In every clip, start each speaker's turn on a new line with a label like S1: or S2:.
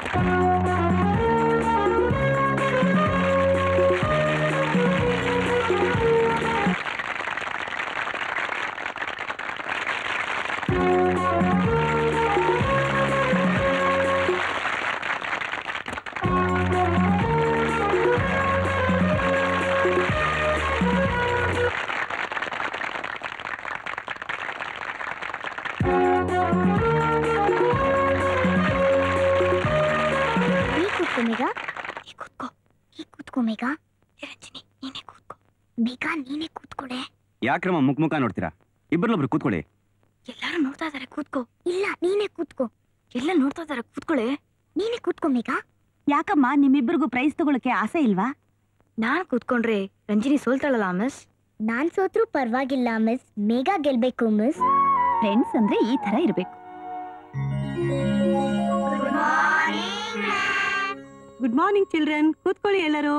S1: ನೀ ಕೂತ್ಕೋ ಮೇಘ ನೀ ಕೂತ್ಕೋ ನೀ ಕೂತ್ಕೋ ಮೇಘ ಏ ರಂಜಿನಿ ನೀನೇ ಕೂತ್ಕೋ ಮೇಘ ನೀನೇ ಕೂತ್ಕೊಡೆ
S2: ಯಾಕ್ರಮ್ಮ ಮುಖ ಮುಖ ನೋಡ್ತೀರಾ ಇಬ್ಬರಲ್ಲೊಬ್ರು ಕೂತ್ಕೊಳ್ಳಿ
S1: ಎಲ್ಲಾರು ನೋಡ್ತಾ ಇದಾರೆ ಕೂತ್ಕೋ ಇಲ್ಲ ನೀನೇ ಕೂತ್ಕೋ ಎಲ್ಲ ನೋಡ್ತಾ ಇದಾರೆ ಕೂತ್ಕೊಳ್ಳೆ ನೀನೇ ಕೂತ್ಕೋ ಮೇಘ
S3: ಯಾಕಮ್ಮ ನಿಮ್ಮಿಬ್ಬರಿಗೂ ಪ್ರೈಸ್ ತಗೊಳಕ್ಕೆ ಆಸೆ ಇಲ್ವಾ
S1: ನಾನ್ ಕೂತ್ಕೊಂಡ್ರೆ ರಂಜಿನಿ ಸೋಲ್ತಾಳಲ್ಲ ಮಿಸ್ ನಾನ್ ಸೋತ್ರು ಪರವಾಗಿಲ್ಲ ಮಿಸ್ ಮೇಘ ಗೆಲ್ಬೇಕು ಮಿಸ್
S3: ಫ್ರೆಂಡ್ಸ್ ಅಂದ್ರೆ ಈ ತರ ಇರ್ಬೇಕು
S4: ಗುಡ್ ಮಾರ್ನಿಂಗ್ ಚಿಲ್ಡ್ರನ್ ಕೂತ್ಕೊಳ್ಳಿ ಎಲ್ಲರೂ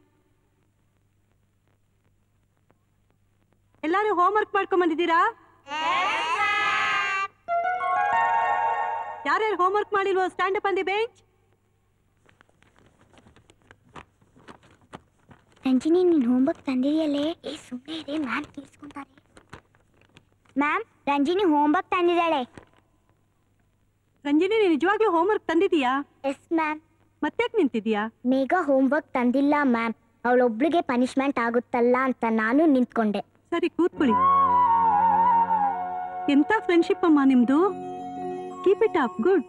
S4: ಎಲ್ಲರೂ ಹೋಮ್ವರ್ಕ್ ಮಾಡ್ಕೊಂಡ್ ಬಂದಿದ್ದೀರಾ ಯಾರ್ಯಾರು ಹೋಮ್ವರ್ಕ್ ಮಾಡಿಲ್ವೋ stand up on the bench
S1: Ranjini ನೀನ್ ಹೋಮ್ವರ್ಕ್ ತಂದಿದೆಯಲ್ಲೇ ಏ ಸುಮ್ಮನೆ ಇದೆ ಮ್ಯಾಮ್ ಕೇಳಿಸ್ಕೊಂತಾರೆ ಮ್ಯಾಮ್ ರಂಜಿನಿ ಹೋಮ್ವರ್ಕ್ ತಂದಿದ್ದಾಳೆ
S4: ರಂಜಿನಿ ನೀನು ನಿಜವಾಗ್ಲೂ ಹೋಮ್ವರ್ಕ್ ತಂದಿದೀಯಾ
S1: ಎಸ್ ಮ್ಯಾಮ್
S4: ಮತ್ತ್ಯಾಕ್ ನಿಂತಿದ್ಯಾ
S1: ಮೇಘ ಹೋಮ್ವರ್ಕ್ ತಂದಿಲ್ಲ ಮ್ಯಾಮ್ ಅವಳೊಬ್ಳಿಗೆ ಪನಿಷ್ಮೆಂಟ್ ಆಗುತ್ತಲ್ಲ ಅಂತ ನಾನು ನಿಂತ್ಕೊಂಡೆ
S4: ಸರಿ ಕೂತ್ಕೊಳ್ಳಿ ಎಂತ ಫ್ರೆಂಡ್ಶಿಪ್ ಅಮ್ಮ ನಿಮ್ದು keep it up good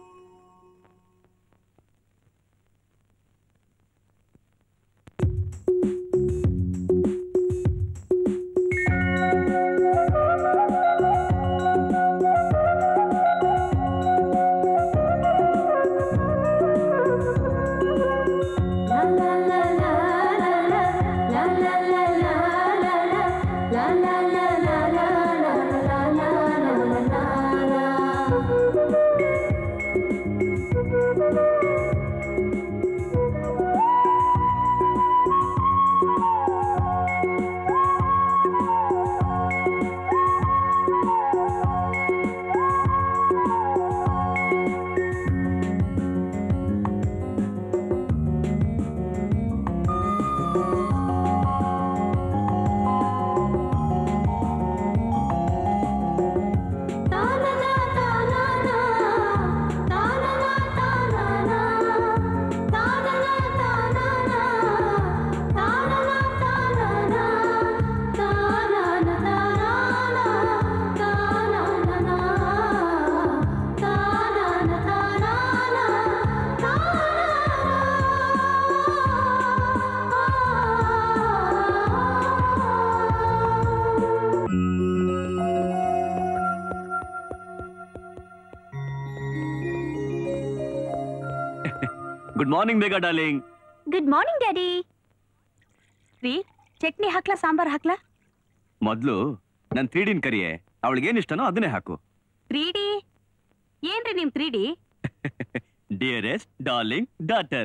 S2: good morning ಬೇಗ ಡಾರ್ಲಿಂಗ್
S3: ಗುಡ್ ಮಾರ್ನಿಂಗ್ ಡ್ಯಾಡಿ ರೀ ಚಟ್ನಿ ಹಾಕ್ಲಾ ಸಾಂಬಾರ್ ಹಾಕ್ಲಾ
S2: ಮೊದ್ಲು ನನ್ ತ್ರೀ ಡಿನ್ ಕರಿಯೆ ಅವಳಿಗೆ ಏನ್ ಇಷ್ಟನೋ ಅದನ್ನೇ ಹಾಕು
S3: ತ್ರೀ ಡಿ ಏನ್ರಿ ನಿಮ್ three D
S2: dearest darling daughter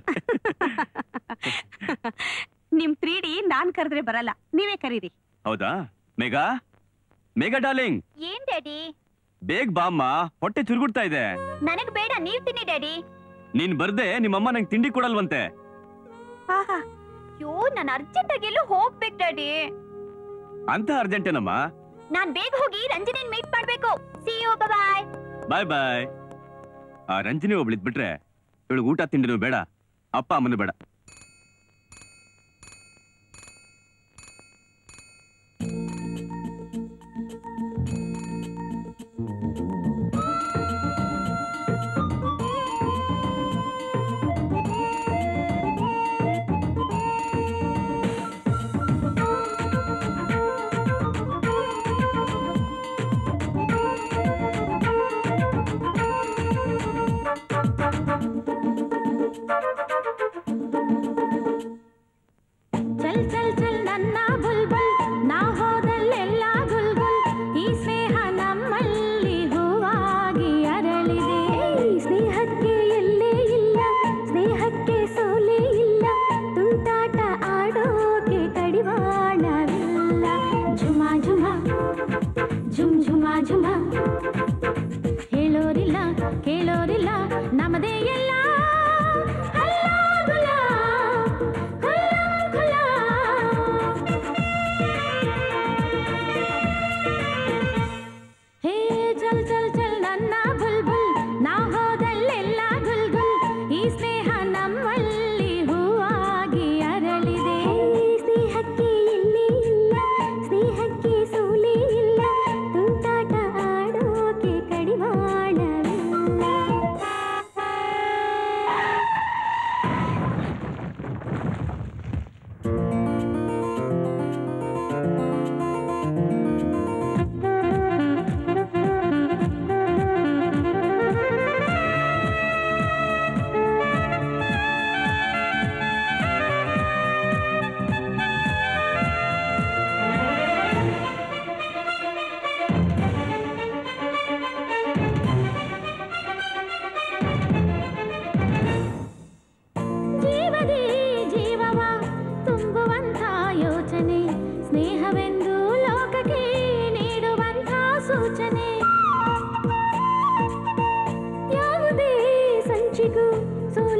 S3: ನಿಮ್ ತ್ರೀ ಡಿ ನಾನ್ ಕರೆದ್ರೆ ಬರಲ್ಲ ನೀವೇ ಕರೀರಿ
S2: ಹೌದಾ ಮೇಘಾ ಮೇಘಾ ಡಾರ್ಲಿಂಗ್
S1: ಏನ್ ಡ್ಯಾಡಿ
S2: ಬೇಗ ಬಾಮ್ಮ ಹೊಟ್ಟೆ ಚುರುಗುಡ್ತಾ ಇದೆ
S1: ನನಗ್ ಬೇಡ ನೀವ್ ತಿನ್ನಿ ಡ್ಯಾಡಿ
S2: ನೀನ್ ಬರ್ದೆ ನಿಮ್ಮಮ್ಮ ನಂಗೆ ತಿಂಡಿ ಕೊಡಲ್ವಂತೆ
S3: ಆಹಾ
S1: ಅಯ್ಯೋ ನಾನು ಅರ್ಜೆಂಟ್ ಆಗಿ ಎಲ್ಲೂ ಹೋಗ್ಬೇಕು ಡ್ಯಾಡಿ
S2: ಅಂತ ಅರ್ಜೆಂಟೇನಮ್ಮ
S1: ನಾನ್ ಬೇಗ ಹೋಗಿ ರಂಜನಿನ್ ಮೀಟ್ ಮಾಡ್ಬೇಕು see you bye
S2: bye bye ಆ ರಂಜನಿ ಒಬ್ಳಿದ್ ಬಿಟ್ರೆ ಇವಳಿಗೆ ಊಟ ತಿಂಡಿನೂ ಬೇಡ ಅಪ್ಪ ಅಮ್ಮನೂ ಬೇಡ
S5: ಚಲ್ ಚಲ್ ಚಲ್ ನನ್ನ ಬುಲ್ಬುಲ್ ನಾ ಹೋದಲ್ಲೆಲ್ಲ ಗುಲ್ಗುಲ್ ಈ ಸ್ನೇಹ ನಮ್ಮಲ್ಲಿ ಹೂವಾಗಿ ಅರಳಿದೆ ಈ ಸ್ನೇಹಕ್ಕೆ ಎಲ್ಲೇ ಇಲ್ಲ ಸ್ನೇಹಕ್ಕೆ ಸೋಲೆ ಇಲ್ಲ ತುಂಟಾಟ ಆಡೋಕೆ ಕಡಿವಾಣವಿಲ್ಲ ಝುಮ ಝುಮ ಝುಮ್ ಝುಮ ಝುಮ ಹೇಳೋರಿಲ್ಲ ಕೇಳೋರಿಲ್ಲ ನಮ್ಮದೇ ಎಲ್ಲ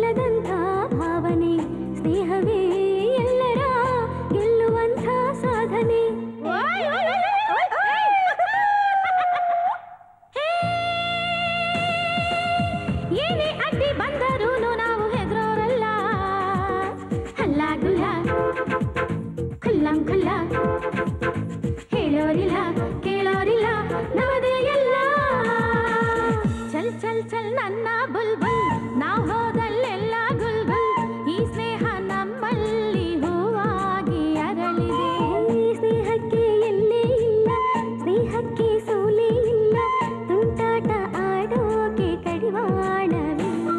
S5: ಇಲ್ಲದಂಥ ಭಾವನೆ ಸ್ನೇಹವೇ ಎಲ್ಲರ ಗೆಲ್ಲುವಂಥ ಸಾಧನೆ ಏನೇ ಅಡ್ಡಿ ಬಂದರೂ ನಾವು ಹೆದರೋರಲ್ಲ ಹಲ್ಲ ಗುಲ್ಲ ಖುಲ್ಲಂ ಖುಲ್ಲ ಹೇಳೋರಿಲ್ಲ ಕೇಳೋರಿಲ್ಲ ನವದೇ ಎಲ್ಲ ಚಲ್ ಚಲ್ ಚಲ್ ನನ್ನ ಬುಲ್ಬುಲ್ ನಾವು ಹೋದಲ್ಲೆಲ್ಲ ಗುಲ್ಗುಲ್ ಈ ಸ್ನೇಹ ನಮ್ಮಲ್ಲಿ ಹೂವಾಗಿ ಅರಳಿದೆ ಸ್ನೇಹಕ್ಕೆ ಎಲ್ಲೇ ಇಲ್ಲ ಸ್ನೇಹಕ್ಕೆ ಸೋಲೇ ಇಲ್ಲ ತುಂಟಾಟ ಆಡೋಕೆ ಕಡಿವಾಣವಿಲ್ಲ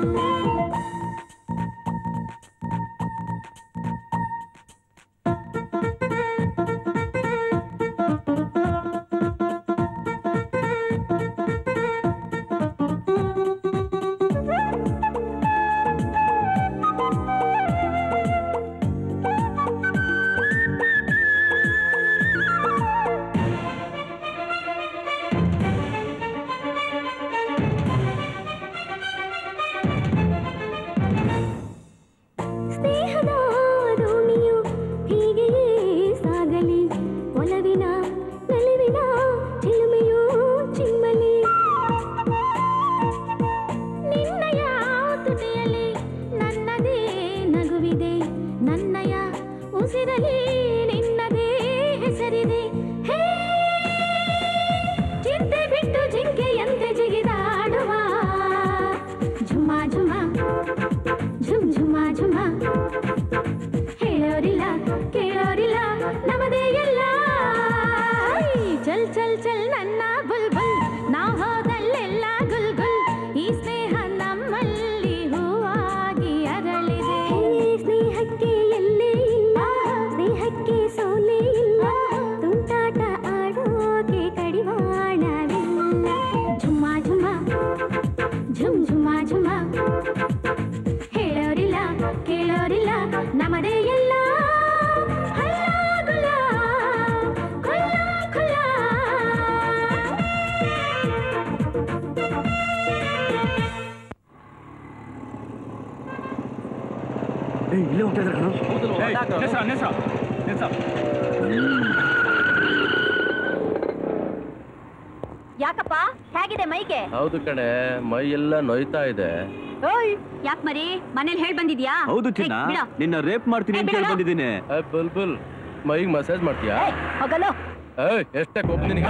S5: ಸ್ನೇಹದ ದೋಣಿಯು ಹೀಗೆಯೇ ಸಾಗಲಿ ಒಲವಿನ ನಲಿವಿನ ಚಿಲುಮೆಯೂ ಚಿಮ್ಮಲಿ ನಿನ್ನಯ ತುಟಿಯಲ್ಲಿ ನನ್ನದೇ ನಗುವಿದೆ ನನ್ನಯ ಉಸಿರಲಿ ನಿನ್ನದೇ ಹೆಸರಿದೆ ಹೇ ಚಿಂತೆ ಬಿಟ್ಟು ಜಿಂಕೆಯಂತೆ ಜಿಗಿದಾಡುವ ಝುಮ ಝುಮ ಝುಮ್ ಝುಮ ಝುಮ ಹೇಳೋರಿಲ್ಲ ಕೇಳೋರಿಲ್ಲ ನಮದೇ ಎಲ್ಲ ಚಲ್ ಚಲ್ ಚಲ್ ನನ್ನ ಬುಲ್ಬುಲ್ ನಾವು ಹೋದಲ್ಲೆಲ್ಲ ಗುಲ್ ಗುಲ್ ಈ ಸ್ನೇಹ ನಮ್ಮಲ್ಲಿ ಹೂವಾಗಿ ಅರಳಿದೆ ಸ್ನೇಹಕ್ಕೆ ಎಲ್ಲೇ ಇಲ್ಲ ಸ್ನೇಹಕ್ಕೆ ಸೋಲೇ ಇಲ್ಲ ತುಂಟಾಟ ಆಡೋಕೆ ಕಡಿವಾಣವಿಲ್ಲ ಝುಮ ಝುಮ ಝುಮ್ ಝುಮ ಝುಮ ಹೇಳೋರಿಲ್ಲ ಕೇಳೋರಿಲ್ಲ ನಮದೇ ಎಲ್ಲ ಹಲ್ಲ ಗುಲ್ಲ, ಖುಲ್ಲ ಖುಲ್ಲ.
S2: ಏಯ್, ಇಲ್ಲೇ ಹೋಗ್ತಾ ಇದ್ದಾರೆ ಕಣೋ. ಏಯ್, ನಿಲ್ಸ, ನಿಲ್ಸ, ನಿಲ್ಸ.
S3: ಯಾಕಪ್ಪ ಹೇಗಿದೆ ಮೈಗೆ
S6: ಹೌದು ಕಣೆ ಮೈ ಎಲ್ಲ ನೋಯ್ತಾ ಇದೆ
S3: ಓಯ್ ಯಾಕ್ ಮರಿ ಮನೇಲಿ ಹೇಳ್ ಬಂದಿದ್ಯಾ
S2: ಹೌದು ಚಿನ್ನ
S3: ಏಯ್, ಬಿಡು.
S2: ನಿನ್ನ ರೇಪ್ ಮಾಡ್ತೀನಿ ಅಂತ
S3: ಏ,
S2: ಹೇಳಿ
S3: ಬಿಡು.
S2: ಬಂದಿದ್ದೀನಿ
S6: ಏ, ಬುಲ್ ಬುಲ್ ಮೈಗೆ ಮಸಾಜ್ ಮಾಡ್ತೀಯಾ
S3: ಏಯ್, ಹೋಗಲು
S6: ಏಯ್ ಎಷ್ಟೇ ಕೋಪ ನಿನಗೆ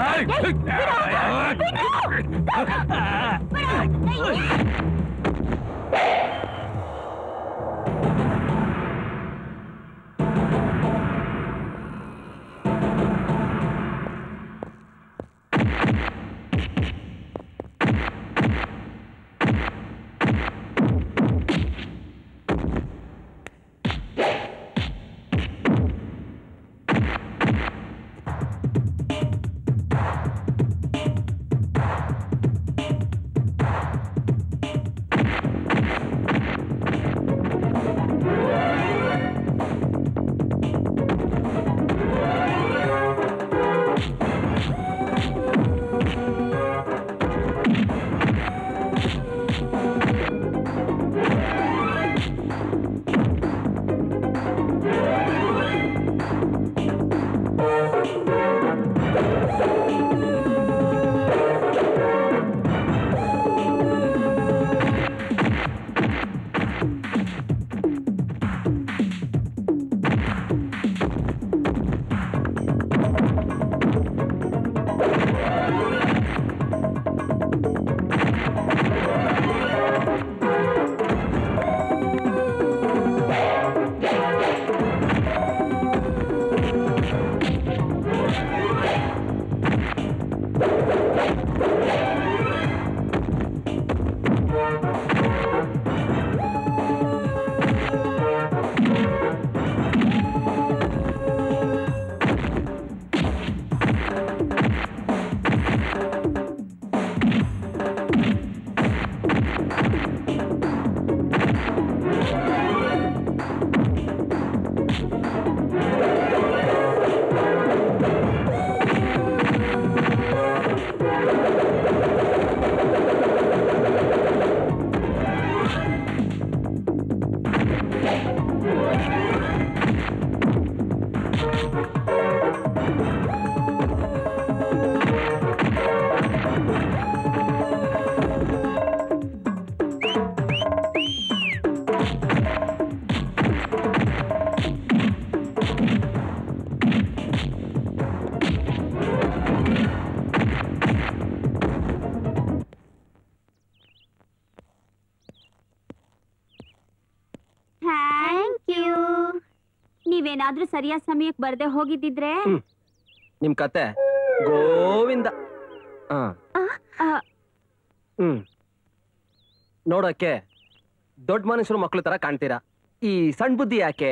S3: ನೀವೇನಾದ್ರೂ ಸರಿಯಾದ ಸಮಯಕ್ಕೆ ಬರ್ದೆ ಹೋಗಿದ್ದಿದ್ರೆ
S7: ನಿಮ್ ಕತೆ ಗೋವಿಂದ ಹಾ
S3: ಆ.
S7: ಹ್ಮ್ ನೋಡಕ್ಕೆ ದೊಡ್ಡ ಮನುಷ್ಯರು ಮಕ್ಳು ತರ ಕಾಣ್ತೀರಾ ಈ ಸಣ್ಣ ಬುದ್ಧಿ ಯಾಕೆ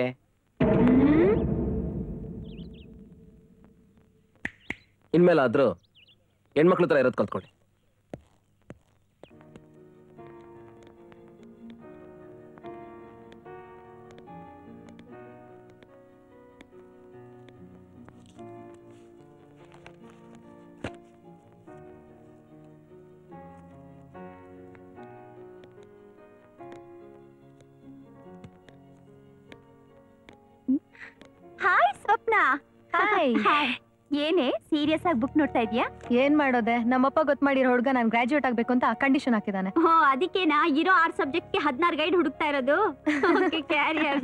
S7: ಇನ್ಮೇಲಾದ್ರೂ ಹೆಣ್ಮಕ್ಳು ತರ ಇರೋದ್ ಕಲ್ತ್ಕೊಳ್ಳಿ
S3: ಹಾಯ್ ಸ್ವಪ್ನ
S5: ಹಾಯ್
S3: ಹಾಯ್ ಏನೇ ಸೀರಿಯಸ್ ಆಗಿ ಬುಕ್ ನೋಡ್ತಾ ಇದೀಯಾ
S5: ಏನ್ ಮಾಡೋದೆ ನಮ್ಮಪ್ಪ ಗೊತ್ತು ಮಾಡಿರೋ ಹುಡುಗ ನಾನು ಗ್ರಾಜುಯೇಟ್ ಆಗ್ಬೇಕು ಅಂತ ಕಂಡೀಷನ್ ಹಾಕಿದಾನೆ
S3: ಹೋ ಅದಕ್ಕೇನಾ ಇರೋ ಆರ್ ಸಬ್ಜೆಕ್ಟ್ಗೆ ಹದಿನಾರು ಗೈಡ್ ಹುಡುಕ್ತಾ ಇರೋದು career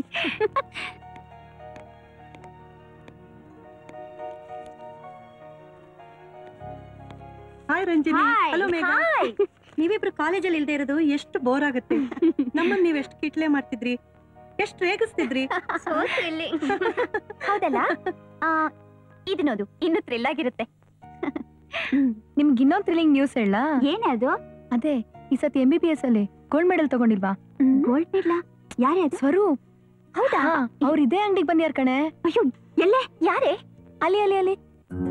S4: hi Ranjini hello Megha ನೀವಿಬ್ರು ಕಾಲೇಜಲ್ಲಿ ಇಲ್ದೇ ಇರೋದು ಎಷ್ಟು ಬೋರ್ ಆಗುತ್ತೆ ನಮ್ಮನ್ನ ನೀವ್ ಎಷ್ಟು ಕಿಟ್ಲೆ ಮಾಡ್ತಿದ್ರಿ ಎಷ್ಟು ರೇಗಿಸ್ತಿದ್ರಿ
S3: ಹೌದಲ್ಲ ಆ, ಇದು ನೋಡು ಇನ್ನು ಥ್ರಿಲ್ ಆಗಿರುತ್ತೆ
S5: ನಿಮ್ಗೆ ಇನ್ನೊಂದ್ ಥ್ರಿಲ್ಲಿಂಗ್ ನ್ಯೂಸ್ ಹೇಳ
S3: ಏನೇ ಅದು
S5: ಅದೇ ಈ ಸತಿ ಎಂ ಬಿ ಬಿ ಎಸ್ ಅಲ್ಲಿ ಗೋಲ್ಡ್ ಮೆಡಲ್ ತಗೊಂಡಿಲ್ವಾ
S3: ಗೋಲ್ಡ್ ಮೆಡ್ಲಾ ಯಾರೇ ಅದು
S5: ಸ್ವರೂಪ್
S3: ಹೌದಾ
S5: ಅವ್ರ ಇದೇ ಅಂಗಡಿಗೆ ಬಂದ್ಯಾರ ಕಣೆ
S3: ಅಯ್ಯೋ ಎಲ್ಲೇ ಯಾರೇ
S5: ಅಲ್ಲಿ ಅಲ್ಲಿ ಅಲ್ಲಿ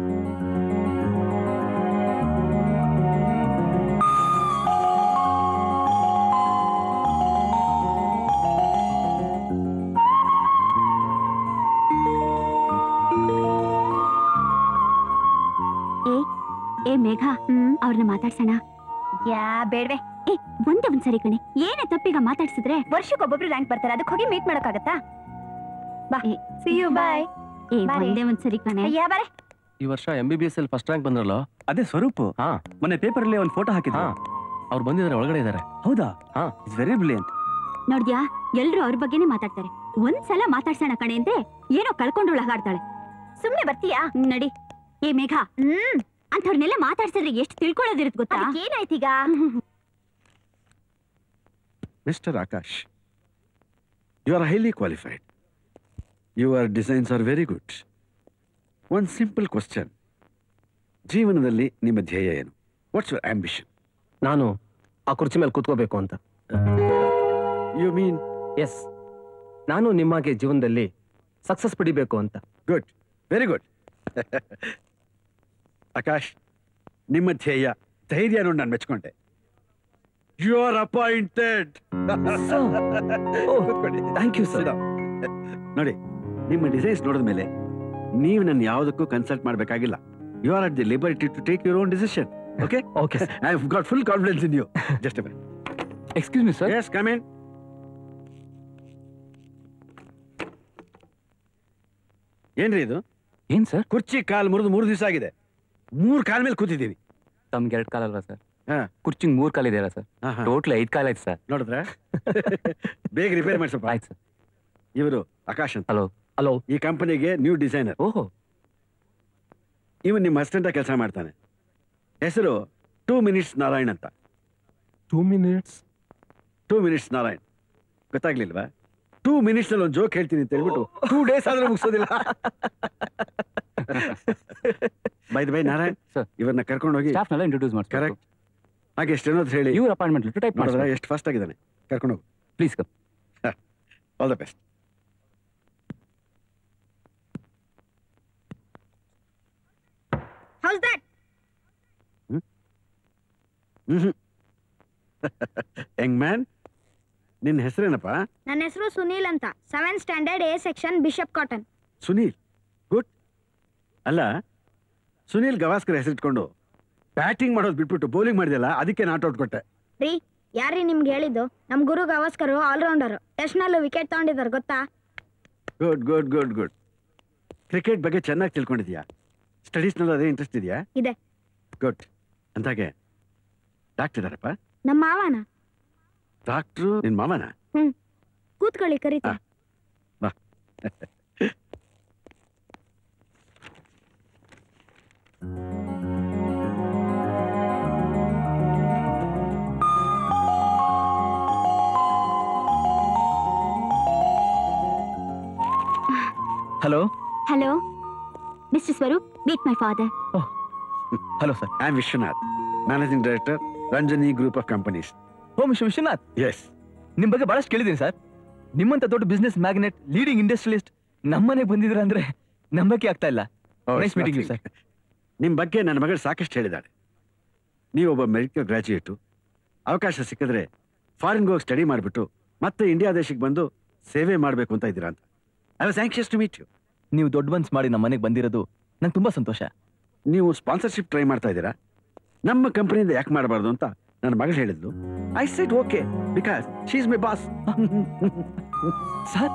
S3: ಏ ಮೇಘ ಅವ್ರನ್ನ ಮಾತಾಡ್ಸೋಣ ಯಾ ಬೇಡ್ವೆ ಏ ಒಂದೇ ಒಂದ್ ಸರಿ ಕಣೆ ಏನೇ ತಪ್ಪೀಗ ಮಾತಾಡ್ಸಿದ್ರೆ ವರ್ಷಕ್ಕೊಬ್ಬೊಬ್ರು ರ್ಯಾಂಕ್ ಬರ್ತಾರೆ ಅದಕ್ಕೆ ಹೋಗಿ ಮೀಟ್ ಮಾಡಕ್ಕಾಗತ್ತಾ ಬಾ
S5: ಸಿ ಯು ಬಾಯ್
S3: ಏ
S5: ಬಾರೆ.
S3: ಒಂದೇ ಒಂದ್ ಸರಿ ಕಣೆ
S5: ಅಯ್ಯ ಬಾರೆ
S6: ಈ ವರ್ಷ ಎಂ ಬಿ ಬಿ ಎಸ್ ಅಲ್ಲಿ ಫಸ್ಟ್ ರ್ಯಾಂಕ್ ಬಂದ್ರಲ್ಲ
S2: ಅದೇ ಸ್ವರೂಪ್
S6: ಹಾ
S2: ಮೊನ್ನೆ ಪೇಪರ್ ಅಲ್ಲಿ ಒಂದು ಫೋಟೋ ಹಾಕಿದ್ರು
S6: ಹಾ ಅವ್ರು ಬಂದಿದ್ದಾರೆ ಒಳಗಡೆ ಇದ್ದಾರೆ
S2: ಹೌದಾ
S6: ಹಾ.
S2: ಇಟ್ಸ್ ವೆರಿ ಬ್ರಿಲಿಯಂಟ್
S3: ನೋಡ್ದ್ಯಾ ಎಲ್ರು ಅವ್ರ ಬಗ್ಗೆನೇ ಮಾತಾಡ್ತಾರೆ ಒಂದ್ಸಲ ಮಾತಾಡ್ಸೋಣ ಕಣೆ ಅಂತೆ ಏನೋ ಕಳ್ಕೊಂಡೋಳ ಹಾಡ್ತಾಳೆ ಸುಮ್ನೆ ಬರ್ತೀಯಾ ನಡಿ ಏ ಮೇಘ ಹ್ಮ್ ಅಂಥವ್ರನ್ನೆಲ್ಲ ಮಾತಾಡ್ಸಿದ್ರೆ ಎಷ್ಟು ತಿಳ್ಕೊಳ್ಳೋದಿರುತ್ತೆ ಗೊತ್ತಾ ಏನಾಯ್ತೀಗ
S8: Mr. Akash, you are highly qualified. Your designs are very good. One simple question. ಜೀವನದಲ್ಲಿ ನಿಮ್ಮ ಧ್ಯೇಯ ಏನು ವಾಟ್ಸ್ ಯುವರ್ ಆಂಬಿಷನ್
S7: ನಾನು ಆ ಕುರ್ಚಿ ಮೇಲೆ ಕೂತ್ಕೋಬೇಕು ಅಂತ
S8: ಯು ಮೀನ್
S7: ಎಸ್ ನಾನು ನಿಮ್ಮಾಗೆ ಜೀವನದಲ್ಲಿ ಸಕ್ಸಸ್ ಪಡಿಬೇಕು ಅಂತ
S8: ಗುಡ್ ವೆರಿ ಗುಡ್ ಆಕಾಶ್ ನಿಮ್ಮ ಧ್ಯೇಯ ಧೈರ್ಯ ನೋಡಿ ನಾನು ಮೆಚ್ಕೊಂಡೆ you are appointed
S7: thank you sir
S8: ನೋಡಿ ನಿಮ್ಮ ಡಿಸೈನ್ಸ್ ನೋಡಿದ ಮೇಲೆ ನೀವು ನನ್ನ ಯಾವುದಕ್ಕೂ ಕನ್ಸಲ್ಟ್ ಮಾಡಬೇಕಾಗಿಲ್ಲ you are at the liberty to take your own decision okay
S7: okay
S8: I have got full confidence in you just
S6: excuse me sir
S8: yes come in ಏನ್ರಿ ಇದು
S6: ಏನ್ ಸರ್
S8: ಕುರ್ಚಿ ಕಾಲ್ ಮುರಿದು ಮೂರು ದಿವಸ ಆಗಿದೆ ಮೂರ್ ಕಾಲ್ ಮೇಲೆ ಕೂತಿದ್ದೀವಿ
S6: ತಮ್ಗೆ ಎರಡ್ ಕಾಲ ಅಲ್ವಾ ಸರ್
S8: ಹಾ.
S6: ಕುರ್ಚಿಂಗ್ ಮೂರ್ ಕಾಲ ಇದೆಯಲ್ಲ ಸರ್
S8: ಆಹಾ.
S6: ಟೋಟಲ್ ಐದ್ ಕಾಲ ಐತೆ ಸರ್
S8: ನೋಡಿದ್ರ ಬೇಗ ರಿಪೇರ್ ಮಾಡಿಸಪ್ಪ
S6: ಆಯ್ತು ಸರ್
S8: ಇವರು ಆಕಾಶ್ ಅಂತ
S6: ಹಲೋ
S7: ಹಲೋ
S8: ಈ ಕಂಪನಿಗೆ ನ್ಯೂ ಡಿಸೈನರ್
S6: ಓಹೋ
S8: ಇವನ್ ನಿಮ್ಮ ಅಸಿಸ್ಟೆಂಟ್ ಕೆಲಸ ಮಾಡ್ತಾನೆ ಹೆಸರು ಟೂ ಮಿನಿಟ್ಸ್ ನಾರಾಯಣ್ ಅಂತ
S6: two minutes
S8: two minutes Narayan ಗೊತ್ತಾಗ್ಲಿಲ್ವಾ ಟೂ ಮಿನಿಟ್ಸ್ ಅಲ್ಲಿ ಒಂದು ಜೋಕ್ ಹೇಳ್ತೀನಿ ಅಂತ ಹೇಳ್ಬಿಟ್ಟು ಟೂ ಡೇಸ್ ಆದ್ರೂ ಮುಗಿಸೋದಿಲ್ಲ ಬೈ ಬೈ ನಾರಾಯಣ್
S6: Sir.
S8: ಇವ್ರನ್ನ ಕರ್ಕೊಂಡು ಹೋಗಿ
S6: ಸ್ಟಾಫ್ ನೆಲ್ಲ ಇಂಟ್ರೊಡ್ಯೂಸ್ ಮಾಡಿ
S8: ಕರೆಕ್ಟ್ ಹಾಗೆ ಎಷ್ಟೇನೋದು ಹೇಳಿ
S6: ಇವ್ರ ಅಪಾಯಿಂಟ್ಮೆಂಟ್ ಟೈಪ್
S8: ಮಾಡಿದ್ರೆ
S6: ಮಾಡಿದ್ರೆ
S8: ಎಷ್ಟು ಫಾಸ್ಟ್ ಆಗಿದ್ದಾನೆ ಕರ್ಕೊಂಡು ಹೋಗು
S6: please come
S8: all the best
S1: how's that
S8: hmm young man ನಿನ್ನ ಹೆಸರೇನಪ್ಪ
S1: ನನ್ನ ಹೆಸರು ಸುನೀಲ್ ಅಂತ seven standard A section Bishop Cotton
S8: Sunil good ಅಲ್ಲ ಸುನೀಲ್ ಗವಾಸ್ಕರ್ ಹೆಸರಿಟ್ಕೊಂಡು ಬ್ಯಾಟಿಂಗ್ ಮಾಡೋದು ಬಿಟ್ಬಿಟ್ಟು ಬೌಲಿಂಗ್ ಮಾಡಿದೆಲ್ಲ ಅದಕ್ಕೆ ನಾಟ್ ಔಟ್ ಕೊಟ್ಟೆ
S1: ರೀ ಯಾರೀ ನಿಮ್ಗೆ ಹೇಳಿದ್ದು ನಮ್ ಗುರು ಗವಾಸ್ಕರ್ ಆಲ್ರೌಂಡರ್ ಟೆಸ್ಟ್ ನಲ್ಲೂ ವಿಕೆಟ್ ತಗೊಂಡಿದ್ದಾರೆ ಗೊತ್ತಾ
S8: good good good good cricket ಬಗ್ಗೆ ಚೆನ್ನಾಗಿ ತಿಳ್ಕೊಂಡಿದ್ಯಾ ಸ್ಟಡೀಸ್ನಲ್ಲಿ ಅದೇ ಇಂಟ್ರೆಸ್ಟ್ ಇದೆಯಾ
S1: ಇದೆ.
S8: ಗುಡ್ ಅಂದಾಗೆ ಡಾಕ್ಟರ್ ಇದಾರಪ್ಪ
S1: ನಮ್ಮ ಮಾವನ
S8: ಡಾಕ್ಟ್ರು ನಿನ್ ಮಾವನ
S1: ಕೂತ್ಕೊಳ್ಳಿ ಕರೀತಾ
S8: ಬಾ
S6: hello
S3: hello mister Swaroop meet my father
S6: hello sir
S8: I am Vishwanath managing director Ranjani group of companies
S6: oh mister Vishwanath
S8: yes
S6: ನಿಮ್ ಬಗ್ಗೆ ಬಹಳಷ್ಟು ಕೇಳಿದ್ದೀನಿ ಸರ್ ನಿಮ್ಮಂತ ದೊಡ್ಡ ಬಿಸ್ನೆಸ್ ಮ್ಯಾಗ್ನೆಟ್ ಲೀಡಿಂಗ್ ಇಂಡಸ್ಟ್ರಿಯಲಿಸ್ಟ್ ನಮ್ಮನೆಗೆ ಬಂದಿದ್ರ ಅಂದ್ರೆ ನಂಬಕ್ಕೆ ಆಗ್ತಾ ಇಲ್ಲ Nice meeting you, sir.
S8: ನಿಮ್ಮ ಬಗ್ಗೆ ನನ್ನ ಮಗಳು ಸಾಕಷ್ಟು ಹೇಳಿದ್ದಾಳೆ ನೀವು ಒಬ್ಬ ಮೆಡಿಕಲ್ ಗ್ರಾಜ್ಯುಯೇಟು ಅವಕಾಶ ಸಿಕ್ಕಿದ್ರೆ ಫಾರಿನ್ಗೆ ಹೋಗಿ ಸ್ಟಡಿ ಮಾಡಿಬಿಟ್ಟು ಮತ್ತೆ ಇಂಡಿಯಾ ದೇಶಕ್ಕೆ ಬಂದು ಸೇವೆ ಮಾಡಬೇಕು ಅಂತ ಇದ್ದೀರಾ ಅಂತ I was anxious to meet you
S6: ನೀವು ದೊಡ್ಡ ಮನ್ಸ್ ಮಾಡಿ ನಮ್ಮ ಮನೆಗೆ ಬಂದಿರೋದು ನಂಗೆ ತುಂಬಾ ಸಂತೋಷ
S8: ನೀವು ಸ್ಪಾನ್ಸರ್ಶಿಪ್ ಟ್ರೈ ಮಾಡ್ತಾ ಇದ್ದೀರಾ ನಮ್ಮ ಕಂಪನಿಯಿಂದ ಯಾಕೆ ಮಾಡಬಾರ್ದು ಅಂತ ನನ್ನ ಮಗಳು ಹೇಳಿದ್ಲು I said okay because she is my boss
S6: sir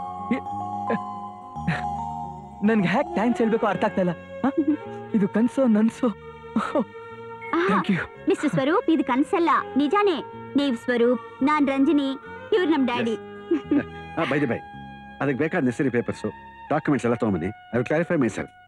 S6: ನನ್ಗೆ ಹ್ಯಾಕ್ ಥ್ಯಾಂಕ್ಸ್ ಹೇಳ್ಬೇಕು ಅರ್ಥ ಆಗ್ತಾ ಇಲ್ಲ ಹ? ಇದು ಕನ್ಸೋ ನನ್ಸೋ ಥ್ಯಾಂಕ್ ಯು
S3: ಮಿಸ್ಟರ್ ಸ್ವರೂಪ್ ಇದು ಕನ್ಸಲ್ಲ ನಿಜಾನೇ ನೀವ್ ಸ್ವರೂಪ್ ನಾನ್ ರಂಜಿನಿ ಇವ್ರು ನಮ್ ಡ್ಯಾಡಿ
S8: ಬೈ ಬೈ ಅದಕ್ಕೆ ಬೇಕಾದ ನೆಸರಿ ಪೇಪರ್ಸು ಡಾಕ್ಯುಮೆಂಟ್ಸ್ ಎಲ್ಲ ತೊಗೊಂಬನ್ನಿ I will clarify myself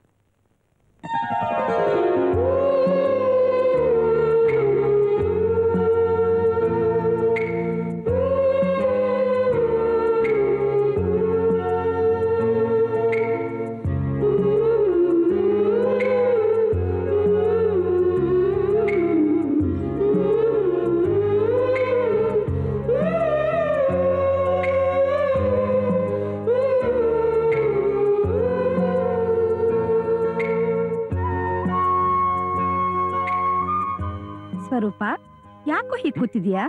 S9: Swaroopa ಯಾಕೋ ಹೀಗೆ ಕೂತಿದ್ಯಾ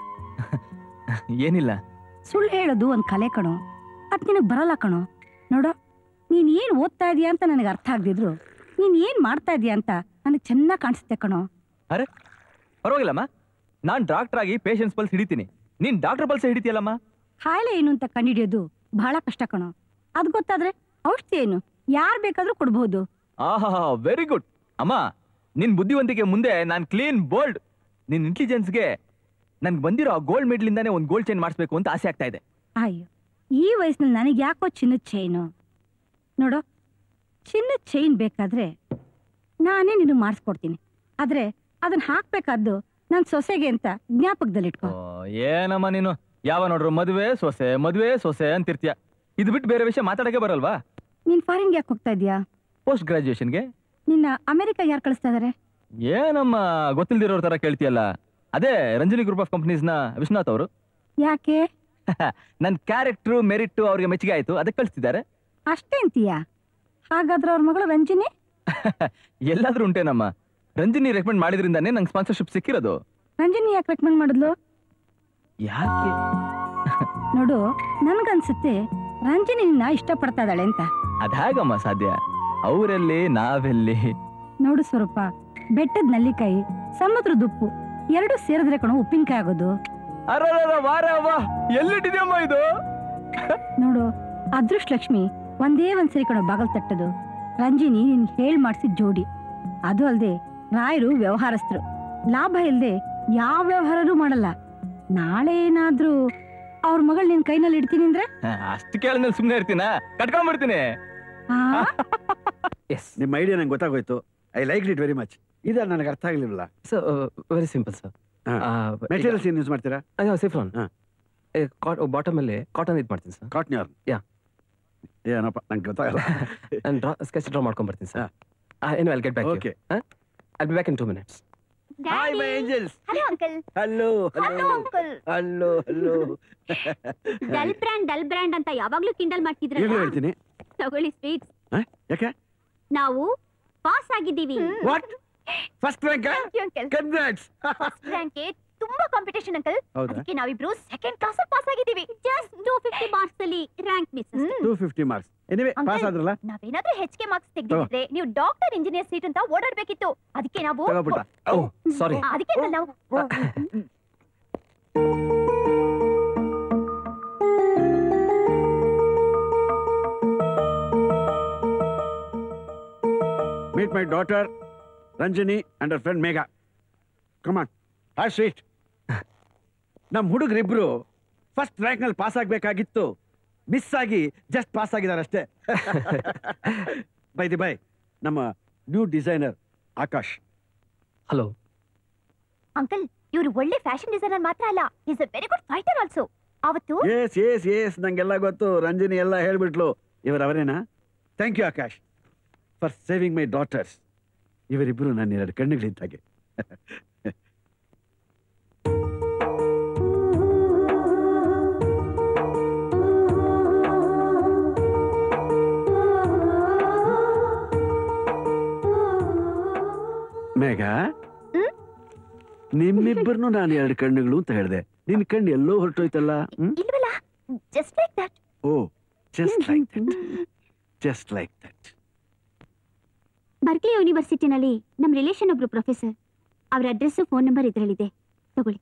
S6: ಏನಿಲ್ಲ
S9: ಸುಳ್ಳು ಹೇಳೋದು ಒಂದ್ ಕಲೆ ಕಣೋ ಅದ್ ನಿನಗ್ ಬರಲ್ಲ ಕಣೋ ನೋಡೋ ನೀನ್ ಏನ್ ಓದ್ತಾ ಇದೀಯ ಅಂತ ನನಗೆ ಅರ್ಥ ಆಗ್ದಿದ್ರು ನೀನ್ ಏನ್ ಮಾಡ್ತಾ ಇದೀಯ ಅಂತ ನನಗೆ ಚೆನ್ನಾಗಿ ಕಾಣಿಸುತ್ತೆ ಕಣೋ
S6: ಪರವಾಗಿಲ್ಲಮ್ಮ ನಾನ್ ಡಾಕ್ಟರ್ ಆಗಿ ಪೇಷನ್ಸ್ ಪಲ್ಸ್ ಹಿಡಿತೀನಿ ನೀನ್ ಡಾಕ್ಟರ್ ಪಲ್ಸ್ ಹಿಡಿತೀಯಲ್ಲಮ್ಮ
S9: ಕಾಯಿಲೆ ಏನು ಅಂತ ಕಂಡಿಡಿಯೋದು ಬಹಳ ಕಷ್ಟ ಕಣೋ ಅದ್ ಗೊತ್ತಾದ್ರೆ ಔಷಧಿ ಏನು ಯಾರ್ ಬೇಕಾದ್ರೂ ಕೊಡ್ಬಹುದು
S6: ಆಹಾ ವೆರಿ ಗುಡ್ ಅಮ್ಮ ನಿನ್ ಬುದ್ಧಿವಂತಿಕೆ ಮುಂದೆ ನಾನ್ ಕ್ಲೀನ್ ಬೋಲ್ಡ್ ನಿನ್ ಇಂಟೆಲಿಜೆನ್ಸ್ಗೆ ನನ್ಗೆ ಬಂದಿರೋ ಗೋಲ್ಡ್ ಮೆಡಲ್ ಇಂದಾನೆ ಒಂದು ಗೋಲ್ಡ್ ಚೈನ್ ಮಾಡಿಸ್ಬೇಕು ಅಂತ ಆಸೆ ಆಗ್ತಾ ಇದೆ
S9: ಅಯ್ಯೋ ಈ ವಯಸ್ಸಿನಲ್ಲಿ ನನಗೆ ಯಾಕೋ ಚಿನ್ನದ ಚೈನು ನೋಡೋ ಚಿನ್ನದ ಚೈನ್ ಬೇಕಾದ್ರೆ ನಾನೇ ನಿನಗೆ ಮಾಡಿಸ್ಕೊಡ್ತೀನಿ ಆದ್ರೆ ಅದನ್ನ ಹಾಕ್ಬೇಕಾದ್ದು ನನ್ನ ಸೊಸೆಗೆ ಅಂತ ಜ್ಞಾಪಕದಲ್ಲಿಟ್ಕೋ
S6: ಓ, ಏನಮ್ಮ ನೀನು ಯಾವ ನೋಡ್ರು ಮದುವೆ ಸೊಸೆ ಮದುವೆ ಸೊಸೆ ಅಂತಿರ್ತೀಯ ಇದು ಬಿಟ್ಟು ಬೇರೆ ವಿಷಯ ಮಾತಾಡಕ್ಕೆ ಬರಲ್ವಾ
S9: ನೀನ್ ಫಾರಿನ್ಗೆ ಯಾಕೆ ಹೋಗ್ತಾ ಇದೀಯಾ
S6: ಪೋಸ್ಟ್ ಗ್ರಾಜುಯೇಷನ್ಗೆ
S9: ನಿನ್ನ ಅಮೆರಿಕ ಯಾರು ಕಳಿಸ್ತಾ ಇದಾರೆ
S6: ಏನಮ್ಮ ಗೊತ್ತಿಲ್ದಿರೋರ್ ತರ ಕೇಳ್ತೀಯಲ್ಲ ಅದೇ ರಂಜನಿ ಗ್ರೂಪ್ ಆಫ್ ಕಂಪನೀಸ್ ನ ವಿಶ್ವನಾಥ್ ಅವರು
S9: ಯಾಕೆ
S6: ನನ್ ಕ್ಯಾರೆಕ್ಟರ್ ಮೆರಿಟ್ ಅವ್ರಿಗೆ ಮೆಚ್ಚುಗೆ ಆಯ್ತು ಅದಕ್ಕೆ ಕಳಿಸ್ತಿದ್ದಾರೆ
S9: ಅಷ್ಟೇ ಅಂತೀಯಾ ಹಾಗಾದ್ರೆ ಅವ್ರ ಮಗಳು ರಂಜಿನಿ
S6: ಎಲ್ಲಾದ್ರೂ ಉಂಟೇನಮ್ಮ ರಂಜನಿ ರೆಕಮೆಂಡ್ ಮಾಡಿದ್ರಿಂದಾನೇ ನಂಗೆ ಸ್ಪಾನ್ಸರ್ಶಿಪ್ ಸಿಕ್ಕಿರೋದು
S9: ರಂಜಿನಿ ಯಾಕೆ ರೆಕಮೆಂಡ್ ಮಾಡಿದ್ಲು
S6: ಯಾಕೆ
S9: ನೋಡು ನನ್ಗನ್ಸುತ್ತೆ ರಂಜಿನಿ ನಿನ್ನ ಇಷ್ಟಪಡ್ತಾ ಇದ್ದಾಳೆ ಅಂತ
S6: ಅದ್ಯಾಗಮ್ಮ ಸಾಧ್ಯ ಅವರೆಲ್ಲಿ ನಾವೆಲ್ಲಿ
S9: ನೋಡು ಸ್ವರೂಪ ಬೆಟ್ಟದ ನಲ್ಲಿಕಾಯಿ ಸಮುದ್ರದ ಉಪ್ಪು ಎರಡು ಸೇರಿದ್ರೆ ಕಣೋ ಉಪ್ಪಿನಕಾಯಿ ಆಗೋದು
S6: ಅರರ ವಾರ ವಾ ಎಲ್ಲಿಟ್ಟಿದ್ಯಮ್ಮ ಇದು
S9: ನೋಡು ಅದೃಷ್ಟ ಲಕ್ಷ್ಮಿ ಒಂದೇ ಒಂದ್ಸರಿ ಕಣೋ ಬಾಗಲ್ ತಟ್ಟದು ರಂಜಿನಿ ನಿನ್ ಹೇಳ್ ಮಾಡ್ಸಿದ್ ಜೋಡಿ ಅದು ಅಲ್ದೆ ರಾಯರು ವ್ಯವಹಾರಸ್ಥರು ಲಾಭ ಇಲ್ದೆ ಯಾವ ವ್ಯವಹಾರನೂ ಮಾಡಲ್ಲ ನಾಳೆ ಏನಾದ್ರೂ ಅವ್ರ ಮಗಳು ನಿನ್ ಕೈನಲ್ಲಿ ಇಡ್ತೀನಿ ಅಂದ್ರೆ
S6: ಅಷ್ಟು ಕೇಳಿದ್ಮೇಲೆ ಸುಮ್ಮನೆ ಇರ್ತೀನ ಕಟ್ಕೊಂಡ್ಬಿಡ್ತೀನಿ
S9: ಆ,
S7: ಎಸ್
S8: ನಿಮ್ಮ ಐಡಿಯಾ ನಂಗೆ ಗೊತ್ತಾಗೋಯ್ತು I like it very much ಇದು ನನಗೆ ಅರ್ಥ ಆಗಲಿಲ್ಲ
S7: ಸೊ ವೆರಿ ಸಿಂಪಲ್ ಸರ್
S8: ಹಾ. ಮೆಟೀರಿಯಲ್ಸ್ ಏನು ಯೂಸ್ ಮಾಡ್ತೀರಾ
S7: ಸಿಫ್ರಾನ್
S8: ಹಾ.
S7: ಬಾಟಮ್ ಅಲ್ಲಿ ಕಾಟನ್ ಇದು ಮಾಡ್ತೀನಿ ಸರ್
S8: ಕಾಟ್ನ್ ಯಾರು
S7: Yeah.
S8: ಏನಪ್ಪ ನಂಗೆ ಗೊತ್ತಾಗಲ್ಲ
S7: ನಾನು ಡ್ರಾ ಸ್ಕೆಚ್ ಡ್ರಾ ಮಾಡ್ಕೊಂಡ್ ಬರ್ತೀನಿ ಸರ್
S8: ಹಾ.
S7: ಏನು I'll get back
S8: okay
S7: I'll be back in two minutes
S8: hi my angels
S3: hello uncle
S8: hello
S3: hello uncle
S8: hello hello
S3: dull brand dull brand ಅಂತ ಯಾವಾಗ್ಲೂ ಕಿಂಡಲ್
S8: ಈಗಲೂ
S3: ಮಾಡ್ತಿದ್ರಲ್ಲ
S8: ಹೇಳ್ತೀನಿ
S3: ತಗೊಳ್ಳಿ ಸ್ವೀಟ್ಸ್
S8: ಯಾಕೆ
S3: ನಾವು ಪಾಸ್ ಆಗಿದ್ದೀವಿ
S8: what first rank
S3: uncle
S8: congrats
S3: ರ್ಯಾಂಕ್ಗೆ ತುಂಬಾ ಕಾಂಪಿಟೇಷನ್ ಅಂಕಲ್
S8: ಹೌದಾ
S3: ಅದಕ್ಕೆ ನಾವಿಬ್ರು ಸೆಕೆಂಡ್ ಕ್ಲಾಸ್ ಪಾಸ್ ಆಗಿದ್ದೀವಿ ಜಸ್ಟ್ ಟೂ ಫಿಫ್ಟಿ ಮಾರ್ಕ್ಸ್ ಅಲ್ಲಿ rank miss
S8: two fifty marks anyway
S3: Uncle.
S8: Pass ಆದ್ರಲ್ಲ
S3: ನಾವೇನಾದ್ರೂ ಹೆಚ್ಚಿಗೆ ಮಾರ್ಕ್ಸ್ ತೆಗೆದಿದ್ರೆ ನೀವು ಡಾಕ್ಟರ್ ಇಂಜಿನಿಯರ್ ಸೀಟ್ ಅಂತ ಓಡಾಡ್ಬೇಕಿತ್ತು ಅದಕ್ಕೆ ನಾವು
S8: ತಗೋಬಿಟ್ಟ
S7: ಓ ಸಾರಿ
S3: ಅದಕ್ಕೆ ನಾವು
S8: meet my daughter Ranjani and our friend Megha come on ಆ ಸ್ವೀಟ್ ನಮ್ಮ ಹುಡುಗರಿಬ್ರು ಫಸ್ಟ್ ರ್ಯಾಂಕ್ನಲ್ಲಿ ಪಾಸ್ ಆಗಬೇಕಾಗಿತ್ತು ಮಿಸ್ ಆಗಿ ಜಸ್ಟ್ ಪಾಸ್ ಆಗಿದ್ದಾರೆ ಅಷ್ಟೇ ಬೈ ದಿ ಬೈ ನಮ್ಮ new designer Akash
S7: hello
S3: uncle ಇವರು ಒಳ್ಳೆ ಫ್ಯಾಷನ್ ಡಿಸೈನರ್ ಮಾತ್ರ ಅಲ್ಲ is a very good fighter also ಅವತ್ತು
S8: ಎಸ್ ಎಸ್ ಎಸ್ ನಂಗೆಲ್ಲ ಗೊತ್ತು ರಂಜನಿ ಎಲ್ಲ ಹೇಳ್ಬಿಟ್ಲು ಇವರು ಅವರೇನಾ thank you Akash for saving my daughters ಇವರಿಬ್ಬರು ನನ್ನ ಎರಡು ಕಣ್ಣುಗಳಿದ್ದಾಗೆ ಮೇಘ ನಿಮ್ಮಿಬ್ಬರನ್ನು ನಾನು ಎರಡು ಕಣ್ಣುಗಳು ಅಂತ ಹೇಳಿದೆ ನಿನ್ ಕಣ್ಣು ಎಲ್ಲೋ ಹೊರಟೋಯ್ತಲ್ಲ ಹ್ಮ್
S3: ಇಲ್ವಲ್ಲ just like that
S8: oh just like that just like that
S3: Berkeley ಯೂನಿವರ್ಸಿಟಿನಲ್ಲಿ ನಮ್ಮ ರಿಲೇಷನ್ ಒಬ್ರು ಪ್ರೊಫೆಸರ್ ಅವ್ರ ಅಡ್ರೆಸ್ಸು ಫೋನ್ ನಂಬರ್ ಇದರಲ್ಲಿದೆ ತಗೊಳ್ಳಿ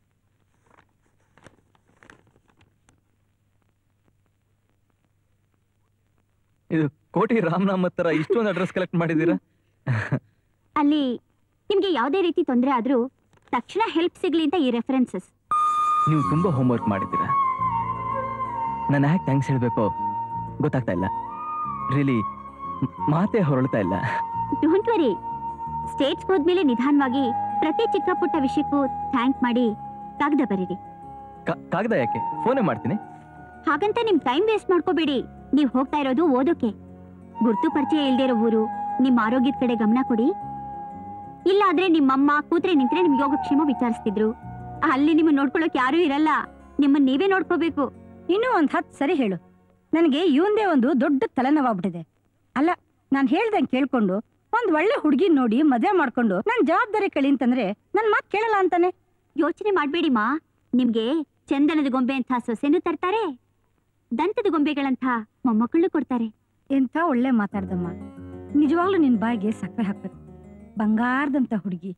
S6: ಇದು ಕೋಟಿ ರಾಮನಾಮ ತರ ಇಷ್ಟೊಂದು ಅಡ್ರೆಸ್ ಕಲೆಕ್ಟ್ ಮಾಡಿದ್ದೀರಾ
S3: ಅಲ್ಲಿ ನಿಮ್ಗೆ ಯಾವುದೇ ರೀತಿ ತೊಂದರೆ ಆದ್ರೂ ತಕ್ಷಣ ಹೆಲ್ಪ್ ಸಿಗ್ಲಿ ಅಂತ ಈ ರೆಫರೆನ್ಸಸ್
S6: ನೀವು ತುಂಬಾ ಹೋಮ್ವರ್ಕ್ ಮಾಡಿದ್ದೀರಾ ನಾನು ಯಾಕೆ ಥ್ಯಾಂಕ್ಸ್ ಹೇಳಬೇಕು ಗೊತ್ತಾಗ್ತಾ ಇಲ್ಲ ರಿಯಲಿ ಮಾತೇ ಹೊರಳ್ತಾ ಇಲ್ಲ
S3: ಡೋಂಟ್ ವರಿ ಸ್ಟೇಜ್ ಹೋದ್ಮೇಲೆ ನಿಧಾನವಾಗಿ ಪ್ರತಿ ಚಿಕ್ಕ ಪುಟ್ಟ ವಿಷಯಕ್ಕೂ ಥ್ಯಾಂಕ್ ಮಾಡಿ ಕಾಗದ ಬರೀರಿ
S6: ಕಾ- ಕಾಗದ ಯಾಕೆ ಫೋನೇ ಮಾಡ್ತೀನಿ
S3: ಹಾಗಂತ ನಿಮ್ ಟೈಮ್ ವೇಸ್ಟ್ ಮಾಡ್ಕೋಬೇಡಿ ನೀವ್ ಹೋಗ್ತಾ ಇರೋದು ಓದೋಕೆ ಗುರ್ತು ಪರಿಚಯ ಇಲ್ದೇ ಇರೋ ಊರು ನಿಮ್ ಆರೋಗ್ಯದ ಕಡೆ ಗಮನ ಕೊಡಿ ಇಲ್ಲ ಆದ್ರೆ ನಿಮ್ಮಮ್ಮ ಕೂತ್ರೆ ನಿಂತ್ರೆ ನಿಮ್ ಯೋಗಕ್ಷೇಮ ವಿಚಾರಿಸ್ತಿದ್ರು ಅಲ್ಲಿ ನಿಮ್ಮ ನೋಡ್ಕೊಳಕ್ ಯಾರೂ ಇರಲ್ಲ ನಿಮ್ಮನ್ನ ನೀವೇ ನೋಡ್ಕೋಬೇಕು
S9: ಇನ್ನೂ ಒಂದ್ ಹತ್ತು ಸರಿ ಹೇಳು ನನಗೆ ಇವಂದೇ ಒಂದು ದೊಡ್ಡ ತಲೆನೋವಾಗ್ಬಿಟ್ಟಿದೆ ಅಲ್ಲ ನಾನು ಹೇಳ್ದಂಗೆ ಕೇಳ್ಕೊಂಡು ಒಂದ್ ಒಳ್ಳೆ ಹುಡುಗಿ ನೋಡಿ ಮದುವೆ ಮಾಡ್ಕೊಂಡು ನನ್ ಜವಾಬ್ದಾರಿ ಕಳಿ ಅಂತಂದ್ರೆ ನನ್ ಮಾತ್ ಕೇಳಲ್ಲ ಅಂತಾನೆ
S3: ಯೋಚನೆ ಮಾಡ್ಬೇಡಿ ಮಾ ನಿಮ್ಗೆ ಚಂದನದ ಗೊಂಬೆ ಅಂತ ಸೊಸೆನೂ ತರ್ತಾರೆ ದಂತದ ಗೊಂಬೆಗಳಂತ ಮೊಮ್ಮಕ್ಕಳು ಕೊಡ್ತಾರೆ
S9: ಎಂಥ ಒಳ್ಳೆ ಮಾತಾಡ್ದಮ್ಮ ನಿಜವಾಗ್ಲೂ ನಿನ್ ಬಾಯಿಗೆ ಸಕ್ಕರೆ ಹಾಕ್ಬೇಕು ಬಂಗಾರದಂತ ಹುಡುಗಿ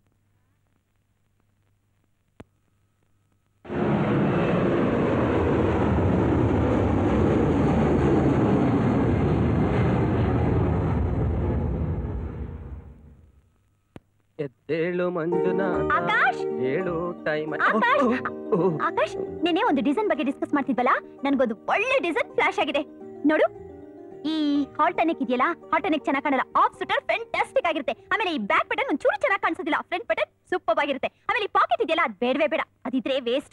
S7: ಎದ್ದೇಳು ಮಂಜುನಾಥ
S3: ಆಕಾಶ್
S7: ಏಳು ಟೈಮ್
S3: ಆಕಾಶ್! ಆಕಾಶ್ ನೆನೆ ಒಂದು ಡಿಸೈನ್ ಬಗ್ಗೆ ಡಿಸ್ಕಸ್ ಮಾಡ್ತಿದ್ವಲ್ಲ ನನ್ಗೊಂದು ಒಳ್ಳೆ ಡಿಸೈನ್ ಫ್ಲಾಶ್ ಆಗಿದೆ ನೋಡು ಈ ಹಾಲ್ ಟನಿಕ್ ಇದೆಯಲ್ಲ ಹಾಲ್ ಟನಿಕ್ ಚೆನ್ನಾಗಿ ಕಾಣಲ್ಲ ಆಫ್ ಸುಟರ್ ಫ್ಯಾಂಟಾಸ್ಟಿಕ್ ಆಗಿರುತ್ತೆ ಆಮೇಲೆ ಈ ಬ್ಯಾಕ್ ಬಟನ್ ಒಂಚೂರು ಚೆನ್ನಾಗಿ ಕಾಣಿಸೋದಿಲ್ಲ ಫ್ರಂಟ್ ಬಟನ್ ಸೂಪರ್ ಆಗಿರುತ್ತೆ ಆಮೇಲೆ ಈ ಪಾಕೆಟ್ ಇದೆಯಲ್ಲ ಅದು ಬೇಡವೇ ಬೇಡ ಅದಿದ್ರೆ ವೇಸ್ಟ್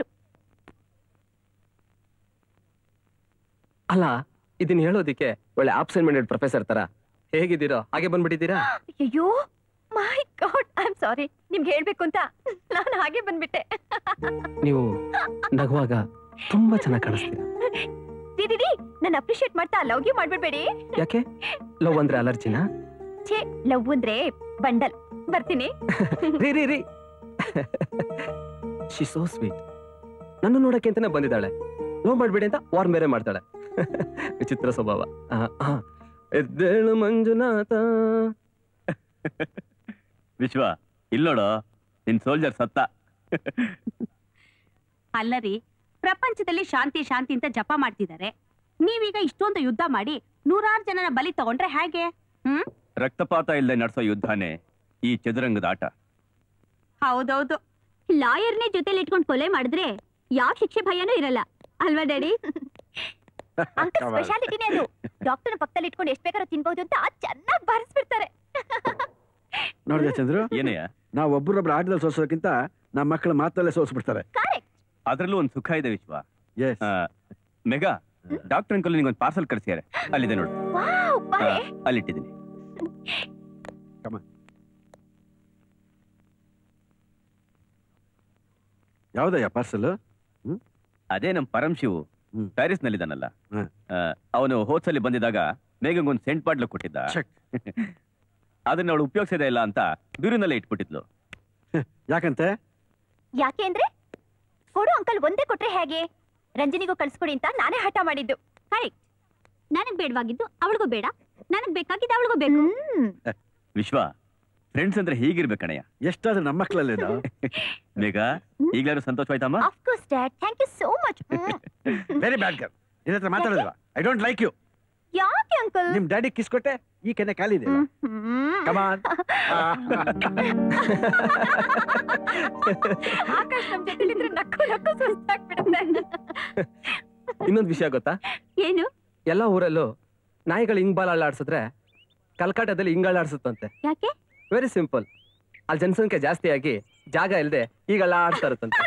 S7: ಅಲ್ಲ ಇದನ್ನ ಹೇಳೋದಿಕ್ಕೆ ಒಳ್ಳೆ ಆಬ್ಸೆಂಟ್ ಮೈಂಡೆಡ್ ಪ್ರೊಫೆಸರ್ ತರ ಹೇಗಿದ್ದೀರೋ ಹಾಗೆ ಬಂದ್ಬಿಟ್ಟಿದ್ದೀರಾ
S3: ಅಯ್ಯೋ my god I am sorry ನಿಮ್ಗೆ ಹೇಳ್ಬೇಕು ಅಂತ ನಾನು ಹಾಗೆ ಬಂದ್ಬಿಟ್ಟೆ
S7: ನೀವು ನಗುವಾಗ ತುಂಬಾ ಚೆನ್ನಾಗಿ ಕಾಣಿಸ್ತೀರಾ
S3: ದಿದಿ ನನ್ನ ಅಪ್ರಿಶಿಯೇಟ್ ಮಾಡ್ತಾ ಲವ್ ಯು ಮಾಡ್ಬಿಡ್ಬೇಡಿ
S7: ಯಾಕೆ ಲವ್ ಅಂದ್ರೆ ಅಲರ್ಜಿನಾ
S3: ಛೇ ಲವ್ ಅಂದ್ರೆ ಬಂಡಲ್ ಬರ್ತೀನಿ
S7: ರೀ ರೀ ರೀ ಶಿ ಸೋ ಸ್ವೀಟ್ ನನ್ನ ನೋಡಕ್ಕೆ ಅಂತಾನೆ ಬಂದಿದ್ದಾಳೆ ಲವ್ ಮಾಡ್ಬೇಡಿ ಅಂತ ವಾರ್ನ್ ಬೇರೆ ಮಾಡ್ತಾಳೆ ವಿಚಿತ್ರ ಸ್ವಭಾವ ಆ, ಆ. ಎದ್ದೇಳು ಮಂಜುನಾಥ
S2: ವಿಶ್ವ ಇಲ್ಲೋಡು ನಿನ್ ಸೋಲ್ಜರ್ ಸತ್ತ
S10: ಅಲ್ಲರಿ ಪ್ರಪಂಚದಲ್ಲಿ ಶಾಂತಿ ಶಾಂತಿ ಅಂತ ಜಪ ಮಾಡ್ತಿದ್ದಾರೆ ನೀವೀಗ ಇಷ್ಟೊಂದು ಯುದ್ಧ ಮಾಡಿ ನೂರಾರು ಜನನ ಬಲಿ ತಗೊಂಡ್ರೆ ಹೇಗೆ ಹ್ಮ್
S2: ರಕ್ತಪಾತ ಇಲ್ಲದೆ ನಡೆಸೋ ಯುದ್ಧನೇ ಈ ಚದುರಂಗದ ಆಟ
S10: ಹೌದೌದು
S3: ಲಾಯರ್ನೇ ಜೊತೆಲಿ ಇಟ್ಕೊಂಡು ಕೊಲೆ ಮಾಡಿದ್ರೆ ಯಾವ ಶಿಕ್ಷೆ ಭಯನೂ ಇರಲ್ಲ ಅಲ್ವಾ ಡ್ಯಾಡಿ ಅಂಕಲ್
S8: Come on.
S3: ಸ್ಪೆಷಾಲಿಟಿನೇ ಅದು ಡಾಕ್ಟರ್ ಪಕ್ಕದಲ್ಲಿ ಇಟ್ಕೊಂಡು ಎಷ್ಟು ಬೇಕಾದ್ರೂ ತಿನ್ಬಹುದು ಅಂತ ಚೆನ್ನಾಗಿ ಬಾರಿಸ್ಬಿಡ್ತಾರೆ
S8: ನೋಡಿದೆ ಚಂದ್ರು
S2: ಏನಯ್ಯ
S8: ನಾವು ಒಬ್ಬರೊಬ್ರು ಆಟದಲ್ಲಿ ಸೋಸೋಕ್ಕಿಂತ ನಮ್ಮ ಮಕ್ಕಳ ಮಾತಲ್ಲೇ ಸೋಸ್ಬಿಡ್ತಾರೆ
S3: ಕರೆಕ್ಟ್
S2: ಅದ್ರಲ್ಲೂ ಒಂದ್ ಸುಖ ಇದೆ ವಿಶ್ವ
S8: ಎಸ್
S2: ಆ, ಮೆಗಾ ಡಾಕ್ಟರ್ ಅಂಕಲ್ ನಿಂಗೊಂದು ಪಾರ್ಸಲ್ ಕಳ್ಸಿದ್ದಾರೆ ಅಲ್ಲಿದೆ ನೋಡು
S3: ವಾವ್
S2: ಆ,
S3: ಬಾರೆ
S2: ಅಲ್ಲಿಟ್ಟಿದ್ದೀನಿ
S8: ಯಾವ್ದಯ್ಯ ಪಾರ್ಸಲ್
S2: ಅದೇ ನಮ್ ಪರಂ ಶಿವು
S8: ಹ್ಮ್.
S2: ಪ್ಯಾರಿಸ್ ನಲ್ಲಿದ್ದಾನಲ್ಲ
S8: ಹ್ಮ್.
S2: ಅವನು ಹೋದ್ಸಲಿ ಬಂದಿದಾಗ ಮೇಘಂಗೊಂದು ಸೆಂಟ್ ಬಾಟ್ಲು ಕೊಟ್ಟಿದ್ದ
S8: ಚೆಕ್
S2: ಅದನ್ನ ಅವಳು ಉಪಯೋಗಿಸದೇ ಇಲ್ಲ ಅಂತ ಬೀರಿನಲ್ಲೇ ಇಟ್ಬಿಟ್ಟಿದ್ಲು
S8: ಯಾಕಂತೆ
S3: ಯಾಕೆ ಅಂದ್ರೆ ಕೊಡು ಅಂಕಲ್ ಒಂದೇ ಕೊಟ್ರೆ ಹೇಗೆ ರಂಜನಿಗೂ ಕಳ್ಸ್ಕೊಡಿ ಅಂತ ನಾನೇ ಹಠ ಮಾಡಿದ್ದು ಕರೆಕ್ಟ್ ನನಗ್ ಬೇಡವಾಗಿದ್ದು ಅವಳಿಗೂ ಬೇಡ ನನಗ್ ಬೇಕಾಗಿದ್ದು ಅವಳಿಗೂ ಬೇಕು
S2: ವಿಶ್ವ ಫ್ರೆಂಡ್ಸ್ ಅಂದ್ರೆ ಹೀಗಿರ್ಬೇಕಣಯ್ಯ
S8: ಎಷ್ಟಾದ್ರೂ ನಮ್ಮ ಮಕ್ಕಳಲ್ಲೇನೋ
S2: ಮೇಘ ಈಗ್ಲಾರು ಸಂತೋಷವಾಯ್ತಮ್ಮ
S3: of course dad thank you so much
S8: very bad girl ನಿನ್ನ ಹತ್ರ ಮಾತಾಡೋದಿಲ್ಲ ಐ ಡೋಂಟ್ ಲೈಕ್ ಯು
S3: ಯಾಕೆ ಅಂಕಲ್
S8: ನಿಮ್ ಡ್ಯಾಡಿ ಕಿಸ್ ಕೊಟ್ಟೆ ಈ ಕೆನೆ ಖಾಲಿ ಇದೆ ಕಮಾನ್
S3: ಆಕಾಶ್ ನಮ್ ಜೊತೆಲಿದ್ರೆ ನಕ್ಕು ನಕ್ಕು ಸುಸ್ತಾಗ್ಬಿಡುತ್ತೆ
S7: ಇನ್ನೊಂದು ವಿಷಯ ಗೊತ್ತಾ
S3: ಏನು
S7: ಎಲ್ಲ ಊರಲ್ಲೂ ನಾಯಿಗಳು ಹಿಂಗ್ ಬಾಲ್ ಅಳ್ಳಾಡ್ಸಿದ್ರೆ ಕಲ್ಕಟ್ಟದಲ್ಲಿ ಹಿಂಗ್ ಅಳ್ಳಾಡ್ಸುತ್ತಂತೆ
S3: ಯಾಕೆ
S7: ವೆರಿ ಸಿಂಪಲ್ ಅಲ್ಲಿ ಜನಸಂಖ್ಯೆ ಜಾಸ್ತಿ ಆಗಿ ಜಾಗ ಇಲ್ಲದೆ ಈಗ ಅಳ್ಳಾಡ್ತಾ ಇರುತ್ತಂತೆ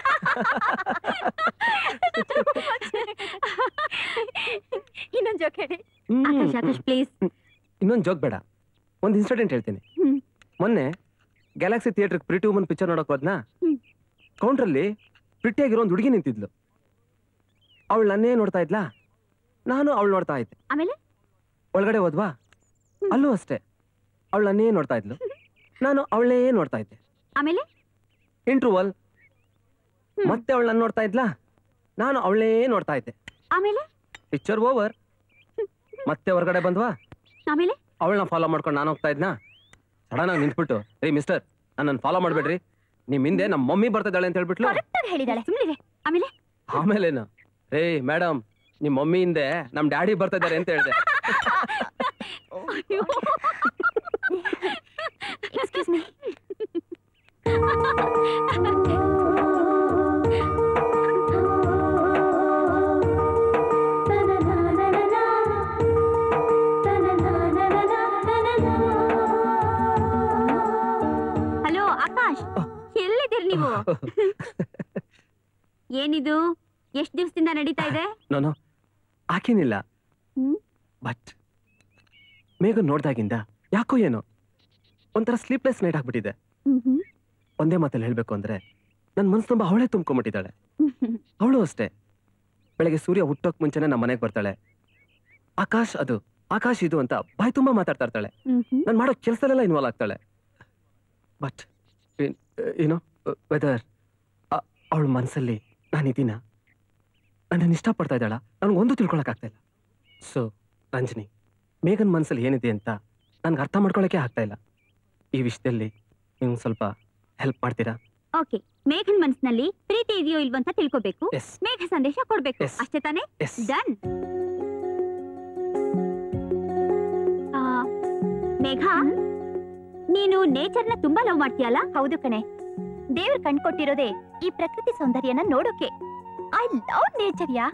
S3: ಇನ್ನೊಂದ್ ಜೋಕ್ ಹೇಳಿ
S7: ಹ್ಮ್.
S3: ಆಕಾಶ್ ಆಕಾಶ್ ಪ್ಲೀಸ್
S7: ಇನ್ನೊಂದು ಜೋಕ್ ಬೇಡ ಒಂದು ಇನ್ಸಿಡೆಂಟ್ ಹೇಳ್ತೀನಿ
S3: ಹ್ಮ್.
S7: ಮೊನ್ನೆ Galaxy theatre Pretty Woman picture ನೋಡಕ್ ಹೋದ್ನಾ
S3: ಹ್ಮ್.
S7: ಕೌಂಟ್ರಲ್ಲಿ ಪ್ರಿಟಿಯಾಗಿರೋ ಒಂದು ಹುಡುಗಿ ನಿಂತಿದ್ಲು ಅವಳು ನನ್ನೇ ನೋಡ್ತಾ ಇದ್ಲಾ ನಾನು ಅವಳು ನೋಡ್ತಾ ಇದ್ದೆ
S3: ಆಮೇಲೆ
S7: ಒಳಗಡೆ ಹೋದ್ವಾ ಅಲ್ಲೂ ಅಷ್ಟೇ ಅವಳು ನನ್ನೇ ನೋಡ್ತಾ ಇದ್ಲು ನಾನು ಅವಳೇ ನೋಡ್ತಾ ಇದ್ದೆ
S3: ಆಮೇಲೆ
S7: ಇಂಟ್ರೂವಲ್
S3: ಹ್ಮ್.
S7: ಮತ್ತೆ ಅವಳು ನನ್ನ ನೋಡ್ತಾ ಇದ್ಲಾ ನಾನು ಅವಳೇ ನೋಡ್ತಾ ಇದ್ದೆ
S3: ಆಮೇಲೆ
S7: ಪಿಕ್ಚರ್ ಓವರ್ ಮತ್ತೆ ಹೊರಗಡೆ ಬಂದ್ವಾ
S3: ಆಮೇಲೆ
S7: ಅವಳನ್ನ ಫಾಲೋ ಮಾಡ್ಕೊಂಡು ನಾನು ಹೋಗ್ತಾ ಇದ್ನಾ ಸಡನ್ ಆಗಿ ನಿಂತ್ಬಿಟ್ಟು ರೀ ಮಿಸ್ಟರ್ ನನ್ನನ್ನು ಫಾಲೋ ಮಾಡ್ಬೇಡ್ರಿ ನಿಮ್ ಹಿಂದೆ ನಮ್ಮ ಮಮ್ಮಿ ಬರ್ತಿದ್ದಾಳೆ ಅಂತ ಹೇಳ್ಬಿಟ್ಲು
S3: ಕರೆಕ್ಟ್ ಆಗಿ ಹೇಳಿದಾಳೆ ಸುಮ್ಮನೆ ಆಮೇಲೆ
S7: ಆಮೇಲೇನು ರೇ ಮೇಡಮ್ ನಿಮ್ ಮಮ್ಮಿ ಹಿಂದೆ ನಮ್ ಡ್ಯಾಡಿ ಬರ್ತಾ ಇದಾರೆ ಅಂತ ಹೇಳಿದೆ
S3: ಎಕ್ಸ್ಕ್ಯೂಸ್ ಮೀ ಹಲೋ ಆಕಾಶ್ ಎಲ್ಲಿದ್ದೀರಿ ನೀವು ಏನಿದು ಎಷ್ಟ್ ದಿವಸದಿಂದ ನಡೀತಾ ಇದೆ
S7: ನಾನು ಆಕೇನಿಲ್ಲ
S3: ಹ್ಮ್?
S7: ಬಟ್ ಮೇಘ ನೋಡ್ದಾಗಿಂದ ಯಾಕೋ ಏನೋ ಒಂಥರ ಸ್ಲೀಪ್ಲೆಸ್ ನೈಟ್ ಆಗ್ಬಿಟ್ಟಿದೆ ಒಂದೇ ಮಾತಲ್ಲಿ ಹೇಳ್ಬೇಕು ಅಂದ್ರೆ ನನ್ನ ಮನ್ಸು ತುಂಬ ಅವಳೇ ತುಂಬ್ಕೊಂಡ್ಬಿಟ್ಟಿದ್ದಾಳೆ ಅವಳು ಅಷ್ಟೇ ಬೆಳಗ್ಗೆ ಸೂರ್ಯ ಹುಟ್ಟೋಕ್ ಮುಂಚೆನೆ ನಮ್ಮ ಮನೆಗೆ ಬರ್ತಾಳೆ ಆಕಾಶ್ ಅದು ಆಕಾಶ್ ಇದು ಅಂತ ಬಾಯಿ ತುಂಬಾ ಮಾತಾಡ್ತಾ ಇರ್ತಾಳೆ ನಾನು ಮಾಡೋ ಕೆಲಸದಲ್ಲೆಲ್ಲ ಇನ್ವಾಲ್ವ್ ಆಗ್ತಾಳೆ ಬಟ್ ಏನೋ ವೆದರ್ ಅವಳ ಮನಸ್ಸಲ್ಲಿ ನಾನಿದ್ದೀನ ನನ್ನನ್ನು ಇಷ್ಟಪಡ್ತಾ ಇದ್ದಾಳ ನನಗೊಂದು ತಿಳ್ಕೊಳಕ್ಕಾಗ್ತಾ ಇಲ್ಲ ಸೊ ರಂಜನಿ ಮೇಘನ್ ಮನಸ್ಸಲ್ಲಿ ಏನಿದೆ ಅಂತ ನನ್ಗೆ ಅರ್ಥ ಮಾಡ್ಕೊಳಕ್ಕೆ ಆಗ್ತಾ ಇಲ್ಲ ಈ ವಿಷಯದಲ್ಲಿ ನೀವು ಸ್ವಲ್ಪ ಹೆಲ್ಪ್ ಮಾಡ್ತೀರಾ
S3: ಓಕೆ ಮೇಘನ್ ಮನ್ಸಿನಲ್ಲಿ ಪ್ರೀತಿ ಇದೆಯೋ ಇಲ್ವೋ ಅಂತ ತಿಳ್ಕೊಬೇಕು
S7: ಎಸ್
S3: ಮೇಘ ಸಂದೇಶ ಕೊಡ್ಬೇಕು
S7: Yes.
S3: ಅಷ್ಟೇ ತಾನೇ
S7: ಎಸ್
S3: ಡನ್ ಮೇಘ ನೀನು ನೇಚರ್ನ ತುಂಬಾ ಲವ್ ಮಾಡ್ತೀಯಲ್ಲ ಹೌದು ಕಣೆ ದೇವ್ರ ಕಣ್ಕೊಟ್ಟಿರೋದೇ ಈ ಪ್ರಕೃತಿ ಸೌಂದರ್ಯನ ನೋಡೋಕೆ ಐ ಲವ್ ನೇಚರ್ ಯಾ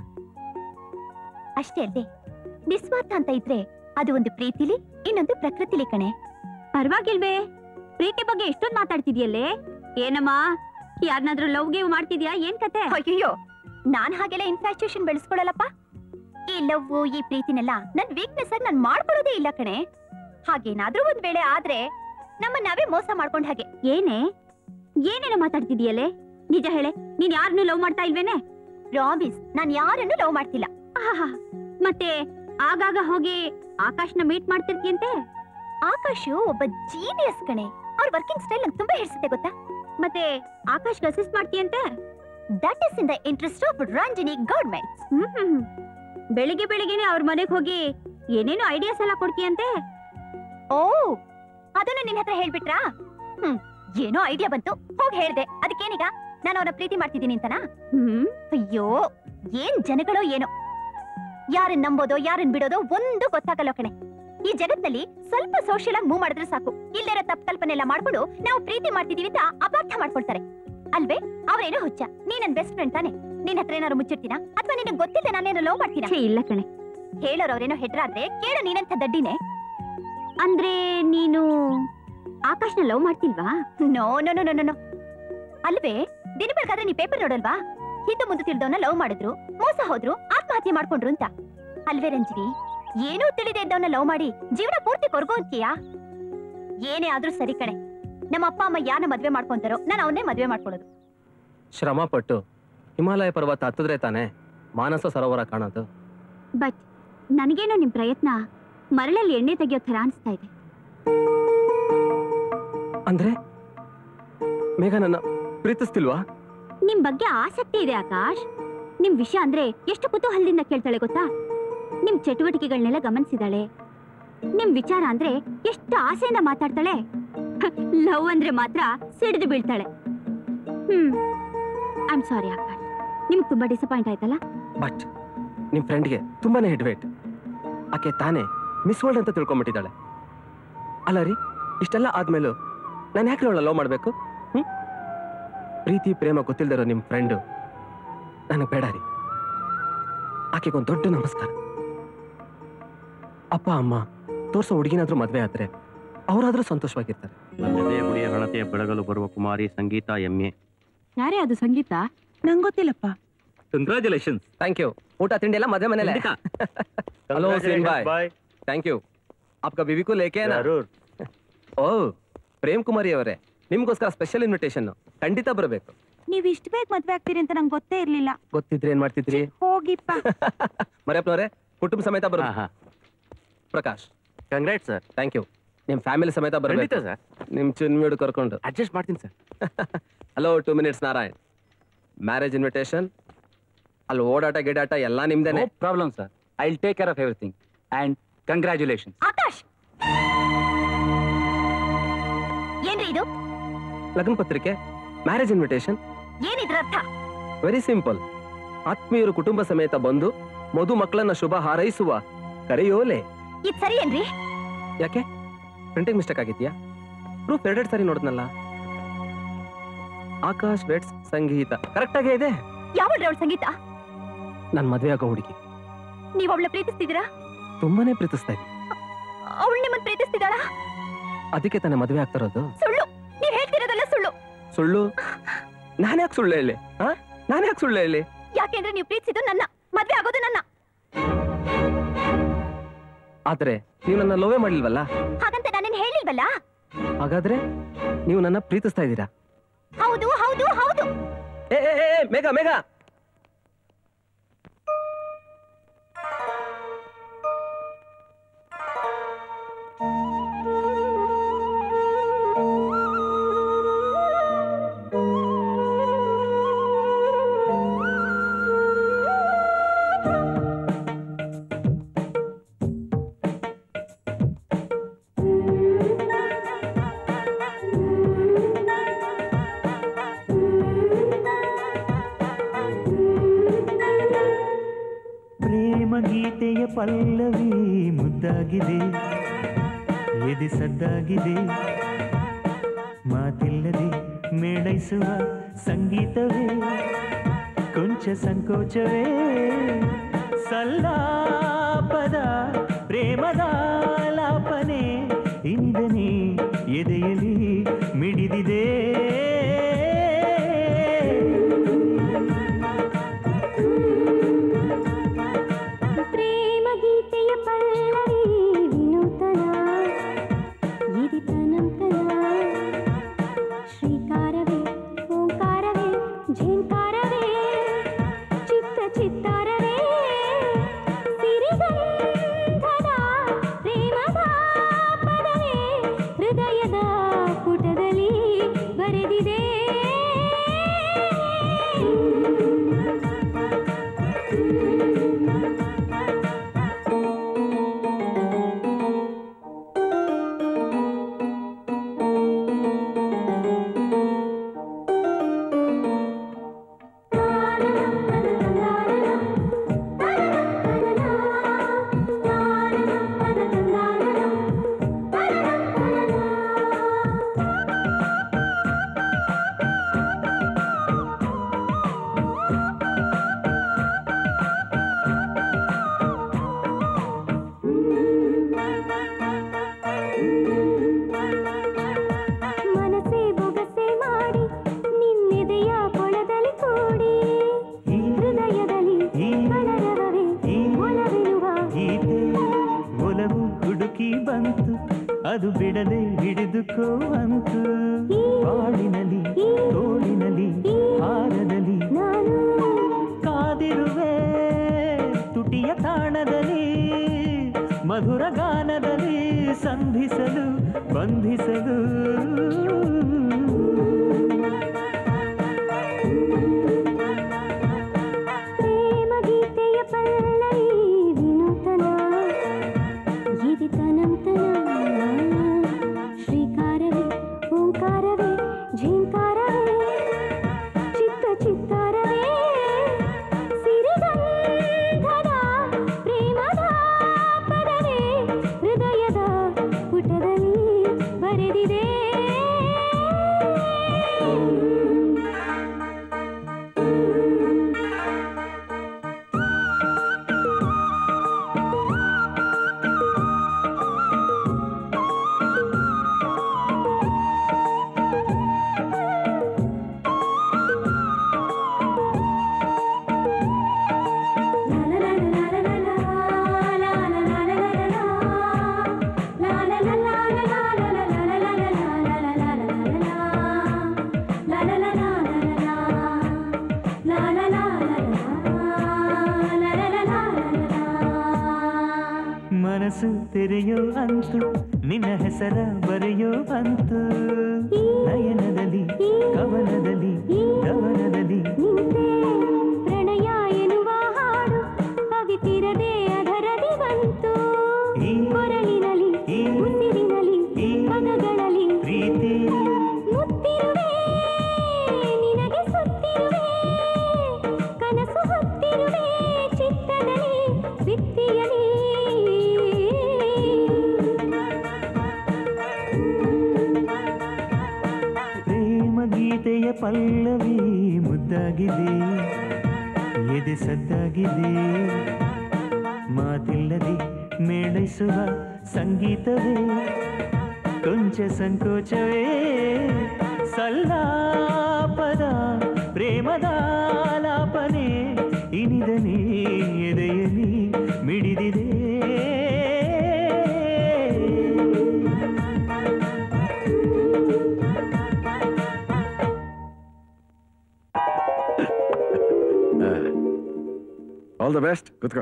S3: ಅಷ್ಟೇ ಅಲ್ಲದೆ ನಿಸ್ವಾರ್ಥ ಅಂತ ಇದ್ರೆ ಅದು ಒಂದು ಪ್ರೀತಿಲಿ ಇನ್ನೊಂದು ಪ್ರಕೃತಿಲಿ ಕಣೆ ಪರವಾಗಿಲ್ವೇ ಪ್ರೀತಿ ಬಗ್ಗೆ ಎಷ್ಟೊಂದು ಮಾತಾಡ್ತಿದ್ಯಲ್ಲೇ ಏನಮ್ಮ ಯಾರನ್ನಾದ್ರೂ ಲವ್ ಗೇವ್ ಮಾಡ್ತಿದ್ಯಾ ಏನ್ ಕತೆ ಅಯ್ಯೋ ನಾನ್ ಹಾಗೆಲ್ಲ ಇನ್ಫ್ಯಾಚುಯೇಷನ್ ಬೆಳೆಸ್ಕೊಳಲ್ಲಪ್ಪ ಈ ಲವ್ ಈ ಪ್ರೀತಿನೆಲ್ಲ ನನ್ ವೀಕ್ನೆಸ್ ಆಗಿ ನಾನ್ ಮಾಡ್ಕೊಳ್ಳೋದೇ ಇಲ್ಲ ಕಣೆ ಹಾಗೇನಾದ್ರೂ ಒಂದ್ ವೇಳೆ ಆದ್ರೆ ನಮ್ಮ ನಾವೇ ಮೋಸ ಮಾಡ್ಕೊಂಡ್ ಹಾಗೆ ಏನೇ ಏನೇನೋ ಮಾತಾಡ್ತಿದ್ಯಲ್ಲೇ ನಿಜ ಹೇಳೆ ನೀನ್ ಯಾರನ್ನು ಲವ್ ಮಾಡ್ತಾ ಇಲ್ವೇನೆ ಪ್ರಾಮಿಸ್ ನಾನ್ ಯಾರನ್ನು ಲವ್ ಮಾಡ್ತಿಲ್ಲ ಆಹಾ, ಮತ್ತೆ ಆಗಾಗ ಹೋಗಿ ಆಕಾಶ್ನ ಮೀಟ್ ಮಾಡ್ತಿರ್ತೀಯಂತೆ ಆಕಾಶು ಒಬ್ಬ ಜೀನಿಯಸ್ ಕಣೆ ಅವ್ರ ವರ್ಕಿಂಗ್ ಸ್ಟೈಲ್ ನಂಗೆ ತುಂಬಾ ಹಿಡಿಸುತ್ತೆ ಗೊತ್ತಾ ಮತ್ತೆ ಆಕಾಶ್ ಅಸಿಸ್ಟ್ ಮಾಡ್ತೀಯಂತೆ that is in the interest of Ranjani government ಬೆಳಿಗ್ಗೆ ಬೆಳಿಗ್ಗೆನೆ ಅವ್ರ ಮನೆಗೆ ಹೋಗಿ ಏನೇನೋ ಐಡಿಯಾಸ್ ಎಲ್ಲ ಕೊಡ್ತೀಯಂತೆ ಓ ಅದನ್ನ ನಿನ್ನ ಹತ್ರ ಹೇಳ್ಬಿಟ್ರಾ ಹ್ಮ್ ಏನೋ ಐಡಿಯಾ ಬಂತು ಹೋಗಿ ಹೇಳ್ದೆ ಅದಕ್ಕೇನೀಗ ನಾನು ಅವನ ಪ್ರೀತಿ ಮಾಡ್ತಿದ್ದೀನಿ ಅಂತನಾ ಹ್ಮ್ ಅಯ್ಯೋ ಏನ್ ಜನಗಳೋ ಏನೋ ಯಾರನ್ನ ನಂಬೋದೋ ಯಾರನ್ನ ಬಿಡೋದೋ ಒಂದು ಗೊತ್ತಾಗಲ್ಲ ಕಣೆ ಈ ಜಗತ್ನಲ್ಲಿ ಸ್ವಲ್ಪ ಸೋಷಿಯಲ್ ಆಗಿ ಮೂವ್ ಮಾಡಿದ್ರೆ ಸಾಕು ಇಲ್ದಿರೋ ತಪ್ಪು ಕಲ್ಪನೆ ಎಲ್ಲ ಮಾಡ್ಕೊಂಡು ನಾವು ಪ್ರೀತಿ ಮಾಡ್ತಿದೀವಿ ಅಂತ ಅಪಾರ್ಥ ಮಾಡ್ಕೊಳ್ತಾರೆ ಅಲ್ವೇ ಅವರೇನೋ ಹುಚ್ಚ ನೀ ನನ್ ಬೆಸ್ಟ್ ಫ್ರೆಂಡ್ ತಾನೆ ನಿನ್ ಹತ್ರ ಏನಾದ್ರು ಮುಚ್ಚಿರ್ತೀನಾ ಅಥವಾ ನಿನಗೆ ಗೊತ್ತಿಲ್ಲ ನಾನೇನೋ ಲವ್ ಮಾಡ್ತೀನ ಇಲ್ಲ ಕಣೆ ಹೇಳೋರ್ ಅವ್ರೇನೋ ಹೆಡ್ರಾದ್ರೆ ಕೇಳು ನೀನಂತ ದಡ್ಡಿನೇ ಅಂದ್ರೆ ನೀನು ಆಕಾಶ್ನ ಲವ್ ಮಾಡ್ತಿಲ್ವಾ no no no no no ಅಲ್ವೇ ದಿನ ಬೆಳಗಾದ್ರೆ ನೀ ಪೇಪರ್ ನೋಡಲ್ವಾ ಹಿಂದೆ ಮುಂದೆ ತಿಳಿದವನ್ನ ಲವ್ ಮಾಡಿದ್ರು ಮೋಸ ಹೋದ್ರು ಆತ್ಮಹತ್ಯೆ ಮಾಡ್ಕೊಂಡ್ರು ಅಂತ ಅಲ್ವೇ ರಂಜಿನಿ ಏನೂ ತಿಳಿದೇ ಇದ್ದವನ್ನ ಲವ್ ಮಾಡಿ ಜೀವನ ಪೂರ್ತಿ ಕೊರ್ಗೋ ಅಂತೀಯಾ ಏನೇ ಆದ್ರೂ ಸರಿ ಕಣೆ ನಮ್ಮ ಅಪ್ಪ ಅಮ್ಮ ಯಾನ ಮದ್ವೆ ಮಾಡ್ಕೊಂತಾರೋ ನಾನು ಅವನ್ನೇ ಮದ್ವೆ ಮಾಡ್ಕೊಳ್ಳೋದು
S7: ಶ್ರಮ ಪಟ್ಟು ಹಿಮಾಲಯ ಪರ್ವತ ಹತ್ತಿದ್ರೆ ತಾನೇ ಮಾನಸ ಸರೋವರ ಕಾಣೋದು
S3: ಬಟ್ ನನಗೇನೋ ನಿಮ್ ಪ್ರಯತ್ನ ಮರಳಲ್ಲಿ ಎಣ್ಣೆ ತೆಗಿಯೋ ತರ ಅನ್ಸ್ತಾ ಇದೆ
S7: ಅಂದ್ರೆ ಮೇಘ ನನ್ನ ಪ್ರೀತಿಸ್ತಿಲ್ವಾ
S3: ನಿಮ್ ಬಗ್ಗೆ ಆಸಕ್ತಿ ಇದೆ ಆಕಾಶ್ ನಿಮ್ ವಿಷಯ ಅಂದ್ರೆ ಎಷ್ಟು ಕುತೂಹಲದಿಂದ ಕೇಳ್ತಾಳೆ ಗೊತ್ತಾ ನಿಮ್ ಚಟುವಟಿಕೆಗಳನ್ನೆಲ್ಲ ಗಮನಿಸಿದಾಳೆ ನಿಮ್ ವಿಚಾರ ಅಂದ್ರೆ ಎಷ್ಟು ಆಸೆಯಿಂದ ಮಾತಾಡ್ತಾಳೆ ಲವ್ ಅಂದ್ರೆ ಮಾತ್ರ ಸಿಡಿದು ಬೀಳ್ತಾಳೆ hmm I am sorry Akash ನಿಮ್ಗೆ ತುಂಬಾ ಡಿಸಪಾಯಿಂಟ್ ಆಯ್ತಲ್ಲ
S7: ಬಟ್ ನಿಮ್ ಫ್ರೆಂಡ್ಗೆ ತುಂಬಾನೇ ಹೆಡ್ ವೇಟ್ ಆಕೆ ತಾನೇ ಮಿಸ್ ವರ್ಲ್ಡ್ ಅಂತ ತಿಳ್ಕೊಂಬಿಟ್ಟಿದ್ದಾಳೆ ಅಲ್ಲ ರೀ ಇಷ್ಟೆಲ್ಲ ಆದ್ಮೇಲೂ ನಾನು ಯಾಕೆ ಅವಳ ಲವ್ ಮಾಡಬೇಕು ಹ್ಮ್ ಪ್ರೀತಿ ಪ್ರೇಮ ಗೊತ್ತಿಲ್ದಿರೋ ನಿಮ್ಮ ಫ್ರೆಂಡು ನನಗೆ ಬೇಡ ರೀ ಆಕೆಗೊಂದು ದೊಡ್ಡ ನಮಸ್ಕಾರ ಅಪ್ಪ ಅಮ್ಮ ತೋರ್ಸೋ ಹುಡುಗಿನಾದ್ರೂ ಮದ್ವೆ ಆದ್ರೆ ಅವರಾದ್ರೂ ಸಂತೋಷವಾಗಿರ್ತಾರೆ
S2: ನನ್ನದೇ ಗುಡಿಯ ಹಣತೆಯ ಬೆಳಗಲು ಬರುವ ಕುಮಾರಿ ಸಂಗೀತ ಎಮ್ಮೆ
S10: ಯಾರೇ ಅದು ಸಂಗೀತ
S4: ನಂಗ್ ಗೊತ್ತಿಲ್ಲಪ್ಪ
S2: ಕಂಗ್ರಾಚುಲೇಷನ್ಸ್
S7: ಥ್ಯಾಂಕ್ ಯು ಊಟ ತಿಂಡಿ ಎಲ್ಲ ಮದ್ವೆ ಮನೇಲೆ ಹಲೋ ಬಾಯ್ ಥ್ಯಾಂಕ್ ಯು आपका बीवी को लेके आना
S11: जरूर
S7: ಓ ಪ್ರೇಮ್ ಕುಮಾರಿ ಅವರೇ ನಿಮ್ಗೋಸ್ಕರ ಸ್ಪೆಷಲ್ ಇನ್ವಿಟೇಷನ್ ಖಂಡಿತ ಬರಬೇಕು
S3: ನೀವ್ ಇಷ್ಟ ಬೇಗ ಮದ್ವೆ ಆಗ್ತೀರಿ ಅಂತ ನಂಗೆ ಗೊತ್ತೇ ಇರ್ಲಿಲ್ಲ
S7: ಗೊತ್ತಿದ್ರೆ ಏನ್ ಮಾಡ್ತಿದ್ರಿ
S3: ಹೋಗಿಪ್ಪ
S7: ಮರ್ಯಪ್ಪನವರೇ ಕುಟುಂಬ ಸಮೇತ ಬರ
S11: ಹಾ ಹಾ
S7: Prakash
S11: congrats sir
S7: thank you ನಿಮ್ ಫ್ಯಾಮಿಲಿ ಸಮೇತ
S11: ಖಂಡಿತ
S7: ಬರಬೇಕು
S11: ಸರ್
S7: ನಿಮ್ ಚಿನ್ಮೇಡು ಕರ್ಕೊಂಡು
S11: ಅಡ್ಜಸ್ಟ್ ಮಾಡ್ತೀನಿ sir
S7: hello two minutes Narayan marriage invitation ಅಲ್ಲಿ ಓಡಾಟ ಗಿಡಾಟ ಎಲ್ಲ ನಿಮ್ದೇನೆ
S11: no problem sir I will take care of everything and congratulation
S3: Akash ಏನ್ರಿ ಇದು
S7: ಲಗ್ನ ಪತ್ರಿಕೆ ಮ್ಯಾರೇಜ್ ಇನ್ವಿಟೇಷನ್
S3: ಏನಿದ್ರ ಅರ್ಥ
S7: ವೆರಿ ಸಿಂಪಲ್ ಆತ್ಮೀಯರು ಕುಟುಂಬ ಸಮೇತ ಬಂದು ಮಧು ಮಕ್ಕಳನ್ನ ಶುಭ ಹಾರೈಸುವ ಕರೆಯೋಲೆ
S3: ಇದ್ ಸರಿ ಏನ್ರಿ
S7: ಯಾಕೆ ಪ್ರಿಂಟಿಂಗ್ ಮಿಸ್ಟೇಕ್ ಆಗಿದ್ಯಾ ಪ್ರೂಫ್ ಎರಡೆರಡು ಸಾರಿ ನೋಡಿದ್ನಲ್ಲ ಆಕಾಶ್ ವೆಟ್ಸ್ ಸಂಗೀತ ಕರೆಕ್ಟ್ ಆಗೇ ಇದೆ
S3: ಯಾವಳ್ರಿ ಅವಳ ಸಂಗೀತ
S7: ನನ್ ಮದ್ವೆ ಆಗೋ ಹುಡುಗಿ
S3: ನೀವ್ ಅವಳ ಪ್ರೀತಿಸ್ತಿದ್ದೀರಾ
S7: ತುಂಬಾನೇ ಪ್ರೀತಿಸ್ತಾ ಇದ್ದೀನಿ
S3: ಅವಳು ನಿಮ್ಮನ್ ಪ್ರೀತಿಸ್ತಿದ್ದಾಳ
S7: ಅದಕ್ಕೆ ತಾನೇ ಮದ್ವೆ ಆಗ್ತಿರೋದು
S3: ಸುಳ್ಳು ನೀವ್ ಹೇಳ್ತಿರೋದೆಲ್ಲ ಸುಳ್ಳು
S7: ಸುಳ್ಳು ನಾನ್ಯಾಕೆ ಸುಳ್ಳು ಹೇಳಿ ಹಾ ನಾನ್ಯಾಕೆ ಸುಳ್ಳು ಹೇಳಿ
S3: ಯಾಕೆಂದ್ರೆ ನೀವು ಪ್ರೀತಿಸಿದ್ದು ನನ್ನ ಮದ್ವೆ ಆಗೋದು ನನ್ನ
S7: ಆದ್ರೆ ನೀವು ನನ್ನ ಲೋವೆ ಮಾಡ್ಲಿಲ್ವಲ್ಲ
S3: ಹಾಗಂತ ನಾನೇನ್ ಹೇಳಿಲ್ವಲ್ಲ
S7: ಹಾಗಾದ್ರೆ ನೀವು ನನ್ನ ಪ್ರೀತಿಸ್ತಾ ಇದ್ದೀರಾ
S3: ಹೌದು ಹೌದು ಹೌದು
S7: ಏ ಏ, ಏ, ಏ, ಮೇಘ ಮೇಘ
S12: ಪ್ರೇಮ ಗೀತೆಯ ಪಲ್ಲವಿ ಮುದ್ದಾಗಿದೆ ಎದೆ ಸದ್ದಾಗಿದೆ ಮಾತಿಲ್ಲದೆ ಮೇಳೈಸುವ ಸಂಗೀತವೇ ಕೊಂಚ ಸಂಕೋಚವೇ ಸಲ್ಲಾಪದ ಪ್ರೇಮದ ಲಾಪನೆ ಇಂದನೆ ಎದೆಯಲ್ಲಿ ಮಿಡಿದಿದೆ
S1: ಪ್ರೇಮ ಗೀತೆಯ ಪಲ್ಲವಿ ವಿನೂತನ ಇದಿತನಂತನ ಶ್ರೀಕಾರವೇ ಓಂಕಾರವೇ ಝೇಂಕಾರವೇ ಚಿತ್ತ ಚಿತ್ತಾರವೇ ಸಿರಿಗಂಧದ ಪ್ರೇಮದ ಪದವೇ ಹೃದಯದ ಪುಟದಲ್ಲಿ ಬರೆದಿದೆ ಮನಸೇ ಬೊಗಸೆ ಮಾಡಿ ನಿನ್ನೆದೆಯ ಕೊಳದಲ್ಲಿ ಕೂಡಿ ಹೃದಯದಲ್ಲಿ ಕಳರವವೇ ಒಲವಿರುವ
S12: ಗೀತೆ ಒಲವು ಹುಡುಕಿ ಬಂತು ಅದು ಬಿಡದೆ ಹಿಡಿದುಕೋ ಅಂತು ಬಾಳಿನಲ್ಲಿ ತೋಳಿನಲ್ಲಿ ಹಾರದಲ್ಲಿ ಕಾದಿರುವೆ ತುಟಿಯ ತಾಣದಲ್ಲಿ ಮಧುರ ಗಾನದಲ್ಲಿ ಸಂಧಿಸಲು ಬಂಧಿಸಲು
S1: ಪ್ರೇಮ ಗೀತೆಯ ಪಲ್ಲವಿ ವಿನೂತನ ಇದಿತನಂತನ ಶ್ರೀಕಾರವೇ ಓಂಕಾರವೇ ಝೇಂಕಾರವೇ ಚಿತ್ತ ಚಿತ್ತಾರವೇ ಸಿರಿಗಂಧದ ಪ್ರೇಮದ ಪದವೇ ಹೃದಯದ ಪುಟದಲ್ಲಿ ಬರೆದಿದೆ
S12: ತೆರೆಯೋ ಅಂತು ನಿನ್ನ ಹೆಸರ ಬರೆಯೋ ಅಂತು ನಯನದಲ್ಲಿ ಕವನದಲ್ಲಿ ಕವನದಲ್ಲಿ
S3: ಪ್ರಣಯ ಎನ್ನುವ ಹಾಡು ಕವಿತಿರದೆ ಅದರದಿ ಬಂತು ಕೊರಳಿನಲಿ ಉಸಿರಿನಲಿ ಪದಗಳಲ್ಲಿ
S12: ಪ್ರೀತಿ
S3: ಮುತ್ತಿರುವೆ ನಿನಗೆ ಸುತ್ತಿರುವೆ ಕನಸು ಹೊತ್ತಿರುವೆ ಚಿತ್ತದಲ್ಲಿ ಬಿತ್ತಿಯಲಿ
S12: ಪ್ರೇಮ ಗೀತೆಯ ಪಲ್ಲವಿ ಮುದ್ದಾಗಿದೆ ಎದೆ ಸದ್ದಾಗಿದೆ ಮಾತಿಲ್ಲದೆ ಮೇಳೈಸುವ ಸಂಗೀತವೇ ಕೊಂಚ ಸಂಕೋಚವೇ ಸಲ್ಲಾಪದ ಪ್ರೇಮದ ಲಾಪನೆ ಇನಿದನೇ ಎದೆಯಲಿ ಮಿಡಿದಿದೆ
S8: ಆಲ್ ದ ಬೆಸ್ಟ್ ಕುತ್ಕೋ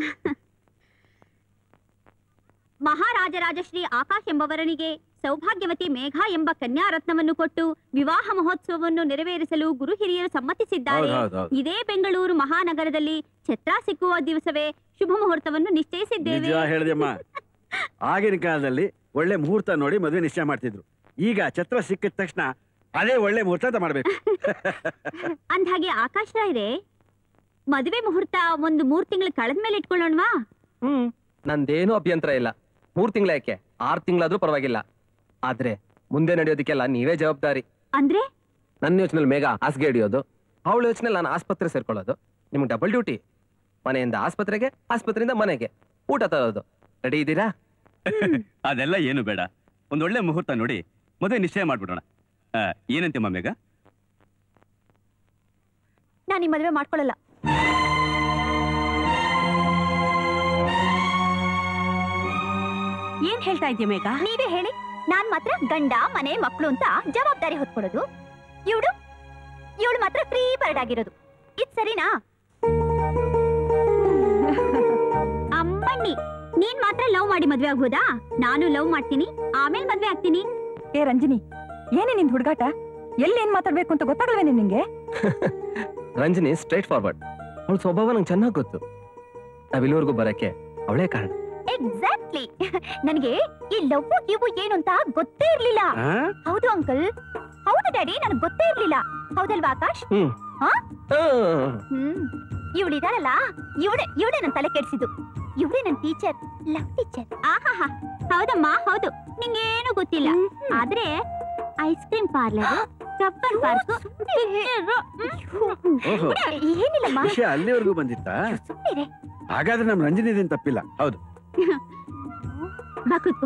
S3: ಮಹಾರಾಜರಾಜಶ್ರೀ ಆಕಾಶ್ ಎಂಬವರನಿಗೆ ಸೌಭಾಗ್ಯವತಿ ಮೇಘ ಎಂಬ ಕನ್ಯಾ ರತ್ನವನ್ನು ಕೊಟ್ಟು ವಿವಾಹ ಮಹೋತ್ಸವವನ್ನು ನೆರವೇರಿಸಲು ಗುರು ಹಿರಿಯರು ಸಮ್ಮತಿಸಿದ್ದಾರೆ
S8: ಹೌದು, ಹೌದು, ಹೌದು.
S3: ಇದೇ ಬೆಂಗಳೂರು ಮಹಾನಗರದಲ್ಲಿ ಛತ್ರ ಸಿಕ್ಕುವ ದಿವಸವೇ ಶುಭ ಮುಹೂರ್ತವನ್ನು ನಿಶ್ಚಯಿಸಿದ್ದೇವೆ
S8: ನಿಜ ಹೇಳಿದೆಮ್ಮ ಆಗಿನ ಕಾಲದಲ್ಲಿ ಒಳ್ಳೆ ಮುಹೂರ್ತ ನೋಡಿ ಮದುವೆ ನಿಶ್ಚಯ ಮಾಡ್ತಿದ್ರು ಈಗ ಛತ್ರ ಸಿಕ್ಕಿದ ತಕ್ಷಣ ಅದೇ ಒಳ್ಳೆ ಮುಹೂರ್ತ ಅಂತ ಮಾಡ್ಬೇಕು
S3: ಅಂದ್ಹಾಗೆ ಆಕಾಶ್ ರಾಯ್ರೆ ಮದುವೆ ಮುಹೂರ್ತ ಒಂದು ಮೂರ್ ತಿಂಗಳು ಕಳೆದ ಮೇಲೆ ಇಟ್ಕೊಳ್ಳೋಣವಾ
S7: ಹ್ಮ್ ನಂದೇನು ಅಭ್ಯಂತರ ಇಲ್ಲ ಮೂರ್ ತಿಂಗಳ ಯಾಕೆ ಆರ್ ತಿಂಗಳಾದ್ರೂ ಪರವಾಗಿಲ್ಲ ಆದ್ರೆ ಮುಂದೆ ನಡೆಯೋದಕ್ಕೆಲ್ಲ ನೀವೇ ಜವಾಬ್ದಾರಿ
S3: ಅಂದ್ರೆ
S7: ನನ್ನ ಯೋಚನೆಯಲ್ಲಿ ಮೇಘ ಹಾಸಿಗೆ ಹಿಡಿಯೋದು ಅವಳ ಯೋಚನೆಯಲ್ಲಿ ನಾನು ಆಸ್ಪತ್ರೆ ಸೇರ್ಕೊಳ್ಳೋದು ನಿಮ್ಗೆ ಡಬಲ್ ಡ್ಯೂಟಿ ಮನೆಯಿಂದ ಆಸ್ಪತ್ರೆಗೆ ಆಸ್ಪತ್ರೆಯಿಂದ ಮನೆಗೆ ಊಟ ತರೋದು ರೆಡಿ ಇದ್ದೀರಾ
S2: ಅದೆಲ್ಲ ಏನು ಬೇಡ ಒಂದ್ ಒಳ್ಳೆ ಮುಹೂರ್ತ ನೋಡಿ ಮದುವೆ ನಿಶ್ಚಯ ಮಾಡ್ಬಿಡೋಣ ಆ, ಏನಂತೆ ಮೇಘ
S1: ನಾನು ಈ ಮದುವೆ ಮಾಡ್ಕೊಳ್ಳಲ್ಲ
S10: ಏನ್ ಹೇಳ್ತಾ ಇದ್ಯಾ ಮೇಘ
S1: ನೀವೇ ಹೇಳಿ ನಾನ್ ಮಾತ್ರ ಗಂಡ ಮನೆ ಮಕ್ಕಳು ಅಂತ ಜವಾಬ್ದಾರಿ ಹೊತ್ಕೊಡೋದು ಇವಳು ಇವಳು ಮಾತ್ರ ಫ್ರೀ ಬರ್ಡ್ ಆಗಿರೋದು ಇದ್ ಸರಿನಾ
S3: ಅಮ್ಮಣ್ಣಿ ನೀನ್ ಮಾತ್ರ ಲವ್ ಮಾಡಿ ಮದ್ವೆ ಆಗ್ಬೋದಾ ನಾನು ಲವ್ ಮಾಡ್ತೀನಿ ಆಮೇಲೆ ಮದ್ವೆ ಆಗ್ತೀನಿ
S5: ಏ ರಂಜಿನಿ ಏನೇ ನಿನ್ ಹುಡುಗಾಟ ಎಲ್ಲಿ ಏನ್ ಮಾತಾಡ್ಬೇಕು ಅಂತ ಗೊತ್ತಾಗಲ್ವೇನೆ ನಿಂಗೆ
S7: ರಂಜನಿ ಸ್ಟ್ರೈಟ್ ಫಾರ್ವರ್ಡ್ ಅವಳ ಸ್ವಭಾವ ನಂಗೆ ಚೆನ್ನಾಗಿ ಗೊತ್ತು ನಾವಿಲ್ಲಿವರೆಗೂ ಬರಕ್ಕೆ ಅವಳೇ ಕಾರಣ
S1: ಎಕ್ಸಾಕ್ಟ್ಲಿ ನನಗೆ ಈ ಲವ್ ಗಿವ್ ಏನು ಅಂತ ಗೊತ್ತೇ ಇರ್ಲಿಲ್ಲ ಹೌದು ಅಂಕಲ್ ಹೌದು ಡ್ಯಾಡಿ ನನಗೆ ಗೊತ್ತೇ ಇರ್ಲಿಲ್ಲ ಹೌದಲ್ವಾ ಆಕಾಶ್
S7: ಹ್ಮ್
S1: ಹಾ
S7: ಆ,
S1: ಹ್ಮ್ ಇವಳಿದಾಳಲ್ಲ ಇವಳೆ ಇವಳೆ ನನ್ನ ತಲೆ ಕೆಡ್ಸಿದ್ದು ಇವಳೇ ನನ್ನ ಟೀಚರ್ ಲವ್ ಟೀಚರ್
S3: ಆಹಾಹಾ ಹೌದಮ್ಮ ಹೌದು ನಿಂಗೇನು ಗೊತ್ತಿಲ್ಲ ಆದ್ರೆ ice cream parlour Cubbon Park
S8: ಓಹೋ
S1: ಏನಿಲ್ಲಮ್ಮ
S8: ವಿಷಯ ಅಲ್ಲಿವರೆಗೂ ಬಂದಿತ್ತಾ
S1: ಸುಮ್ಮನೆ
S8: ಹಾಗಾದ್ರೆ ನಮ್ ರಂಜನಿದೇನ್ ತಪ್ಪಿಲ್ಲ ಹೌದು
S3: ಬಾ ಕೂತ್ಕೋ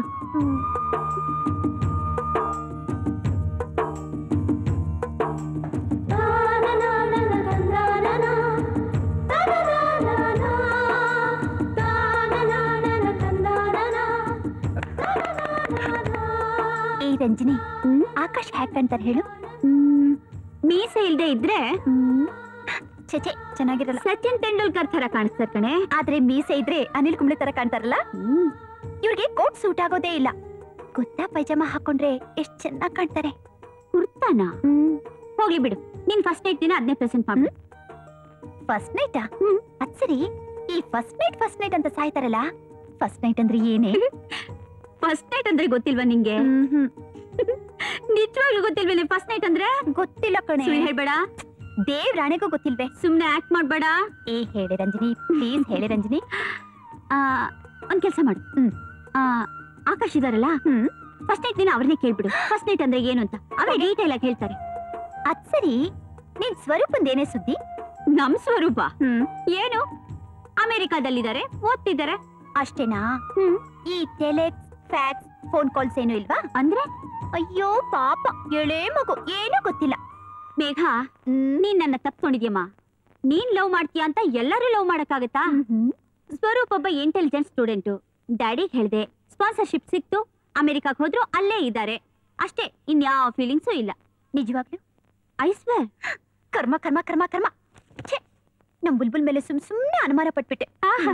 S1: ಏ ರಂಜಿನಿ ಆಕಾಶ್ ಹ್ಯಾಕ್ ಕಾಣ್ತಾರೆ ಹೇಳು
S3: ಮೀಸೆ ಇಲ್ದೆ ಇದ್ರೆ
S1: ಚಚೆ ಚೆನ್ನಾಗಿರಲ್ಲ
S3: ಸಚಿನ್ ತೆಂಡೂಲ್ಕರ್ ತರ ಕಾಣಿಸ್ತಾರೆ ಕಣೆ
S1: ಆದ್ರೆ ಮೀಸೆ ಇದ್ರೆ ಅನಿಲ್ ಕುಂಬ್ಳೆ ತರ ಕಾಣ್ತಾರಲ್ಲ ಇವ್ರಿಗೆ ಕೋಟ್ ಸೂಟ್ ಆಗೋದೇ ಇಲ್ಲ ಕುರ್ತಾ ಪೈಜಾಮ ಹಾಕೊಂಡ್ರೆ ಎಷ್ಟ್ ಚೆನ್ನಾಗ್ ಕಾಣ್ತಾರೆ
S3: ಕುರ್ತಾನ ಹೋಗ್ಲಿ ಬಿಡು ನೀನ್ ಫಸ್ಟ್ ನೈಟ್ ದಿನ ಅದನ್ನೇ ಪ್ರೆಸೆಂಟ್ ಮಾಡು
S1: ಫಸ್ಟ್ ನೈಟಾ ಅದ್ ಸರಿ ಈ ಫಸ್ಟ್ ನೈಟ್ ಫಸ್ಟ್ ನೈಟ್ ಅಂತ ಸಾಯ್ತಾರಲ್ಲ ಫಸ್ಟ್ ನೈಟ್ ಅಂದ್ರೆ ಏನೇ
S3: ಫಸ್ಟ್ ನೈಟ್ ಅಂದ್ರೆ ಗೊತ್ತಿಲ್ವಾ ನಿಂಗೆ ನಿಜವಾಗ್ಲೂ ಗೊತ್ತಿಲ್ವೇನೆ ಫಸ್ಟ್ ನೈಟ್ ಅಂದ್ರೆ
S1: ಗೊತ್ತಿಲ್ಲ ಕಣೆ
S3: ಸುಳ್ಳು ಹೇಳ್ಬೇಡ
S1: ದೇವ್ ರಾಣೆಗೂ ಗೊತ್ತಿಲ್ವೇ
S3: ಸುಮ್ನೆ ಆಕ್ಟ್ ಮಾಡ್ಬೇಡ
S1: ಏ ಹೇಳಿ ರಂಜಿನಿ ಪ್ಲೀಸ್ ಹೇಳಿ ರಂಜಿನಿ
S3: ಆ, ಒಂದ್ ಕೆಲ್ಸ ಮಾಡು ಆ, ಆಕಾಶ್ ಇದಾರಲ್ಲ ಫಸ್ಟ್ ನೈಟ್ ದಿನ ಅವ್ರನ್ನೇ ಕೇಳ್ಬಿಡು ಫಸ್ಟ್ ನೈಟ್ ಅಂದ್ರೆ ಏನು ಅಂತ ಅವರೇ ಡೀಟೇಲ್ ಆಗಿ ಹೇಳ್ತಾರೆ
S1: ಅದ್ ಸರಿ ನಿನ್ ಸ್ವರೂಪಂದೇನೇ ಸುದ್ದಿ
S3: ನಮ್ ಸ್ವರೂಪ ಏನು ಅಮೆರಿಕಾದಲ್ಲಿದ್ದಾರೆ ಓದ್ತಿದ್ದಾರೆ
S1: ಅಷ್ಟೇನಾ ಈ ಟೆಲೆಕ್ಸ್ ಫ್ಯಾಕ್ಸ್ ಫೋನ್ ಕಾಲ್ಸ್ ಏನು ಇಲ್ವಾ
S3: ಅಂದ್ರೆ
S1: ಅಯ್ಯೋ ಪಾಪ ಎಳೆ ಮಗು ಏನೂ ಗೊತ್ತಿಲ್ಲ
S3: ಮೇಘ ನೀನ್ ನನ್ನ ತಪ್ಕೊಂಡಿದ್ಯಮ್ಮ ನೀನ್ ಲವ್ ಮಾಡ್ತೀಯ ಅಂತ ಎಲ್ಲರೂ ಲವ್ ಮಾಡಕ್ಕಾಗತ್ತಾ ಸ್ವರೂಪ್ ಒಬ್ಬ ಇಂಟೆಲಿಜೆಂಟ್ ಸ್ಟೂಡೆಂಟು ಡ್ಯಾಡಿಗ್ ಹೇಳ್ದೆ ಸ್ಪಾನ್ಸರ್ಶಿಪ್ ಸಿಕ್ತು ಅಮೆರಿಕಾಗ್ ಹೋದ್ರು ಅಲ್ಲೇ ಇದ್ದಾರೆ ಅಷ್ಟೇ ಇನ್ಯಾವ ಫೀಲಿಂಗ್ಸು ಇಲ್ಲ
S1: ನಿಜವಾಗ್ಲು
S3: ಐ ಸ್ವೇರ್
S1: ಕರ್ಮ ಕರ್ಮ ಕರ್ಮ ಕರ್ಮ ಛೆ ನಮ್ ಬುಲ್ಬುಲ್ ಮೇಲೆ ಸುಮ್ ಸುಮ್ನೆ ಅನುಮಾನ ಪಟ್ಬಿಟ್ಟೆ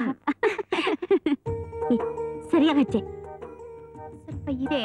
S3: ಸರಿಯಾಗಿ ಹಚ್ಚೆ
S1: ಸ್ವಲ್ಪ ಇದೆ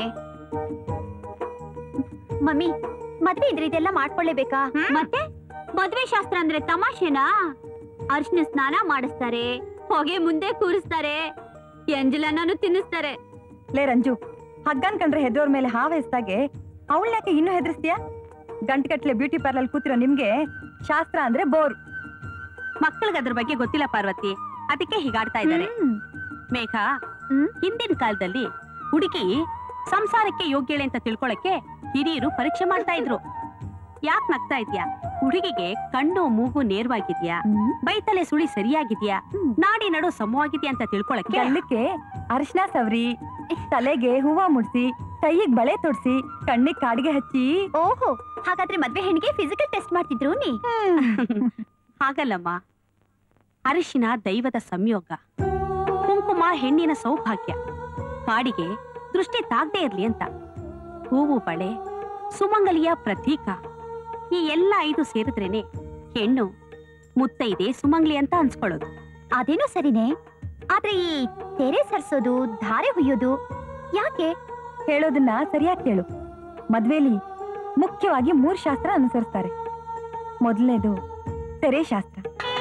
S1: ಮಮ್ಮಿ ಮದ್ವೆ ಇದ್ರೆ ಇದೆಲ್ಲ ಮಾಡ್ಕೊಳ್ಳೇಬೇಕಾ
S3: ಮತ್ತೆ ಮದ್ವೆ ಶಾಸ್ತ್ರ ಅಂದ್ರೆ ತಮಾಷೆನಾ ಅರ್ಶಿನ ಸ್ನಾನ ಮಾಡಿಸ್ತಾರೆ ಹೊಗೆ ಮುಂದೆ ಕೂರಿಸ್ತಾರೆ ಎಂಜಲನ್ನು ತಿನ್ನಿಸ್ತಾರೆ
S5: ಲೇ ರಂಜು ಹಗ್ಗನ್ ಕಂಡ್ರೆ ಹೆದೋರ್ ಮೇಲೆ ಹಾವ ಎಸ್ದಾಗೆ ಅವಳನ್ಯಾಕೆ ಇನ್ನೂ ಹೆದರ್ಸ್ತೀಯಾ ಗಂಟುಗಟ್ಲೆ ಬ್ಯೂಟಿ ಪಾರ್ಲರ್ ಕೂತಿರೋ ನಿಮ್ಗೆ ಶಾಸ್ತ್ರ ಅಂದ್ರೆ ಬೋರ್
S10: ಮಕ್ಕಳಿಗೆ ಅದ್ರ ಬಗ್ಗೆ ಗೊತ್ತಿಲ್ಲ ಪಾರ್ವತಿ ಅದಕ್ಕೆ ಹೀಗಾಡ್ತಾ ಇದ್ದಾರೆ ಮೇಘ ಹಿಂದಿನ ಕಾಲದಲ್ಲಿ ಹುಡುಗಿ ಸಂಸಾರಕ್ಕೆ ಯೋಗ್ಯಳೆ ಅಂತ ತಿಳ್ಕೊಳಕ್ಕೆ ಹಿರಿಯರು ಪರೀಕ್ಷೆ ಮಾಡ್ತಾ ಇದ್ರು ಯಾಕ್ ನಗ್ತಾ ಇದ್ಯಾ ಹುಡುಗಿಗೆ ಕಣ್ಣು ಮೂಗು ನೇರವಾಗಿದ್ಯಾ ಬೈತಲೆ ಸುಳಿ ಸರಿಯಾಗಿದ್ಯಾ ನಾಡಿ ನಡು ಸಮವಾಗಿದ್ಯಾ ಅಂತ ತಿಳ್ಕೊಳಕ್ಕೆ
S5: ಗಲ್ಲಕ್ಕೆ ಅರಿಶಿನ ಸವ್ರಿ ತಲೆಗೆ ಹೂವ ಮುಡ್ಸಿ ಕೈಯಿಗ್ ಬಳೆ ತೊಡ್ಸಿ ಕಣ್ಣಿಗ್ ಕಾಡಿಗೆ ಹಚ್ಚಿ
S1: ಓಹೋ ಹಾಗಾದ್ರೆ ಮದ್ವೆ ಹೆಣ್ಣಿಗೆ ಫಿಸಿಕಲ್ ಟೆಸ್ಟ್ ಮಾಡ್ತಿದ್ರು ನೀ
S10: ಹಾಗಲ್ಲಮ್ಮ ಅರಿಶಿನ ದೈವದ ಸಂಯೋಗ ಕುಂಕುಮ ಹೆಣ್ಣಿನ ಸೌಭಾಗ್ಯ ಕಾಡಿಗೆ ದೃಷ್ಟಿ ತಾಗದೆ ಇರ್ಲಿ ಅಂತ ಹೂವು ಬಳೆ ಸುಮಂಗಲಿಯ ಪ್ರತೀಕ ಈ ಎಲ್ಲ ಐದು ಸೇರಿದ್ರೇನೆ ಹೆಣ್ಣು ಮುತ್ತೈದೆ ಸುಮಂಗ್ಲಿ ಅಂತ ಅನ್ಸ್ಕೊಳ್ಳೋದು
S1: ಅದೇನೋ ಸರಿನೇ ಆದ್ರೆ ಈ ತೆರೆ ಸರ್ಸೋದು ಧಾರೆ ಹುಯ್ಯೋದು ಯಾಕೆ
S5: ಹೇಳೋದನ್ನ ಸರಿಯಾಗಿ ಕೇಳು ಮದ್ವೆಲಿ ಮುಖ್ಯವಾಗಿ ಮೂರ್ ಶಾಸ್ತ್ರ ಅನುಸರಿಸ್ತಾರೆ ಮೊದಲನೇದು ತೆರೆ ಶಾಸ್ತ್ರ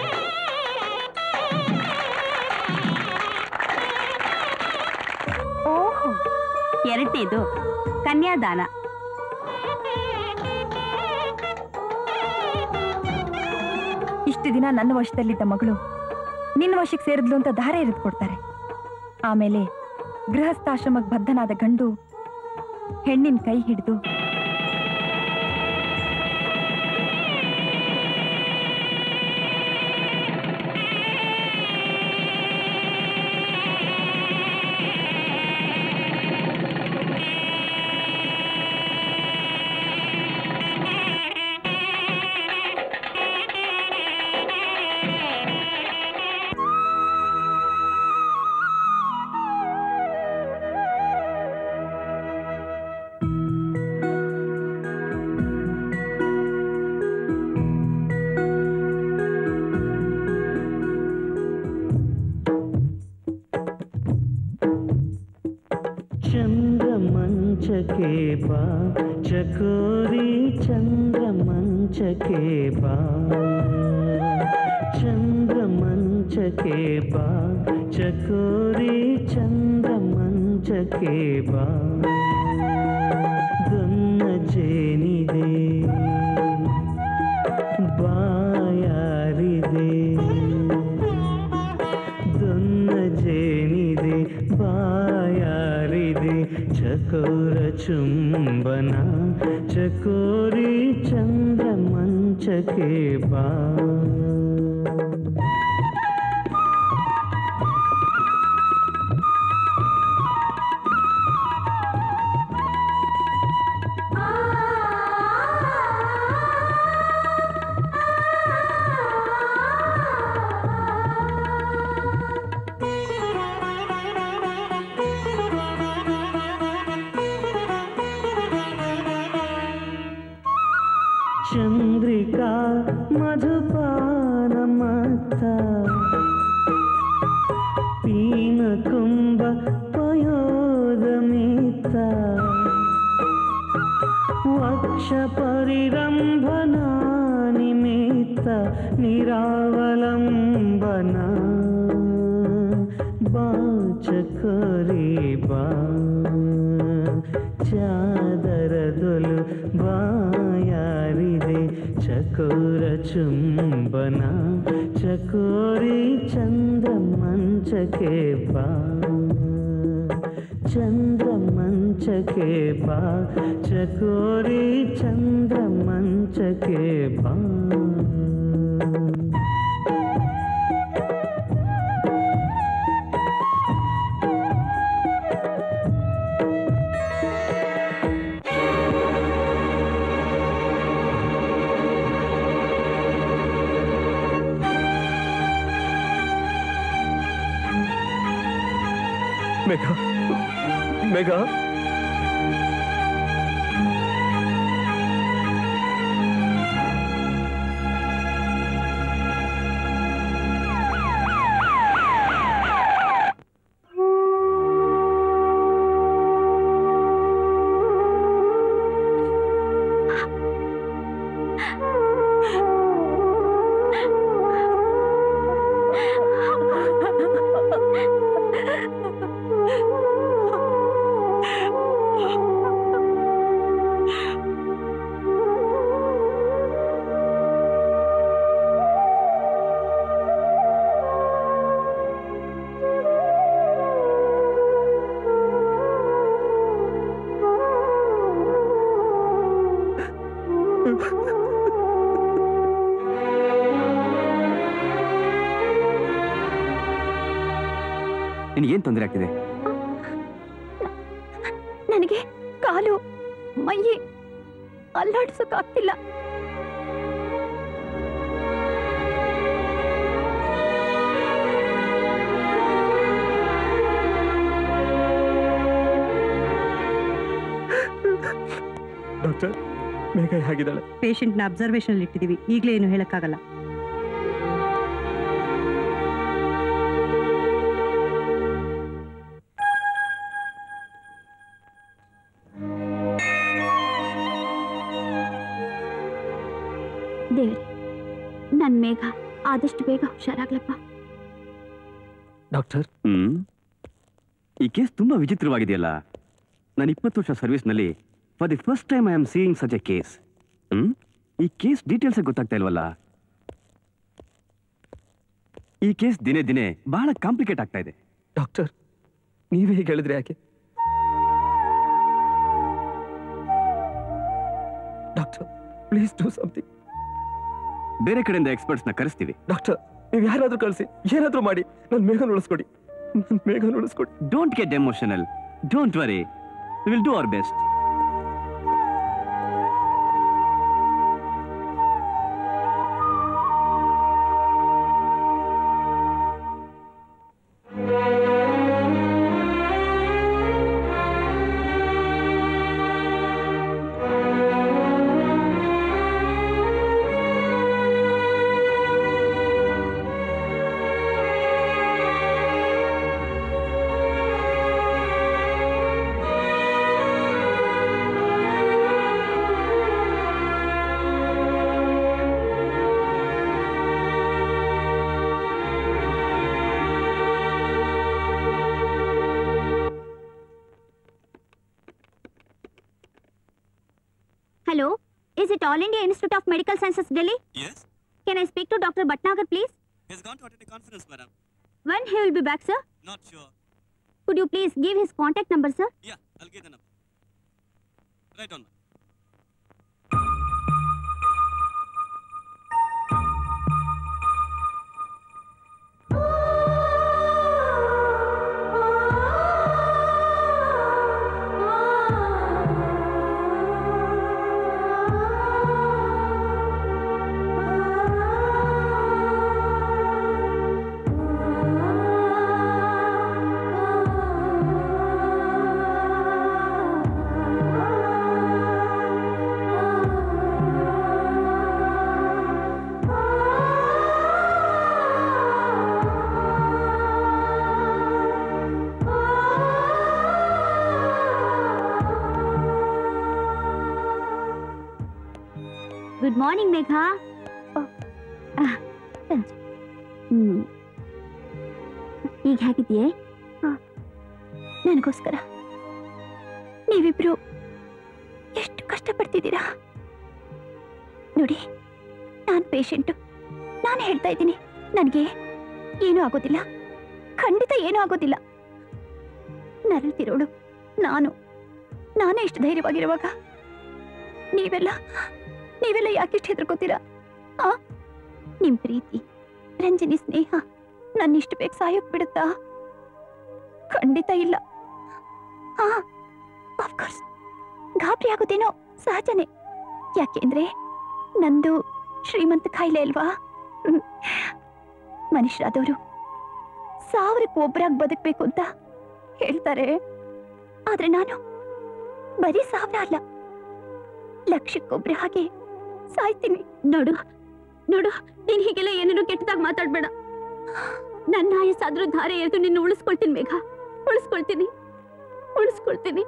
S10: ಓಹೋ ಎರಡನೇದು ಕನ್ಯಾದಾನ
S5: ಇಷ್ಟು ದಿನ ನನ್ನ ವಶದಲ್ಲಿದ್ದ ಮಗಳು ನಿನ್ನ ವಶಕ್ಕೆ ಸೇರಿದ್ಲು ಅಂತ ಧಾರೆ ಎರೆದು ಕೊಡ್ತಾರೆ ಆಮೇಲೆ ಗೃಹಸ್ಥಾಶ್ರಮಕ್ಕೆ ಬದ್ಧನಾದ ಗಂಡು ಹೆಣ್ಣಿನ ಕೈ ಹಿಡಿದು
S12: ಚಂದ್ರ ಮಂಚಕ್ಕೆ ಬಾ ಚಕೋರಿ ಚಂದ್ರ ಮಂಚಕ್ಕೆ ಬಾ ಚಂದ್ರ ಮಂಚಕ್ಕೆ ಬಾ ಚಕೋರಿ ಚಂದ್ರ ಮಂಚಕ್ಕೆ ಬಾ ಗನ್ನ ಜೇನಿದೆ ಬಾಯಾರಿದೆ ದೊನ್ನ ಜೇನಿದೆ ಬಾಯಾರಿದೆ ಚಕೋರ ಚುಂಬನ ಚಕೋರಿ ಚಂದ್ರ ಮಂಚಕ್ಕೆ ಬಾ ಚಂದ್ರಿಕಾ ಮಧುಪಾನ ಮತ್ತ ಪೀನ ಕುಂಭ ಪಯೋದ ಮಿತ್ತ ವಕ್ಷ ಪರಿರಂಭನಾ ನಿಮಿತ್ತ ನಿರಾವಲಂಬನ ಬಾಚಕರಿ ಬಾ ಚಾದರದೊಲು ಬಾಯಾರಿದೆ ಚಕೋರ ಚುಂಬನ ಚಕೋರಿ ಚಂದ್ರ ಮಂಚಕ್ಕೆ ಬಾ ಚಂದ್ರ ಮಂಚಕ್ಕೆ ಬಾ ಚಕೋರಿ ಚಂದ್ರ ಮಂಚಕ್ಕೆ ಬಾ
S7: ಮೇಘ ಮೇಘ
S2: ನಿನಗೇನ್ ತೊಂದರೆ ಆಗ್ತಿದೆ
S3: ನನಗೆ ಕಾಲು ಮೈ ಅಲ್ಲಾಡ್ಸೋಕ್ಕಾಗ್ತಿಲ್ಲ
S7: ಡಾಕ್ಟರ್ ಮೇಘ ಹೇಗಿದ್ದಾಳೆ
S4: ಪೇಷಂಟ್ನ ಅಬ್ಸರ್ವೇಷನ್ ಇಟ್ಟಿದ್ದೀವಿ ಈಗಲೇ ಏನು ಹೇಳಕ್ಕಾಗಲ್ಲ
S3: ದೇವ್ರೆ ನನ್ ಮೇಘ ಆದಷ್ಟು ಬೇಗ ಹುಷಾರಾಗ್ಲಪ್ಪ
S7: ಡಾಕ್ಟರ್
S2: ಹ್ಮ್ ಈ ಕೇಸ್ ತುಂಬಾ ವಿಚಿತ್ರವಾಗಿದೆಯಲ್ಲ ನಾನು ಇಪ್ಪತ್ತು ವರ್ಷ ಸರ್ವಿಸ್ನಲ್ಲಿ for the first time I am seeing such a case hmm ಈ ಕೇಸ್ ಡೀಟೇಲ್ಸ್ ಗೊತ್ತಾಗ್ತಾ ಇಲ್ವಲ್ಲ ಈ ಕೇಸ್ ದಿನೇ ದಿನೇ ಬಹಳ ಕಾಂಪ್ಲಿಕೇಟ್ ಆಗ್ತಾ ಇದೆ
S7: ಡಾಕ್ಟರ್ ನೀವೇ ಹೀಗೆ ಹೇಳಿದ್ರೆ ಯಾಕೆ ಡಾಕ್ಟರ್ ಪ್ಲೀಸ್ ಡೂ ಸಮಥಿಂಗ್
S2: ಬೇರೆ ಕಡೆಯಿಂದ ಎಕ್ಸ್ಪರ್ಟ್ಸ್ ನ ಕರೆಸ್ತೀವಿ
S7: ಡಾಕ್ಟರ್ ನೀವು ಯಾರಾದ್ರೂ ಕಳಿಸಿ ಏನಾದ್ರೂ ಮಾಡಿ ನನ್ನ ಮೇಘನ ಉಳಿಸ್ಕೊಡಿ ನನ್ನ ಮೇಘನ ಉಳಿಸ್ಕೊಡಿ
S2: don't get emotional don't worry will do our best
S3: Hello, is it All India Institute of Medical Sciences, Delhi?
S2: Yes.
S3: Can I speak to Dr. Bhatnagar, please?
S2: He's gone to attend a conference, madam.
S3: When he will be back, sir?
S2: Not sure.
S3: Could you please give his contact number, sir?
S2: Yeah, I'll get the number. Right on.
S3: Good morning Megha ಹ್ಮ್ ಈಗ ಹೇಗಿದೆಯೇ ನನಗೋಸ್ಕರ ನೀವಿಬ್ರು ಎಷ್ಟು ಕಷ್ಟಪಡ್ತಿದ್ದೀರಾ ನೋಡಿ ನಾನು patient ನಾನು ಹೇಳ್ತಾ ಇದ್ದೀನಿ ನನಗೆ ಏನೂ ಆಗೋದಿಲ್ಲ ಖಂಡಿತ ಏನೂ ಆಗೋದಿಲ್ಲ ನರಳ್ತಿರೋಳು ನಾನು ನಾನೇ ಇಷ್ಟು ಧೈರ್ಯವಾಗಿರುವಾಗ ನೀವೆಲ್ಲ ನೀವೆಲ್ಲ ಯಾಕಿಷ್ಟು ಹೆದರ್ಕೋತೀರಾ ಆ ನಿಮ್ ಪ್ರೀತಿ ರಂಜನಿ ಸ್ನೇಹ ನನ್ನಿಷ್ಟು ಬೇಗ ಸಾಯೋಕ್ ಬಿಡುತ್ತಾ ಖಂಡಿತ ಇಲ್ಲ ಹಾ ಆಫ್ಕೋರ್ಸ್ ಗಾಬರಿ ಆಗೋದೇನೋ ಸಹಜನೇ ಯಾಕೆಂದ್ರೆ ನಂದು ಶ್ರೀಮಂತ ಕಾಯಿಲೆ ಅಲ್ವಾ ಹ್ಮ್. ಮನುಷ್ಯರಾದವರು ಸಾವಿರಕ್ಕೆ ಒಬ್ಬರಾಗಿ ಬದುಕ್ಬೇಕು ಅಂತ ಹೇಳ್ತಾರೆ ಆದ್ರೆ ನಾನು ಬರೀ ಸಾವಿರ ಅಲ್ಲ ಲಕ್ಷಕ್ಕೊಬ್ರ ಹಾಗೆ ಸಾಯ್ತೀನಿ ನೋಡು ನೋಡು ನೀನ್ ಹೀಗೆಲ್ಲ ಏನೇನೋ ಕೆಟ್ಟದಾಗ ಮಾತಾಡ್ಬೇಡ ನನ್ನ ಆಯಸ್ಸಾದ್ರೂ ಧಾರೆ ಎದ್ದು ನಿನ್ನ ಉಳಿಸ್ಕೊಳ್ತೀನಿ ಮೇಘ ಉಳಿಸ್ಕೊಳ್ತೀನಿ ಉಳಿಸ್ಕೊಳ್ತೀನಿ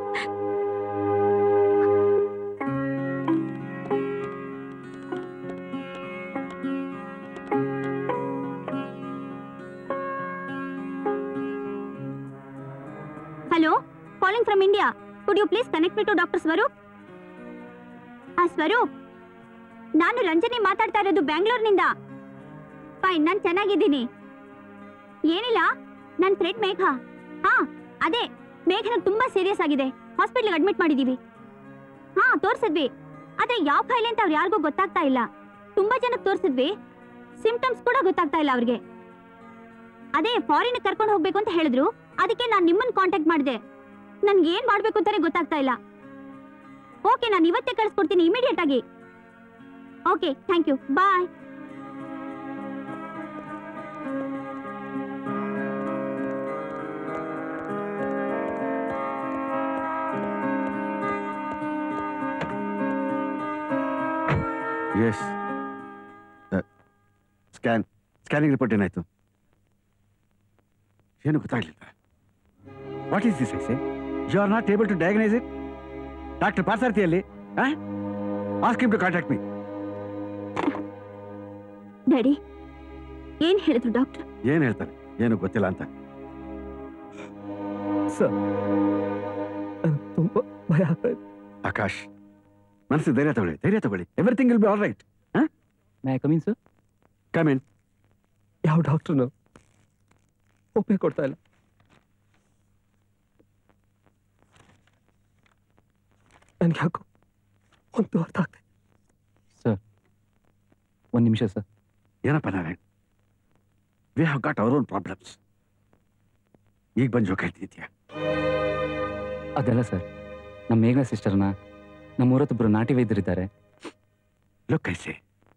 S3: hello calling from India could you please connect me to doctor Swaroop ಆ ಸ್ವರೂಪ್ ನಾನು ರಂಜನಿ ಮಾತಾಡ್ತಾ ಇರೋದು ಬ್ಯಾಂಗ್ಳೂರ್ನಿಂದ ಫೈನ್ ನಾನು ಚೆನ್ನಾಗಿದ್ದೀನಿ ಏನಿಲ್ಲ ನನ್ನ ಫ್ರೆಂಡ್ ಮೇಘ ಹಾ ಅದೇ ಮೇಘನ ತುಂಬಾ ಸೀರಿಯಸ್ ಆಗಿದೆ ಹಾಸ್ಪಿಟ್ಲಿಗೆ ಅಡ್ಮಿಟ್ ಮಾಡಿದೀವಿ ಹಾ ತೋರ್ಸಿದ್ವಿ ಆದ್ರೆ ಯಾವ ಕಾಯಿಲೆ ಅಂತ ಅವ್ರು ಯಾರಿಗೂ ಗೊತ್ತಾಗ್ತಾ ಇಲ್ಲ ತುಂಬಾ ಜನಕ್ಕೆ ತೋರ್ಸಿದ್ವಿ ಸಿಂಪ್ಟಮ್ಸ್ ಕೂಡ ಗೊತ್ತಾಗ್ತಾ ಇಲ್ಲ ಅವ್ರಿಗೆ ಅದೇ ಫಾರಿನ್ ಕರ್ಕೊಂಡು ಹೋಗ್ಬೇಕು ಅಂತ ಹೇಳಿದ್ರು ಅದಕ್ಕೆ ನಾನು ನಿಮ್ಮನ್ನ ಕಾಂಟ್ಯಾಕ್ಟ್ ಮಾಡಿದೆ ನನ್ಗೆ ಏನ್ ಮಾಡ್ಬೇಕು ಅಂತಾನೆ ಗೊತ್ತಾಗ್ತಾ ಇಲ್ಲ ಓಕೆ ನಾನು ಇವತ್ತೇ ಕಳ್ಸ್ಕೊಡ್ತೀನಿ ಇಮಿಡಿಯೇಟ್ ಆಗಿ okay thank you bye
S8: yes scan scanning report ಏನಾಯ್ತು ಏನು ಗೊತ್ತಾಗ್ಲಿಲ್ಲ what is this I see you are not able to diagnose it doctor ಪಾಸಾರ್ತಿಯಲ್ಲಿ ask to contact me
S3: daddy ಏನ್ ಹೇಳಿದ್ರು ಡಾಕ್ಟರ್
S8: ಏನು ಹೇಳ್ತಾರೆ ಏನು ಗೊತ್ತಿಲ್ಲ ಅಂತ
S7: ಸರ್ ತುಂಬಾ ಭಯ ಆಗ್ತಾ ಇದೆ
S8: ಆಕಾಶ್ ಮನಸ್ಸು ಧೈರ್ಯ ತಗೊಳ್ಳಿ ಧೈರ್ಯ ತಗೊಳ್ಳಿ everything will be all right
S11: may come in sir
S8: come in
S7: ಯಾವ ಡಾಕ್ಟ್ರು ಒಪ್ಪೆ ಕೊಡ್ತಾ ಇಲ್ಲ ನನ್ಗೆ ಯಾಕೋ ಒಂದು ಅರ್ಥ ಆಗ್ತಾ
S11: ಸರ್ ಒಂದು ನಿಮಿಷ ಸರ್
S8: ಏನಪ್ಪ Narayan we have got our own problems ಈಗ ಬಂದು ಜೋಕ್ ಹೇಳ್ತಿದ್ಯಾ
S11: ಅದೆಲ್ಲ ಸರ್ ನಮ್ಮ ಮೇಘನಾ ಸಿಸ್ಟರ್ನ ನಮ್ಮ ಊರತ್ತೊಬ್ಬರು ನಾಟಿ ವೈದ್ಯರಿದ್ದಾರೆ
S8: ಲುಕ್ ಕೈಸೆ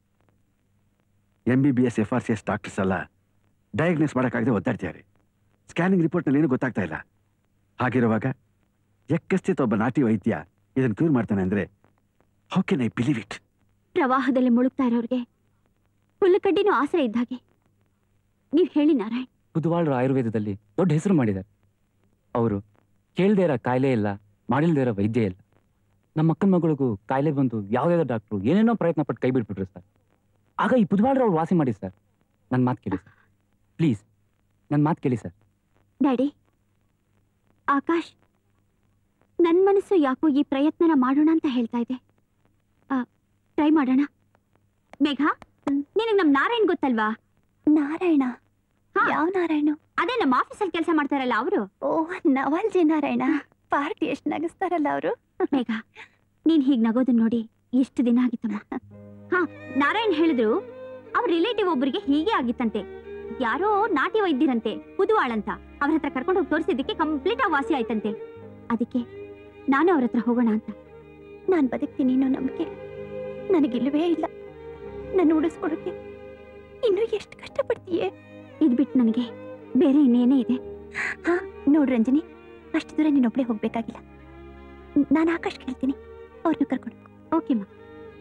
S8: M B B S F R C S doctors ಎಲ್ಲ ಡಯಾಗ್ನೋಸ್ ಮಾಡೋಕ್ಕಾಗದೆ ಒದ್ದಾಡ್ತಿದ್ದಾರೆ ಸ್ಕ್ಯಾನಿಂಗ್ ರಿಪೋರ್ಟ್ನಲ್ಲಿ ಏನೂ ಗೊತ್ತಾಗ್ತಾ ಇಲ್ಲ ಹಾಗಿರುವಾಗ ಎಕ್ಕಸ್ಥಿತ ಒಬ್ಬ ನಾಟಿ ವೈದ್ಯ ಇದನ್ನು ಕ್ಯೂರ್ ಮಾಡ್ತಾನೆ ಅಂದ್ರೆ how can I believe it
S3: ಪ್ರವಾಹದಲ್ಲಿ ಮುಳುಗ್ತಾ ಇರೋರ್ಗೆ ಹುಲ್ಲುಕಡ್ಡಿನೂ ಆಸರೆ ಇದ್ದಾಗೆ ನೀವ್ ಹೇಳಿ ನಾರಾಯಣ್
S11: ಬುಧವಾಳರು ಆಯುರ್ವೇದದಲ್ಲಿ ದೊಡ್ಡ ಹೆಸರು ಮಾಡಿದ್ದಾರೆ ಅವರು ಕೇಳದೇ ಇರೋ ಕಾಯಿಲೆ ಇಲ್ಲ ಮಾಡಿಲ್ದೇ ಇರೋ ವೈದ್ಯ ಇಲ್ಲ ನಮ್ಮ ಅಕ್ಕನ ಮಗಳಿಗೂ ಕಾಯಿಲೆ ಬಂದು ಯಾವುದಾದ್ರು ಡಾಕ್ಟ್ರು ಏನೇನೋ ಪ್ರಯತ್ನ ಪಟ್ಟು ಕೈ ಬಿಟ್ಬಿಟ್ರು ಸರ್ ಆಗ ಈ ಬುಧವಾಳರು ಅವ್ರು ವಾಸಿ ಮಾಡಿ ಸರ್ ನನ್ನ ಮಾತು ಕೇಳಿ ಸರ್ ಪ್ಲೀಸ್ ನನ್ನ ಮಾತು ಕೇಳಿ ಸರ್
S3: ಡ್ಯಾಡಿ ಆಕಾಶ್ ನನ್ ಮನಸ್ಸು ಯಾಕೋ ಈ ಪ್ರಯತ್ನನ ಮಾಡೋಣ ಅಂತ ಹೇಳ್ತಾ ಇದೆ ಟ್ರೈ ಮಾಡೋಣ ಮೇಘ ನಿನಗ್ ನಮ್ ನಾರಾಯಣ್ ಗೊತ್ತಲ್ವಾ
S1: ನಾರಾಯಣ ಯಾವ ನಾರಾಯಣ
S3: ಅದೇ ನಮ್ಮ ಆಫೀಸಲ್ಲಿ ಕೆಲಸ ಮಾಡ್ತಾರಲ್ಲ ಅವರು
S1: ಓ ನವಲ್ಜಿ ನಾರಾಯಣ ಪಾರ್ಟಿ ಎಷ್ಟು ನಗಿಸ್ತಾರಲ್ಲ ಅವರು
S3: ಮೇಘ ನೀನ್ ಹೀಗ್ ನಗೋದನ್ನ ನೋಡಿ ಎಷ್ಟು ದಿನ ಆಗಿತ್ತಮ್ಮ ಹಾ ನಾರಾಯಣ್ ಹೇಳಿದ್ರು ಅವ್ರ ರಿಲೇಟಿವ್ ಒಬ್ಬರಿಗೆ ಹೀಗೆ ಆಗಿತ್ತಂತೆ ಯಾರೋ ನಾಟಿ ವೈದ್ಯರಂತೆ ಪುದುವಾಳಂತ ಅವ್ರ ಹತ್ರ ಕರ್ಕೊಂಡು ಹೋಗಿ ತೋರಿಸಿದ್ದಕ್ಕೆ ಕಂಪ್ಲೀಟ್ ಆಗಿ ವಾಸಿ ಆಯ್ತಂತೆ ಅದಕ್ಕೆ ನಾನು ಅವ್ರ ಹತ್ರ ಹೋಗೋಣ ಅಂತ
S1: ನಾನ್ ಬದುಕ್ತೀನಿ ಅನ್ನೋ ನಂಬಿಕೆ ನನಗಿಲ್ವೇ ಇಲ್ಲ ನನ್ನ ಉಳಿಸ್ಕೊಡಕ್ಕೆ ಇನ್ನು ಎಷ್ಟು ಕಷ್ಟಪಡ್ತೀಯೇ
S3: ಇದ್ ಬಿಟ್ಟು ನನಗೆ ಬೇರೆ ಇನ್ನೇನೇ ಇದೆ
S1: ಹಾ ನೋಡ್ ರಂಜನಿ ಅಷ್ಟು ದೂರ ನೀನೊಬ್ಳೆ ಹೋಗ್ಬೇಕಾಗಿಲ್ಲ ನಾನು ಆಕಾಶ್ ಕೇಳ್ತೀನಿ ಅವ್ರನ್ನ ಕರ್ಕೊಂಡು
S3: ಓಕೆ ಮಾ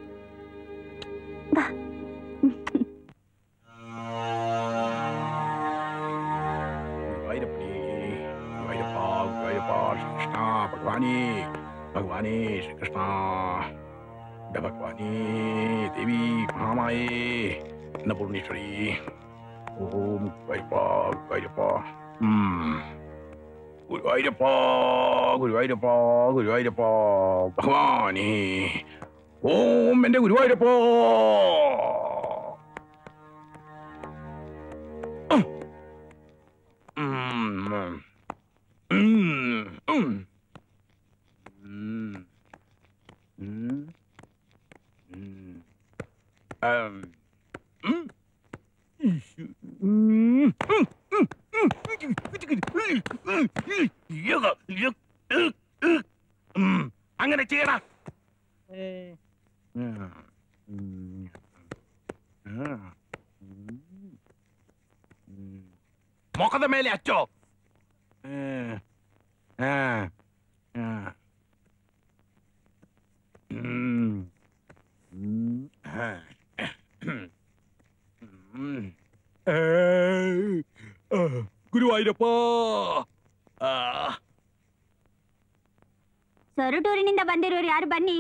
S1: ಬಾ
S13: ಭಗವಾನಿ ಕೃಷ್ಣ ಭಗವಾನಿ ಭಗವಾನಿ ಶ್ರೀ ಕೃಷ್ಣ ಭಗವಾನಿ ದೇವಿ ಮಹಾಮಾಯೇ ಅನ್ನಪೂರ್ಣೇಶ್ವರಿ ಓಂ ಗುರುವಾಯ್ಯಪ್ಪ ಗುರುವಾಯ್ಯಪ್ಪ ಹ್ಮ್ ಗುರುವಾಯ್ಯಪ್ಪ ഗുരുവായൂരപ്പ ഗുരുവായൂരപ്പ ഭഗവാനേ ഓം എന്റെ ഗുരുവായൂരപ്പ ഉം. ഉം. ഉം. ഉം. ഉം. ഉം. ഉം. ഉം. ഉം. ഉം. യോഗ. യോഗ. ഉം. അങ്ങനെ ചെയ്യടാ മുഖದ ಮೇಲೆ ಹಚ್ಚೋ ഗുരുവായൂരപ്പ
S3: ಸೊರಟೂರಿನಿಂದ ಬಂದಿರೋರು ಯಾರು ಬನ್ನಿ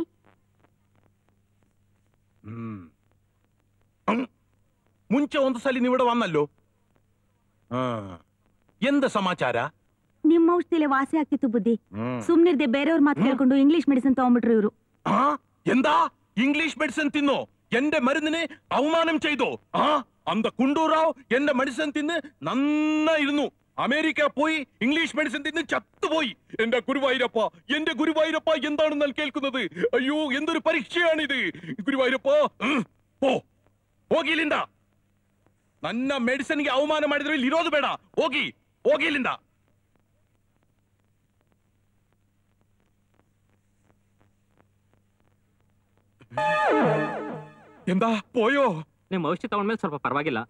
S13: ಮುಂಚೆ ಒಂದು ಸಲ ನೀವಿಡ ವನ್ನಲ್ಲೋ ಆ. ಎಂದ ಸಮಾಚಾರ
S10: ನಿಮ್ಮ ಔಷಧಿಲೆ ವಾಸಿ ಆಗ್ತಿತ್ತು ಬುದ್ಧಿ ಸುಮ್ನಿರ್ದೆ ಬೇರೆಯವ್ರ ಮಾತು ಕೇಳ್ಕೊಂಡು ಇಂಗ್ಲಿಷ್ ಮೆಡಿಸಿನ್ ತಗೊಂಡ್ಬಿಟ್ರು ಇವರು
S13: ആ എന്താ ഇംഗ്ലീഷ് മെഡിസിൻ തിന്നു എന്റെ മരുന്നിനെ അവമാനം ചെയ്തു ആ അന്ത കുണ്ടൂറാവ് എന്റെ മെഡിസിൻ തിന്ന് നന്നായിരുന്നു അമേരിക്ക പോയി ഇംഗ്ലീഷ് മെഡിസിൻ തിന്ന് ചത്തുപോയി എന്റെ ഗുരുവായൂരപ്പ എന്റെ ഗുരുവായൂരപ്പ എന്താണെന്ന് ഞാൻ കേൾക്കുന്നത് അയ്യോ എന്തൊരു പരീക്ഷയാണിത് ഗുരുവായൂരപ്പ ഉം, പോ പോകിലിണ്ട ನನ್ನ ಮೆಡಿಸಿನ್ಗೆ ಅವಮಾನ ಮಾಡಿದ್ರೆ ಇಲ್ಲಿ ಇರೋದು ಬೇಡ ಹೋಗಿ ಹೋಗಿ ಇಲ್ಲಿಂದ ಎಂದ ಪೋಯೋ
S14: ನಿಮ್ಮ ಔಷಧಿ ತಗೊಂಡ್ಮೇಲೆ ಸ್ವಲ್ಪ ಪರವಾಗಿಲ್ಲ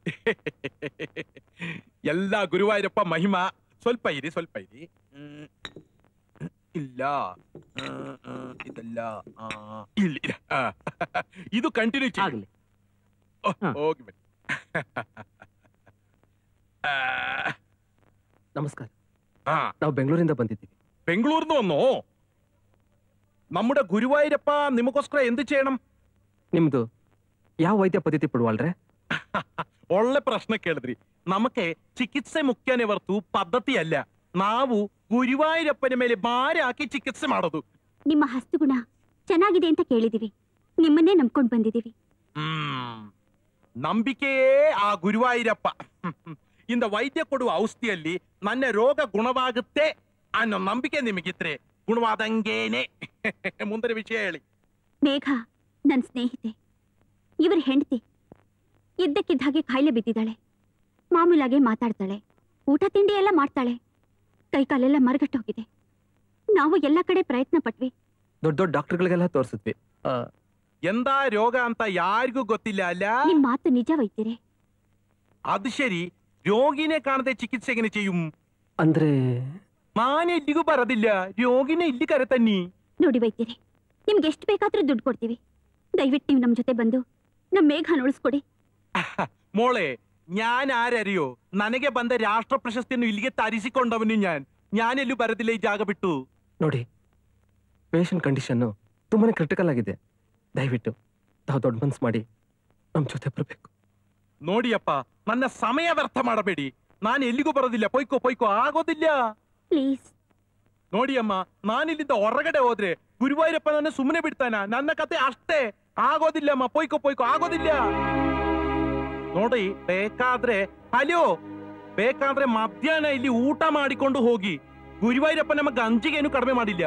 S13: ಎಲ್ಲ ಗುರುವಾಯೂರಪ್ಪ ಮಹಿಮಾ ಸ್ವಲ್ಪ ಇರಿ ಸ್ವಲ್ಪ ಇರಿ ಹ್ಮ್. ಇಲ್ಲ ಹ್ಮ್, ಹ್ಮ್, ಇದಲ್ಲ ಆ, ಇಲ್ಲಿ ಆ, ಇದು ಕಂಟಿನ್ಯೂ ಆಗಲಿ ಹೋಗಿ ಬನ್ನಿ ಆ,
S7: ನಮಸ್ಕಾರ
S13: ആ
S7: ನಾವು ಬೆಂಗಳೂರಿಂದ ಬಂದಿದ್ದೀವಿ
S13: ಬೆಂಗಳೂರಿന്ന് വന്നോ നമ്മുടെ ഗുരുവായൂരപ്പ നിമക്കോസ്കര എന്ത് ചെയ്യണം
S7: ನಿಮ್ದು ಯಾವ ವೈದ್ಯ ಪದ್ಧತಿ ಪಡುವಲ್ರೆ
S13: ಒಳ್ಳೆ ಪ್ರಶ್ನೆ ಕೇಳಿದ್ರಿ ನಮಗೆ ಚಿಕಿತ್ಸೆ ಮುಖ್ಯನೇ ಹೊರತು ಪದ್ಧತಿಯಲ್ಲ ನಾವು ಗುರುವಾಯೂರಪ್ಪನ ಮೇಲೆ ಭಾರ ಹಾಕಿ ಚಿಕಿತ್ಸೆ ಮಾಡೋದು
S3: ನಿಮ್ಮ ಹಸ್ತಗುಣ ಚೆನ್ನಾಗಿದೆ ಅಂತ ಕೇಳಿದೀವಿ ನಿಮ್ಮನ್ನೇ ನಂಬ್ಕೊಂಡ್ ಬಂದಿದೀವಿ
S13: ಹ್ಮ್ ನಂಬಿಕೆಯೇ ಆ ಗುರುವಾಯೂರಪ್ಪ ಇಂದ ವೈದ್ಯ ಕೊಡುವ ಔಷಧಿಯಲ್ಲಿ ನನ್ನ ರೋಗ ಗುಣವಾಗುತ್ತೆ ಅನ್ನೋ ನಂಬಿಕೆ ನಿಮಗಿದ್ರೆ ಗುಣವಾದಂಗೇನೆ ಮುಂದಿನ ವಿಷಯ ಹೇಳಿ
S3: ಮೇಘ ನನ್ ಸ್ನೇಹಿತೆ ಇವ್ರ ಹೆಂಡತಿ ಇದ್ದಕ್ಕಿದ್ದ ಹಾಗೆ ಕಾಯಿಲೆ ಬಿದ್ದಿದ್ದಾಳೆ ಮಾಮೂಲಾಗೆ ಮಾತಾಡ್ತಾಳೆ ಊಟ ತಿಂಡಿ ಎಲ್ಲ ಮಾಡ್ತಾಳೆ ಕೈಕಾಲೆಲ್ಲ ಮರಗಟ್ಟೋಗಿದೆ ನಾವು ಎಲ್ಲ ಕಡೆ ಪ್ರಯತ್ನ ಪಟ್ವಿ
S7: ದೊಡ್ಡ ದೊಡ್ಡ ಡಾಕ್ಟರ್ಗಳಿಗೆಲ್ಲ ತೋರಿಸಿದ್ವಿ
S13: എന്താ രോഗ ಅಂತ ಯಾರಿಗೂ ಗೊತ್ತಿಲ್ಲ ಅಲ್ಲ
S3: ನಿಮ್ ಮಾತು ನಿಜ ವೈದ್ಯರೇ
S13: അത് ശരി രോഗിനെ കാണാതെ ചികിത്സ എങ്ങനെ ചെയ്യും
S7: ಅಂದ್ರೆ
S13: ഞാൻ എല്ലിಗೂ ಬರೋದಿಲ್ಲ രോಗಿനെ ಇಲ್ಲಿ ಕರೆ ತನ್ನಿ
S3: ನೋಡಿ ವೈದ್ಯರೇ ನಿಮ್ಗೆ ಎಷ್ಟು ಬೇಕಾದ್ರೂ ದುಡ್ಡು ಕೊಡ್ತೀವಿ ದಯವಿಟ್ಟು ನೀವು ನಮ್ ಜೊತೆ ಬಂದು ನಮ್ ಮೇಘನ ಉಳಿಸ್ಕೊಡಿ
S13: മോളെ ഞാൻ ആരറിയോ ನನಗೆ ಬಂದ ರಾಷ್ಟ್ರ ಪ್ರಶಸ್ತಿಯನ್ನು ಇಲ್ಲಿಗೆ ತರಿಸಿಕೊಂಡವನು ഞാൻ ഞാൻ ಎಲ್ಲೂ ಬರೋದಿಲ್ಲ ಈ ಜಾಗ ಬಿಟ್ಟು
S7: ನೋಡಿ ಪೇಷಂಟ್ ಕಂಡೀಷನ್ನು ತುಂಬಾನೇ ಕ್ರಿಟಿಕಲ್ ಆಗಿದೆ ದಯವಿಟ್ಟು ತಾವು ದೊಡ್ಡ ಮನ್ಸು ಮಾಡಿ ನಮ್ಮ ಜೊತೆ ಬರಬೇಕು
S13: ನೋಡಿಯಪ್ಪ ನನ್ನ ಸಮಯ ವ್ಯರ್ಥ ಮಾಡಬೇಡಿ ನಾನು ಎಲ್ಲಿಗೂ ಬರೋದಿಲ್ಲ ಪೊಯ್ಕೋ ಪೊಯ್ಕೋ ಆಗೋದಿಲ್ಲ
S3: ಪ್ಲೀಸ್
S13: ನೋಡಿಯಮ್ಮ ನಾನಿಲ್ಲಿಂದ ಹೊರಗಡೆ ಹೋದ್ರೆ ಗುರುವಾಯೂರಪ್ಪ ನನ್ನ ಸುಮ್ಮನೆ ಬಿಡ್ತಾನ ನನ್ನ ಕತೆ ಅಷ್ಟೇ ಆಗೋದಿಲ್ಲಮ್ಮ ಪೊಯ್ಕೋ ಪೊಯ್ಕೋ ಆಗೋದಿಲ್ಲ ನೋಡಿ ಬೇಕಾದ್ರೆ ಹಲೋ ಬೇಕಾದ್ರೆ ಮಧ್ಯಾಹ್ನ ಇಲ್ಲಿ ಊಟ ಮಾಡಿಕೊಂಡು ಹೋಗಿ ಗುರುವಾಯೂರಪ್ಪ ನಮ್ಮ ಗಂಜಿಗೇನು ಕಡಿಮೆ ಮಾಡಿಲ್ಲ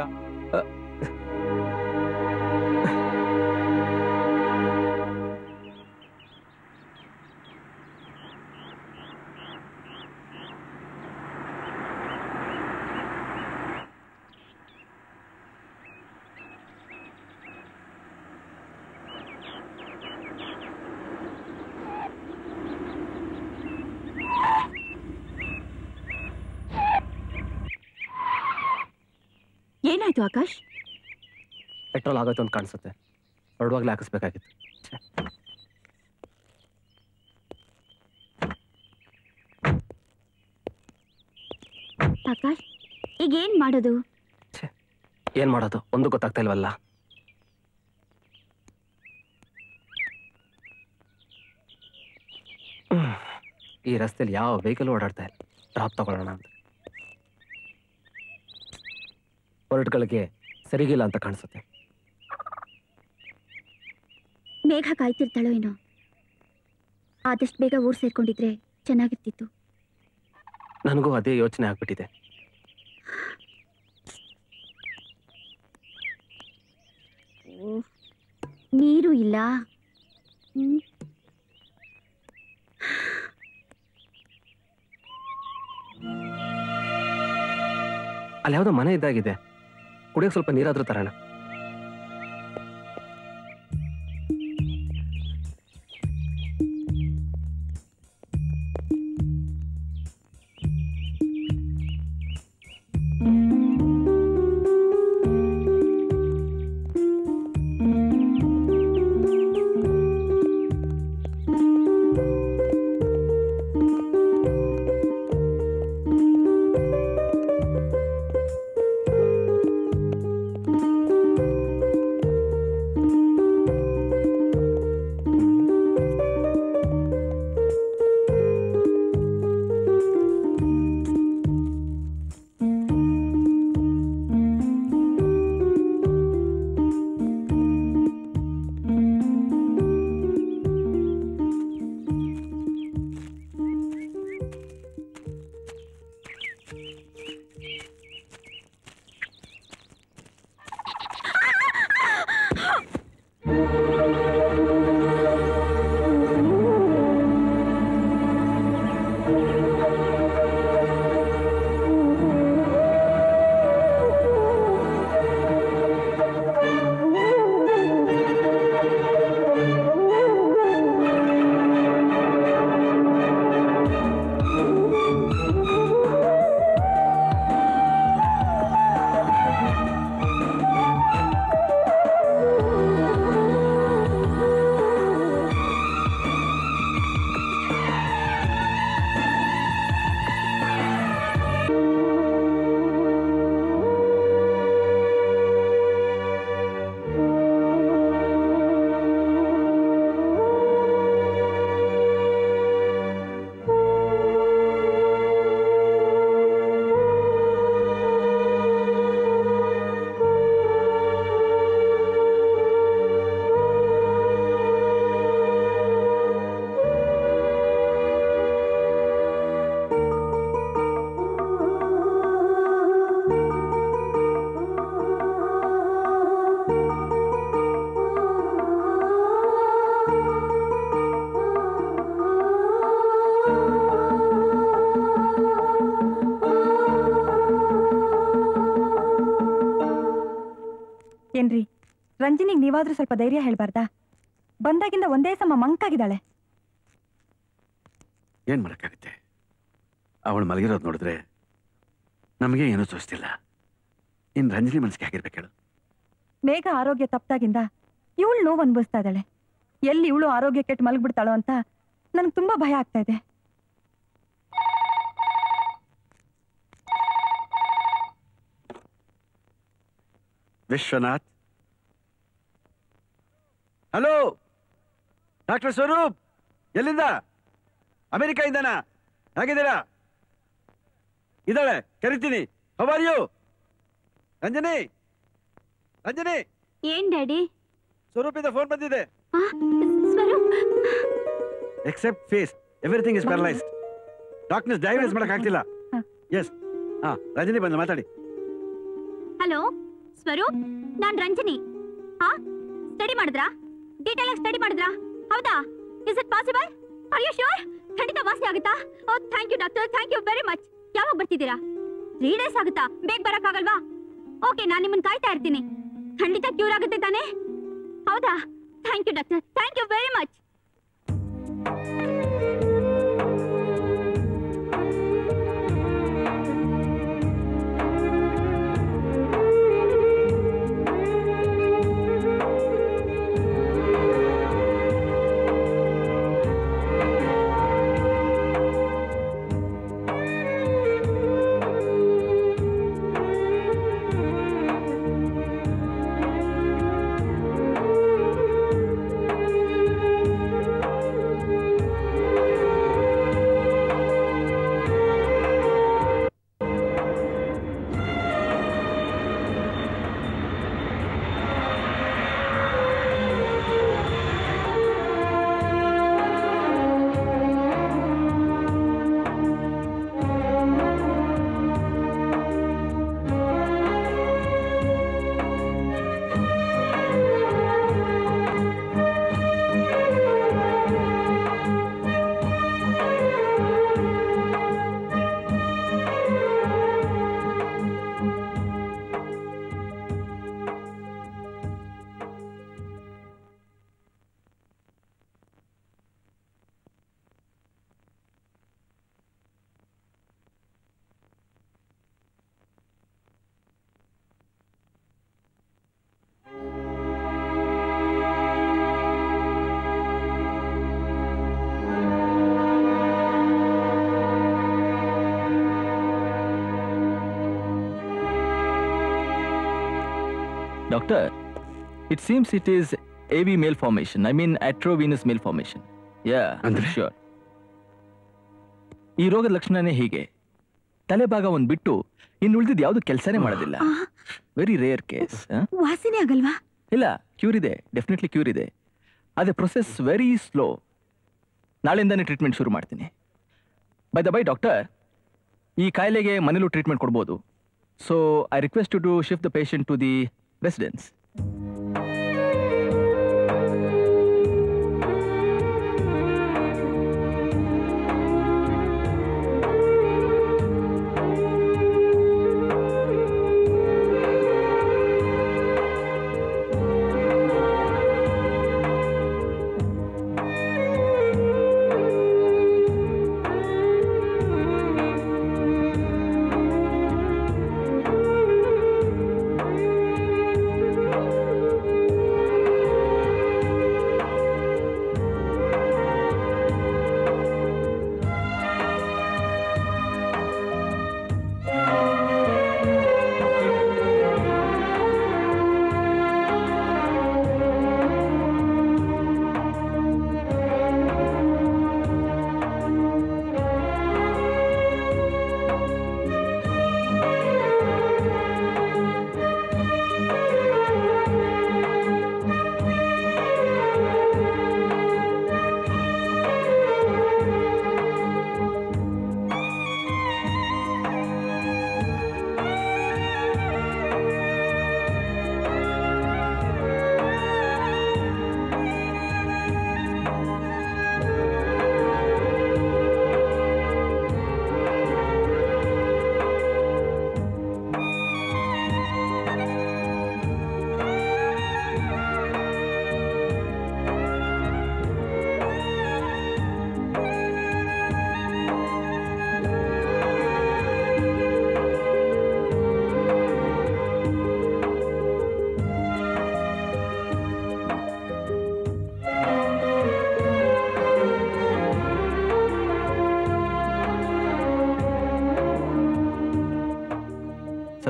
S3: ಏನಾಯ್ತು ಆಕಾಶ್
S7: ಪೆಟ್ರೋಲ್ ಆಗೋಯ್ತು ಅಂತ ಕಾಣಿಸುತ್ತೆ ಹೊರಡುವಾಗಲೇ ಹಾಕಿಸ್ಬೇಕಾಗಿತ್ತು ಛೆ.
S3: ಆಕಾಶ್ ಈಗ ಏನ್ ಮಾಡೋದು
S7: ಏನ್ ಮಾಡೋದು ಒಂದು ಗೊತ್ತಾಗ್ತಾ ಇಲ್ವಲ್ಲ ಹ್ಮ್. ಈ ರಸ್ತೆಯಲ್ಲಿ ಯಾವ ವೆಹಿಕಲ್ ಓಡಾಡ್ತಾ ಇಲ್ಲ ಡ್ರಾಪ್ ತಗೊಳ್ಳೋಣ ಅಂತ ಹೊರಟ್ಗಳಿಗೆ ಸರಿಗಿಲ್ಲ ಅಂತ ಕಾಣಿಸುತ್ತೆ
S3: ಮೇಘ ಕಾಯ್ತಿರ್ತಾಳೋ ಏನೋ ಆದಷ್ಟು ಬೇಗ ಊರ್ ಸೇರ್ಕೊಂಡಿದ್ರೆ ಚೆನ್ನಾಗಿರ್ತಿತ್ತು
S7: ನನಗೂ ಅದೇ ಯೋಚನೆ ಆಗ್ಬಿಟ್ಟಿದೆ
S3: ನೀರು ಇಲ್ಲ ಹ್ಮ್.
S7: ಅಲ್ಲಿ ಯಾವ್ದೋ ಮನೆ ಇದ್ದಾಗಿದೆ ಕುಡಿಯೋಕೆ ಸ್ವಲ್ಪ ನೀರಾದ್ರೂ ತರೋಣ
S5: ರಂಜಿನಿಗೆ ನೀವಾದ್ರೂ ಸ್ವಲ್ಪ ಧೈರ್ಯ ಹೇಳ್ಬಾರ್ದಾ ಬಂದಾಗಿಂದ ಒಂದೇ ಸಮ ಮಂಕಾಗಿದ್ದಾಳೆ
S8: ಏನ್ ಮಾಡಕ್ಕಾಗುತ್ತೆ ಅವಳು ಮಲಗಿರೋದು ನೋಡಿದ್ರೆ ನಮಗೆ ಏನೂ ತೋರಿಸ್ತಿಲ್ಲ ಇನ್ ರಂಜನಿ ಮನಸ್ಸಿಗೆ ಆಗಿರ್ಬೇಕು ಹೇಳು
S5: ಮೇಘ ಆರೋಗ್ಯ ತಪ್ಪಾಗಿಂದ ಇವಳು ನೋವು ಅನುಭವಿಸ್ತಾ ಇದ್ದಾಳೆ ಎಲ್ಲಿ ಇವಳು ಆರೋಗ್ಯ ಕೆಟ್ಟು ಮಲಗ್ಬಿಡ್ತಾಳೋ ಅಂತ ನನಗೆ ತುಂಬಾ ಭಯ ಆಗ್ತಾ ಇದೆ
S8: ವಿಶ್ವನಾಥ್ ಹಲೋ ಡಾಕ್ಟರ್ ಸ್ವರೂಪ್ ಎಲ್ಲಿಂದ ಅಮೆರಿಕ ಇಂದನಾ ಹೇಗಿದ್ದೀರಾ ಇದ್ದಾಳೆ ಕರಿತೀನಿ ಹವಾರ್ ಯು ರಂಜನಿ ರಂಜನಿ
S3: ಏನ್ ಡ್ಯಾಡಿ
S8: ಸ್ವರೂಪಿಂದ ಫೋನ್ ಬಂದಿದೆ
S3: Swaroop
S8: except face everything is paralysed doctors diagnose ಮಾಡಕ್ ಆಗ್ತಿಲ್ಲ ಎಸ್ ಹಾ ರಂಜನಿ ಬಂದು ಮಾತಾಡಿ
S3: ಹಲೋ ಸ್ವರೂಪ್ ನಾನ್ ರಂಜನಿ ಹಾ ಸ್ಟಡಿ ಮಾಡಿದ್ರಾ ಡೀಟೇಲ್ ಆಗಿ ಸ್ಟಡಿ ಮಾಡಿದ್ರಾ ಹೌದಾ is it possible are you sure ಖಂಡಿತ ವಾಸಿ ಆಗುತ್ತಾ oh thank you doctor thank you very much ಯಾವಾಗ ಬರ್ತಿದ್ದೀರಾ ತ್ರೀ ಡೇಸ್ ಆಗುತ್ತಾ ಬೇಗ ಬರಕ್ಕಾಗಲ್ವಾ ಓಕೆ ನಾನು ನಿಮ್ಮನ್ನ ಕಾಯ್ತಾ ಇರ್ತೀನಿ ಖಂಡಿತ ಕ್ಯೂರ್ ಆಗುತ್ತೆ ತಾನೇ ಹೌದಾ thank you doctor thank you very much
S6: Doctor, it seems it is AV male formation. I mean atrovenous male formation. Yeah, sure. ಈ ರೋಗದ ಲಕ್ಷಣನೇ ಹೀಗೆ ತಲೆಭಾಗ ಒಂದ್ ಬಿಟ್ಟು ಇನ್ನು ಉಳಿದಿದ್ದು ಯಾವುದು ಕೆಲಸನೇ ಮಾಡೋದಿಲ್ಲ ವೆರಿ ರೇರ್ ಕೇಸ್
S3: ವಾಸನೆ ಆಗಲ್ವಾ
S6: ಇಲ್ಲ ಕ್ಯೂರ್ ಇದೆ ಡೆಫಿನೆಟ್ಲಿ ಕ್ಯೂರ್ ಇದೆ ಅದೇ ಪ್ರೊಸೆಸ್ ವೆರಿ ಸ್ಲೋ ನಾಳೆಯಿಂದಾನೇ ಟ್ರೀಟ್ಮೆಂಟ್ ಶುರು ಮಾಡ್ತೀನಿ ಬೈ ದ ಬೈ ಡಾಕ್ಟರ್ ಈ ಕಾಯಿಲೆಗೆ ಮನೇಲೂ ಟ್ರೀಟ್ಮೆಂಟ್ ಕೊಡ್ಬೋದು so I request to shift the patient to the residence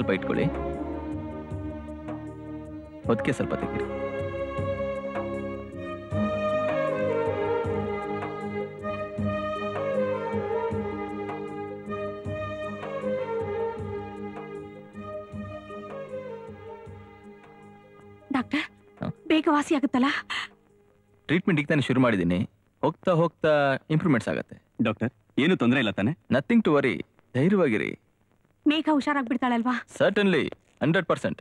S6: ಸ್ವಲ್ಪ ಇಟ್ಕೊಳ್ಳಿ ಹೊತ್ತಿಗೆ ಸ್ವಲ್ಪ ತೆಗೀರಿ
S10: ಡಾಕ್ಟರ್ ಬೇಗ ವಾಸಿ ಆಗುತ್ತಲ್ಲ
S6: ಟ್ರೀಟ್ಮೆಂಟ್ ಈಗ ತಾನೇ ಶುರು ಮಾಡಿದ್ದೀನಿ ಹೋಗ್ತಾ ಹೋಗ್ತಾ ಇಂಪ್ರೂವ್ಮೆಂಟ್ಸ್ ಆಗುತ್ತೆ
S2: ಡಾಕ್ಟರ್ ಏನು ತೊಂದರೆ ಇಲ್ಲ ತಾನೆ
S6: ನಥಿಂಗ್ ಟು ವರಿ ಧೈರ್ಯವಾಗಿರಿ
S10: ಮೇಘ ಹುಷಾರಾಗ್ಬಿಡ್ತಾಳಲ್ವಾ
S6: ಸರ್ಟನ್ಲಿ ಹಂಡ್ರೆಡ್ ಪರ್ಸೆಂಟ್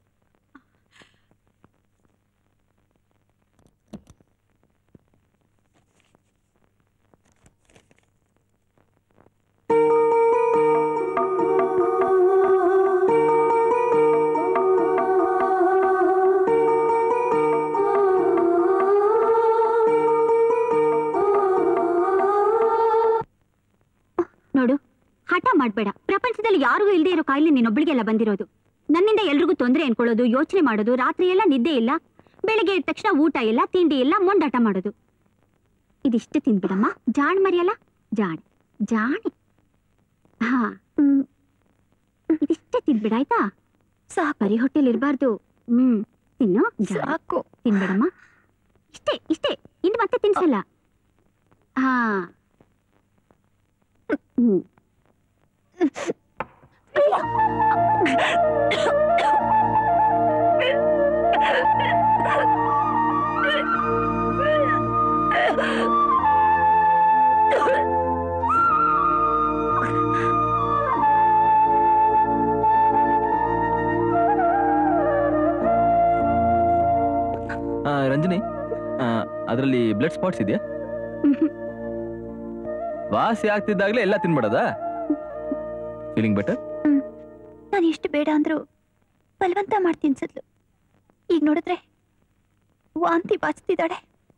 S3: ನೋಡು ಹಠ ಮಾಡ್ಬೇಡ ಪ್ರಪಂಚದಲ್ಲಿ ಯಾರಿಗೂ ಇಲ್ಲದೆ ಇರೋ ಕಾಯಿಲೆ ನೀನೊಬ್ಬಳಿಗೆಲ್ಲ ಬಂದಿರೋದು ನನ್ನಿಂದ ಎಲ್ರಿಗೂ ತೊಂದರೆ ಅನ್ಕೊಳ್ಳೋದು ಯೋಚನೆ ಮಾಡೋದು ರಾತ್ರಿ ಎಲ್ಲ ನಿದ್ದೆ ಇಲ್ಲ ಬೆಳಗ್ಗೆ ಎದ್ದ ತಕ್ಷಣ ಊಟ ಇಲ್ಲ ತಿಂಡಿ ಇಲ್ಲ ಮೊಂಡಾಟ ಮಾಡೋದು ಇದಿಷ್ಟು ತಿನ್ಬಿಡಮ್ಮ ಜಾಣ್ ಮರಿಯಲ್ಲ ಜಾಣ್ ಜಾಣಿ ಹಾ ಹ್ಮ್. ಇದಿಷ್ಟೇ ತಿನ್ಬಿಡ ಆಯ್ತಾ ಸಾಕು ಬರೀ ಹೊಟ್ಟೆಲ್ ಇರಬಾರ್ದು ಹ್ಮ್ ತಿನ್ನು ಸಾಕು ತಿನ್ಬಿಡಮ್ಮ ಇಷ್ಟೇ ಇಷ್ಟೇ ಇನ್ನು ಮತ್ತೆ ತಿನ್ಸಲ್ಲ ಹಾ ಹ್ಮ್
S6: ರಂಜನಿ ಅದರಲ್ಲಿ ಬ್ಲಡ್ ಸ್ಪಾಟ್ಸ್ ಇದೆಯಾ ವಾಸಿ ಆಗ್ತಿದ್ದಾಗಲೇ ಎಲ್ಲ ತಿನ್ಬಿಡೋದಾ ಫೀಲಿಂಗ್ ಬೆಟರ್
S1: ನಾನು ಎಷ್ಟು ಬೇಡ ಅಂದ್ರು ಬಲವಂತ ಮಾಡಿ ತಿನ್ಸಿದ್ಲು ಈಗ ನೋಡಿದ್ರೆ ವಾಂತಿ ಬಾಚ್ತಿದ್ದಾಳೆ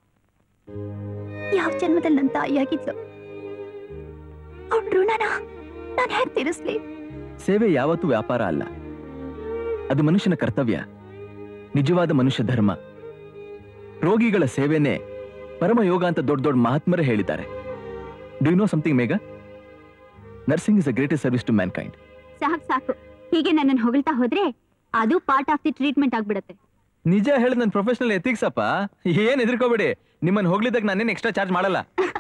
S1: ಯಾವ ಜನ್ಮದಲ್ಲಿ ನನ್ನ ತಾಯಿಯಾಗಿದ್ಲು ಅವಳ ಋಣನ ನಾನು ಹೇಗೆ ತೀರಿಸ್ಲಿ
S6: ಸೇವೆ ಯಾವತ್ತೂ ವ್ಯಾಪಾರ ಅಲ್ಲ ಅದು ಮನುಷ್ಯನ ಕರ್ತವ್ಯ ನಿಜವಾದ ಮನುಷ್ಯ ಧರ್ಮ ರೋಗಿಗಳ ಸೇವೆನೇ ಪರಮ ಯೋಗ ಅಂತ ದೊಡ್ಡ ದೊಡ್ಡ ಮಹಾತ್ಮರೇ ಹೇಳಿದ್ದಾರೆ do you know something Megha nursing is a greatest service to mankind
S3: ಸಾಕು ಸಾಕು ಹೀಗೆ ನನ್ನನ್ನು ಹೊಗಳ್ತಾ ಹೋದ್ರೆ ಅದು ಪಾರ್ಟ್ ಆಫ್ ದಿ ಟ್ರೀಟ್ಮೆಂಟ್ ಆಗ್ಬಿಡತ್ತೆ
S6: ನಿಜ ಹೇಳಿ ನನ್ನ ಪ್ರೊಫೆಷನಲ್ ಎಥಿಕ್ಸ್ ಅಪ್ಪ ಏನ್ ಎದುರ್ಕೋಬೇಡಿ ನಿಮ್ಮನ್ನ ಹೋಗ್ಲಿದ್ದಕ್ಕೆ ನಾನೇನು ಎಕ್ಸ್ಟ್ರಾ ಚಾರ್ಜ್ ಮಾಡಲ್ಲ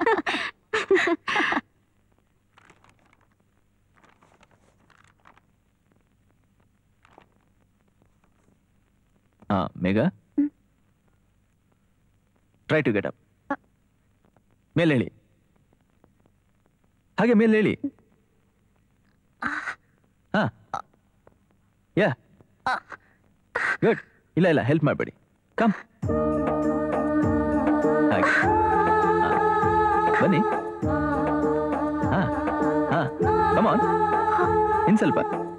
S6: ಹಾ Megha try to get up ಮೇಲೆ ಹೇಳಿ ಹಾಗೆ ಮೇಲೆ ಹೇಳಿ ಹಾ ಯಾ ಗುಡ್ ಇಲ್ಲ ಇಲ್ಲ ಹೆಲ್ಪ್ ಮಾಡಬೇಡಿ ಕಮ್ ಹಾಗೆ ಹಾ. ಬನ್ನಿ ಹಾ ಹಾ ಕಮಾನ್ ಇನ್ ಸ್ವಲ್ಪ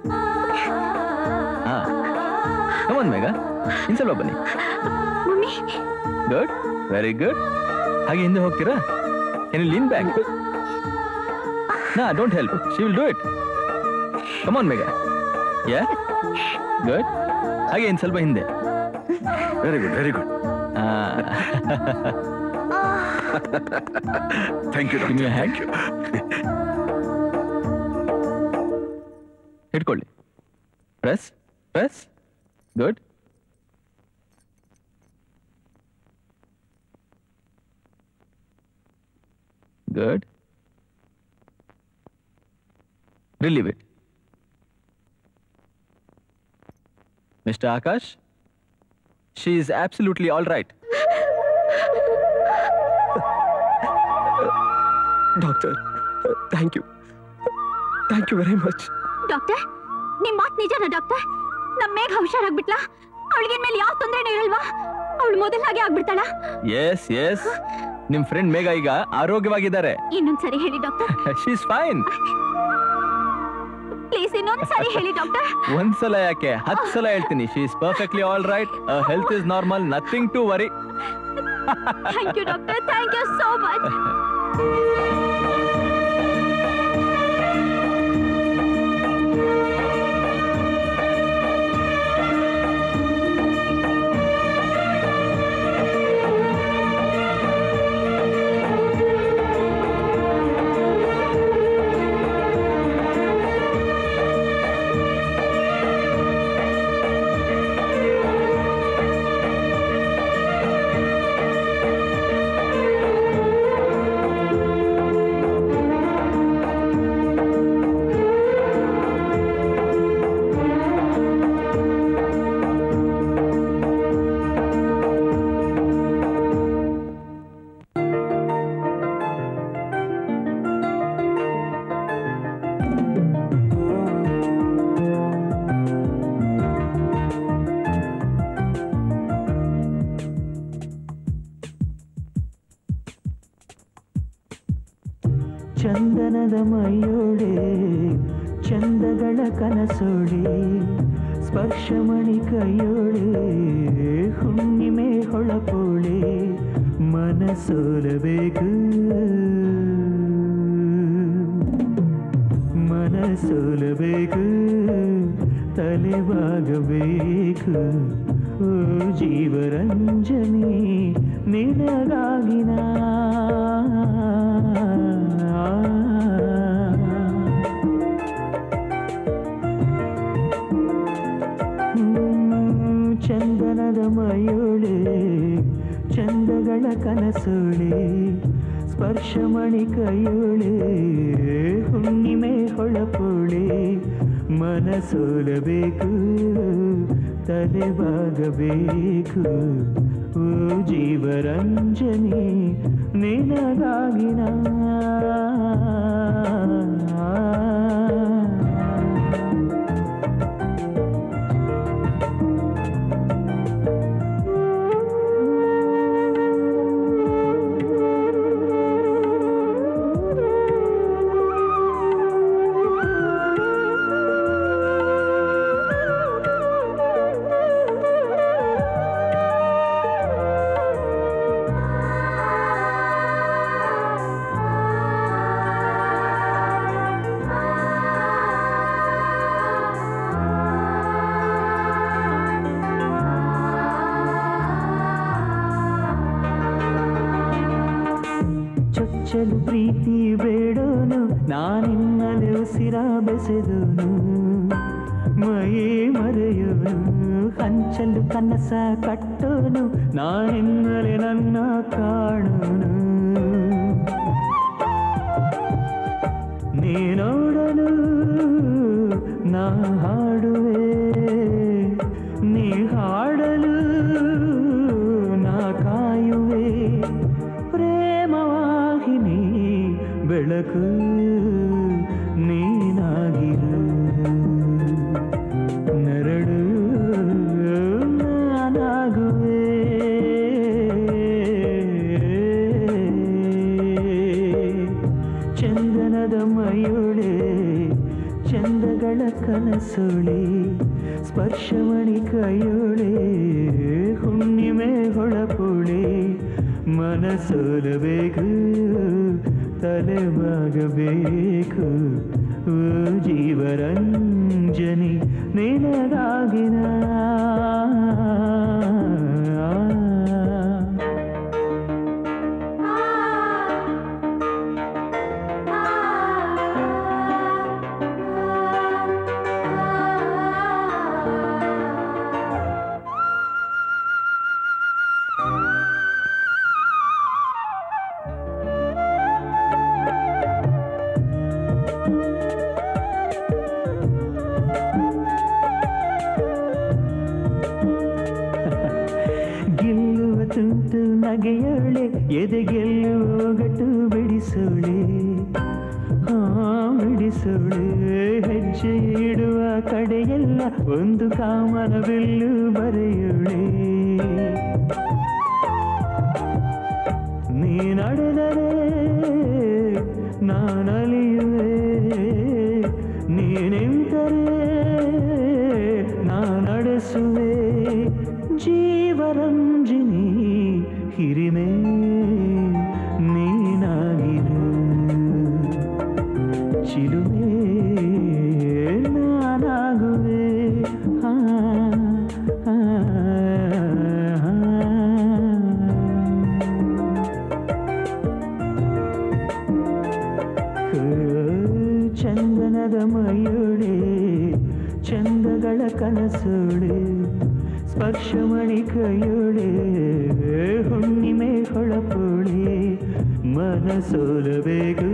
S6: ಹಾ ಕಮಾನ್ ಮೇಘ ಇನ್ ಸ್ವಲ್ಪ ಬನ್ನಿ ಗುಡ್ ವೆರಿ ಗುಡ್ ಹಾಗೆ ಹಿಂದೆ ಹೋಗ್ತೀರಾ ಕೆನ್ ಲೀನ್ ಬ್ಯಾಕ್ ನಾ don't help she will do it come on Megha yeah good ಹಾಗೆ ಇನ್ ಸ್ವಲ್ಪ ಹಿಂದೆ
S8: very good very good thank you thank you
S6: ಹಿಡ್ಕೊಳ್ಳಿ press press good good relieve it mister Akash she is absolutely all right
S7: doctor thank you thank you very much
S3: doctor ನಿಮ್ ಮಾತ್ ನಿಜನಾ doctor ನಮ್ ಮೇಘ ಹುಷಾರಾಗ್ಬಿಟ್ಲಾ ಅವಳಿಗೆ ಮೇಲೆ ಯಾವ ತೊಂದರೆನೂ ಇರಲ್ವಾ ಅವಳು ಮೊದಲ ಹಾಗೆ ಆಗ್ಬಿಡ್ತಾಳ
S6: ಎಸ್ ಎಸ್ ನಿಮ್ ಫ್ರೆಂಡ್ ಮೇಘ ಈಗ ಆರೋಗ್ಯವಾಗಿದ್ದಾರೆ
S3: ಇನ್ನೊಂದ್ಸರಿ ಹೇಳಿ doctor
S6: she is fine
S3: please ಇನ್ನೊಂದ್ಸರಿ ಹೇಳಿ ಡಾಕ್ಟರ್
S6: ಒಂದ್ಸಲ ಯಾಕೆ ಹತ್ತು ಸಲ ಹೇಳ್ತೀನಿ she is perfectly all right health is normal nothing to worry
S3: thank you doctor thank you so much
S1: ಆ
S12: ಚಂದನದ ಮೈಯೋಳೆ ಚಂದಗಳ ಕನಸೋಳೆ ಸ್ಪರ್ಶಮಣಿ ಕೈಯೋಳೆ ಹುಣ್ಣಿಮೆ ಹೊಳಪೋಳೆ ಮನಸೋಲಬೇಕು ಮನಸೋಲಬೇಕು ತಲೆಬಾಗಬೇಕು ಓ ಜೀವರಂಜನಿ ನಿನಗಾಗಿನ ಚಂದನದ ಮಯೋಳೆ ಚಂದಗಳ ಕನಸೋಳೆ ಸ್ಪರ್ಶಮಣಿ ಕೈಯೋಳೆ ಹುಣ್ಣಿಮೆ ಹೊಳಪೋಳೆ ಮನಸೋಲಬೇಕು ತಲೆಬಾಗಬೇಕು ಓ ಜೀವರಂಜನಿ ನಿನಗಾಗಿನ ಚೊಚ್ಚಲು ಪ್ರೀತಿ ಬೇಡೋನು ನಾನಿನ್ನಲೆ ಉಸಿರ ಬೆಸೆದೋನು ಮೈ ಮರೆಯುವನು ಹಂಚಲು ಕನಸ ಕಟ್ಟೋನು ನಾನಿನ್ನಲೆ ನನ್ನ ಕಾಣೋನು ನೀನೋಡಲು ನಾ ಹಾಡುವೆ ನೀ ಹಾಡಲು ನಾ ಕಾಯುವೆ ಪ್ರೇಮವಾಹಿನಿ ಬೆಳಕು ನೀನಾಗಿರು ನರಳು ನಾನಾಗುವೆ ಚಂದನದ ಮಯೋಳೆ ಚಂದಗಳ ಕನಸೋಳೆ ಸ್ಪರ್ಶಮಣಿ ಕೈಯೋಳೆ ಹುಣ್ಣಿಮೆ ಹೊಳಪೋಳೆ ಮನಸೋಲಬೇಕು ತಲೆಬಾಗಬೇಕು ಓ ಜೀವರಂಜನಿ ನಿನಗಾಗಿನ ಗೆಲ್ಲುವ ತುಂಟು ನಗೆಯೋಳೆ ಎದೆ ಗೆಲ್ಲುವ ಒಗಟು ಬಿಡಿಸೋಳೆ ಹಾ ಬಿಡಿಸೋಳೆ ಹೆಜ್ಜೆ ಇಡುವ ಕಡೆಯೆಲ್ಲ ಒಂದು ಕಾಮನ ಬಿಲ್ಲು ಬರೆಯೋಳೆ ನೀ ನಡೆದರೆ ನಾನಲಿಯುವೆ ನೀ ನಿಂತರೆ ನಾ ನಡೆಸುವೆ ಜೀವರಂಜಿನಿ ಹಿರಿಮೆ ನೀನಾಗಿರು ಚಿಲುಮೆ ನಾನಾಗುವೆ ಹಾ ಹಾ ಚಂದನದ ಮಯೋಳೆ ಚಂದಗಳ ಕನಸೋಳೆ ಸ್ಪರ್ಶಮಣಿ ಕೈಯೋಳೆ ಹುಣ್ಣಿಮೆ ಹೊಳಪೋಳೆ ಮನಸೋಲಬೇಕು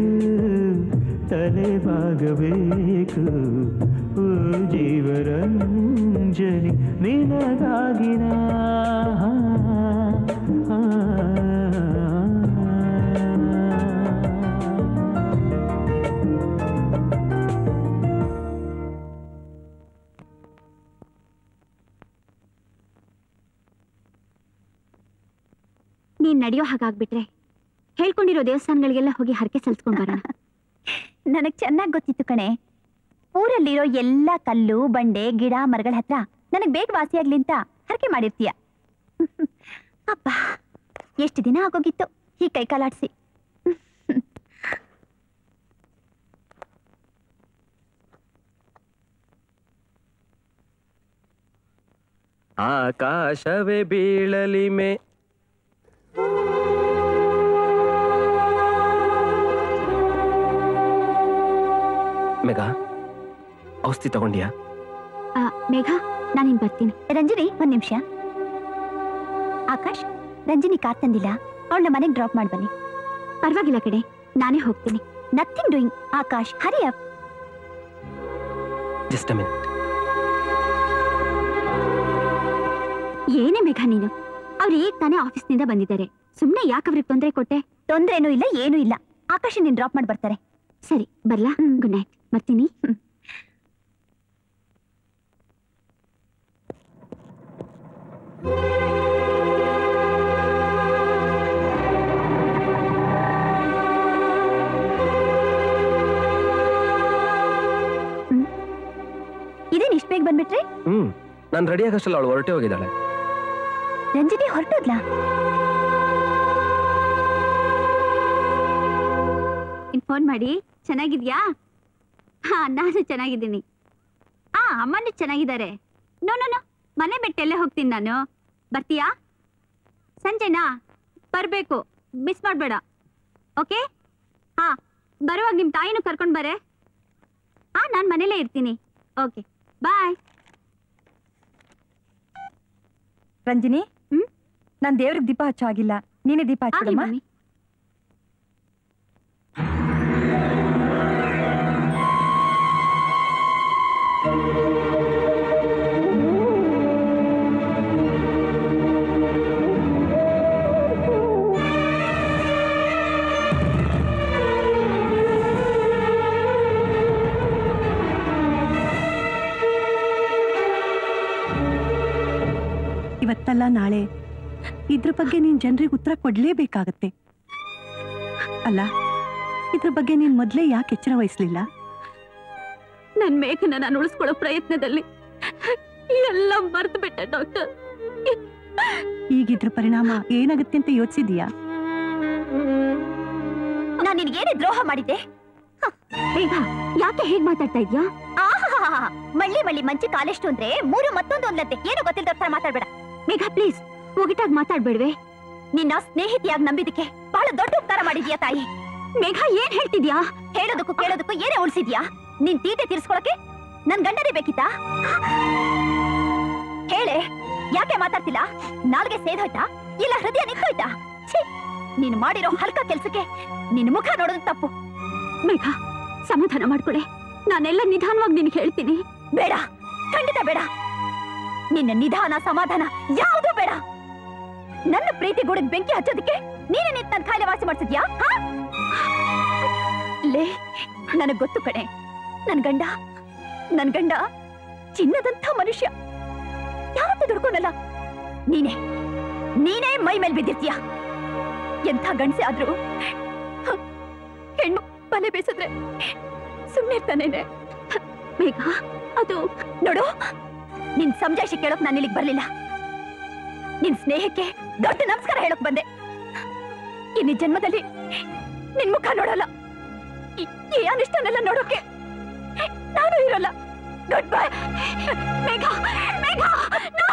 S12: ತಲೆಬಾಗಬೇಕು ಓ ಜೀವರಂಜನಿ ನಿನಗಾಗಿನ
S3: ನೀನ್ ನಡೆಯೋ ಹಾಗಾಗ್ಬಿಟ್ರೆ ಹೇಳ್ಕೊಂಡಿರೋ ದೇವಸ್ಥಾನಗಳಿಗೆಲ್ಲ ಹೋಗಿ ಹರಕೆ ಸಲ್ಸ್ಕೊಂಡ್ ಬರೋಣ ನನಗ್ ಚೆನ್ನಾಗ್ ಗೊತ್ತಿತ್ತು ಕಣೆ ಊರಲ್ಲಿರೋ ಎಲ್ಲಾ ಕಲ್ಲು ಬಂಡೆ ಗಿಡ ಮರಗಳ ಹತ್ರ ನನಗ್ ಬೇಗ ವಾಸಿಯಾಗ್ಲಿ ಅಂತ ಹರಕೆ ಮಾಡಿರ್ತೀಯ ಅಪ್ಪ ಎಷ್ಟು ದಿನ ಆಗೋಗಿತ್ತು ಈ ಕೈ ಕಾಲಾಡ್ಸಿ
S7: ಆಕಾಶವೇ ಬೀಳಲಿ ಮೇ ಮೇಘ ಔಷಧಿ ತಗೊಂಡ್ಯಾ
S3: ಆ, ಮೇಘ ನಾನಿನ್ ಬರ್ತೀನಿ ರಂಜನಿ ಒಂದ್ ನಿಮಿಷ ಆಕಾಶ್ ರಂಜನಿ ಕಾರ್ ತಂದಿಲ್ಲ ಅವಳನ್ನ ಮನೆಗೆ ಡ್ರಾಪ್ ಮಾಡಿ ಬನ್ನಿ ಪರವಾಗಿಲ್ಲ ಕಡೆ ನಾನೇ ಹೋಗ್ತೀನಿ nothing doing Akash hurry up
S7: just minute
S3: ಏನೇ ಮೇಘ ನೀನು ಅವ್ರು ಈಗ ತಾನೇ ಆಫೀಸ್ನಿಂದ ಬಂದಿದ್ದಾರೆ ಸುಮ್ನೆ ಯಾಕೆ ಅವ್ರಿಗೆ ತೊಂದರೆ ಕೊಟ್ಟೆ ತೊಂದ್ರೆ ಏನೂ ಇಲ್ಲ ಏನೂ ಇಲ್ಲ ಆಕಾಶ ನೀನ್ ಡ್ರಾಪ್ ಮಾಡಿ ಬರ್ತಾರೆ ಸರಿ ಬರ್ಲಾ ಗುಡ್ ನೈಟ್ ಬರ್ತೀನಿ ಹ್ಮ್. ಹ್ಮ್. ಇದೇನ್ ಇಷ್ಟ ಬೇಗ ಬಂದ್ಬಿಟ್ರಿ
S7: ಹ್ಮ್ ನಾನು ರೆಡಿ ಆಗಷ್ಟಲ್ಲ ಅವಳು ಹೊರಟೆ ಹೋಗಿದ್ದಾಳೆ
S3: ರಂಜಿನಿ ಹೊರಟೋದ್ಲಾ ಫೋನ್ ಮಾಡಿ ಚೆನ್ನಾಗಿದ್ಯಾ ಹಾ ನಾನು ಚೆನ್ನಾಗಿದ್ದೀನಿ ಆ ಅಮ್ಮನೂ ಚೆನ್ನಾಗಿದ್ದಾರೆ ನೋ ನೋ ನೋ ಮನೆ ಬಿಟ್ಟು ಎಲ್ಲೇ ಹೋಗ್ತೀನಿ ನಾನು ಬರ್ತೀಯಾ ಸಂಜೆನಾ ಬರಬೇಕು ಮಿಸ್ ಮಾಡಬೇಡ ಓಕೆ ಹಾ ಬರುವಾಗ ನಿಮ್ಮ ತಾಯಿನೂ ಕರ್ಕೊಂಡು ಬರೆ ಹಾ ನಾನು ಮನೇಲೇ ಇರ್ತೀನಿ ಓಕೆ ಬಾಯ್
S5: ರಂಜಿನಿ
S3: ಹ್ಮ್?
S5: ನಾನ್ ದೇವ್ರಿಗೆ ದೀಪ ಹಚ್ಚೋ ಆಗಿಲ್ಲ ನೀನೇ ದೀಪ
S3: ಆಗ್ಲಿ
S5: ಹಚ್ಚಿಡಮ್ಮ
S3: ಮಮ್ಮಿ
S4: ಇವತ್ತಲ್ಲ ನಾಳೆ ಇದ್ರ ಬಗ್ಗೆ ನೀನ್ ಜನರಿಗೆ ಉತ್ತರ ಕೊಡ್ಲೇಬೇಕಾಗತ್ತೆ ಅಲ್ಲ ಇದ್ರ ಬಗ್ಗೆ ನೀನ್ ಮೊದ್ಲೇ ಯಾಕೆ ಎಚ್ಚರ ವಹಿಸ್ಲಿಲ್ಲ
S3: ನನ್ ಮೇಘನ ನಾನು ಉಳಿಸ್ಕೊಳ್ಳೋ ಪ್ರಯತ್ನದಲ್ಲಿ ಎಲ್ಲ ಮರ್ತು ಬಿಟ್ಟೆ ಡಾಕ್ಟರ್
S4: ಈಗ ಇದ್ರ ಪರಿಣಾಮ ಏನಾಗುತ್ತೆ ಅಂತ ಯೋಚಿಸಿದ್ಯಾ
S3: ನಾನು ನಿನಗೇನೇ ದ್ರೋಹ ಮಾಡಿದ್ದೆ ಹ, ಮೇಘ ಯಾಕೆ ಹೇಗ್ ಮಾತಾಡ್ತಾ ಇದ್ಯಾ ಮಳ್ಳಿ ಮಳ್ಳಿ ಮಂಚಿ ಕಾಲೆಷ್ಟು ಅಂದ್ರೆ ಮೂರು ಮತ್ತೊಂದು ಒಂದ್ಲತ್ತೆ ಏನು ಗೊತ್ತಿಲ್ದ ತರ ಮಾತಾಡ್ಬೇಡ ಮೇಘ ಪ್ಲೀಸ್ ಒಗಿಟಾಗ್ ಮಾತಾಡ್ಬೇಡ್ವೆ ನಿನ್ನ ಸ್ನೇಹಿತಿಯಾಗಿ ನಂಬಿದಕ್ಕೆ ಬಹಳ ದೊಡ್ಡ ಉಪಕಾರ ಮಾಡಿದ್ಯಾ ತಾಯಿ ಮೇಘ ಏನ್ ಹೇಳ್ತಿದ್ಯಾ ಹೇಳೋದಕ್ಕೂ ಕೇಳೋದಕ್ಕೂ ಏನೇ ಉಳಿಸಿದ್ಯಾ ನಿನ್ ತೀಟೆ ತೀರ್ಸ್ಕೊಳಕ್ಕೆ ನನ್ ಗಂಡನೇ ಬೇಕಿತ್ತಾ ಹೇಳೆ ಯಾಕೆ ಮಾತಾಡ್ತಿಲ್ಲ ನಾಲ್ಗೆ ಸೇದೋಯ್ತಾ ಇಲ್ಲ ಹೃದಯ ನಿಂತೋಯ್ತಾ ಛೀ ನೀನ್ ಮಾಡಿರೋ ಹಲ್ಕ ಕೆಲ್ಸಕ್ಕೆ ನಿನ್ ಮುಖ ನೋಡೋದು ತಪ್ಪು ಮೇಘ ಸಮಾಧಾನ ಮಾಡ್ಕೊಡೆ ನಾನೆಲ್ಲ ನಿಧಾನವಾಗಿ ನಿನ್ಗೆ ಹೇಳ್ತೀನಿ ಬೇಡ ಖಂಡಿತ ಬೇಡ ನಿನ್ನ ನಿಧಾನ ಸಮಾಧಾನ ಯಾವುದು ಬೇಡ ನನ್ನ ಪ್ರೀತಿ ಗೂಡಿಗೆ ಬೆಂಕಿ ಹಚ್ಚೋದಕ್ಕೆ ನೀನೇ ನಿಂತ ನನ್ನ ಕಾಯಿಲೆ ವಾಸಿ ಮಾಡ್ತಿದ್ಯಾ ಹಾ? ಲೇ ನನಗ್ ಗೊತ್ತು ಕಣೆ ನನ್ ಗಂಡ ನನ್ ಗಂಡ ಚಿನ್ನದಂಥ ಮನುಷ್ಯ ಯಾವತ್ತೂ ದುಡ್ಕೊನಲ್ಲ ನೀನೇ ನೀನೇ ಮೈ ಮೇಲ್ ಬಿದ್ದಿರ್ತೀಯ ಎಂಥ ಗಂಡಸೆ ಆದ್ರೂ ಹ, ಹೆಣ್ಣು ಬಲೆ ಬೇಸಿದ್ರೆ ಸುಮ್ಮನೆ ಇರ್ತಾನೇನೆ ಬೇಗ ಅದು ನೋಡು ನಿನ್ ಸಂಜಾಯಿಸಿ ಕೇಳೋಕ್ ನಾನು ಇಲ್ಲಿಗೆ ಬರ್ಲಿಲ್ಲ ನಿನ್ ಸ್ನೇಹಕ್ಕೆ ದೊಡ್ಡ ನಮಸ್ಕಾರ ಹೇಳಕ್ ಬಂದೆ ಇನ್ನು ಜನ್ಮದಲ್ಲಿ ನಿನ್ ಮುಖ ನೋಡಲ್ಲ ಈ- ಈ ಅನಿಷ್ಟನೆಲ್ಲ ನೋಡೋಕೆ ನಾನು ಇರಲ್ಲ good bye Megha Megha no!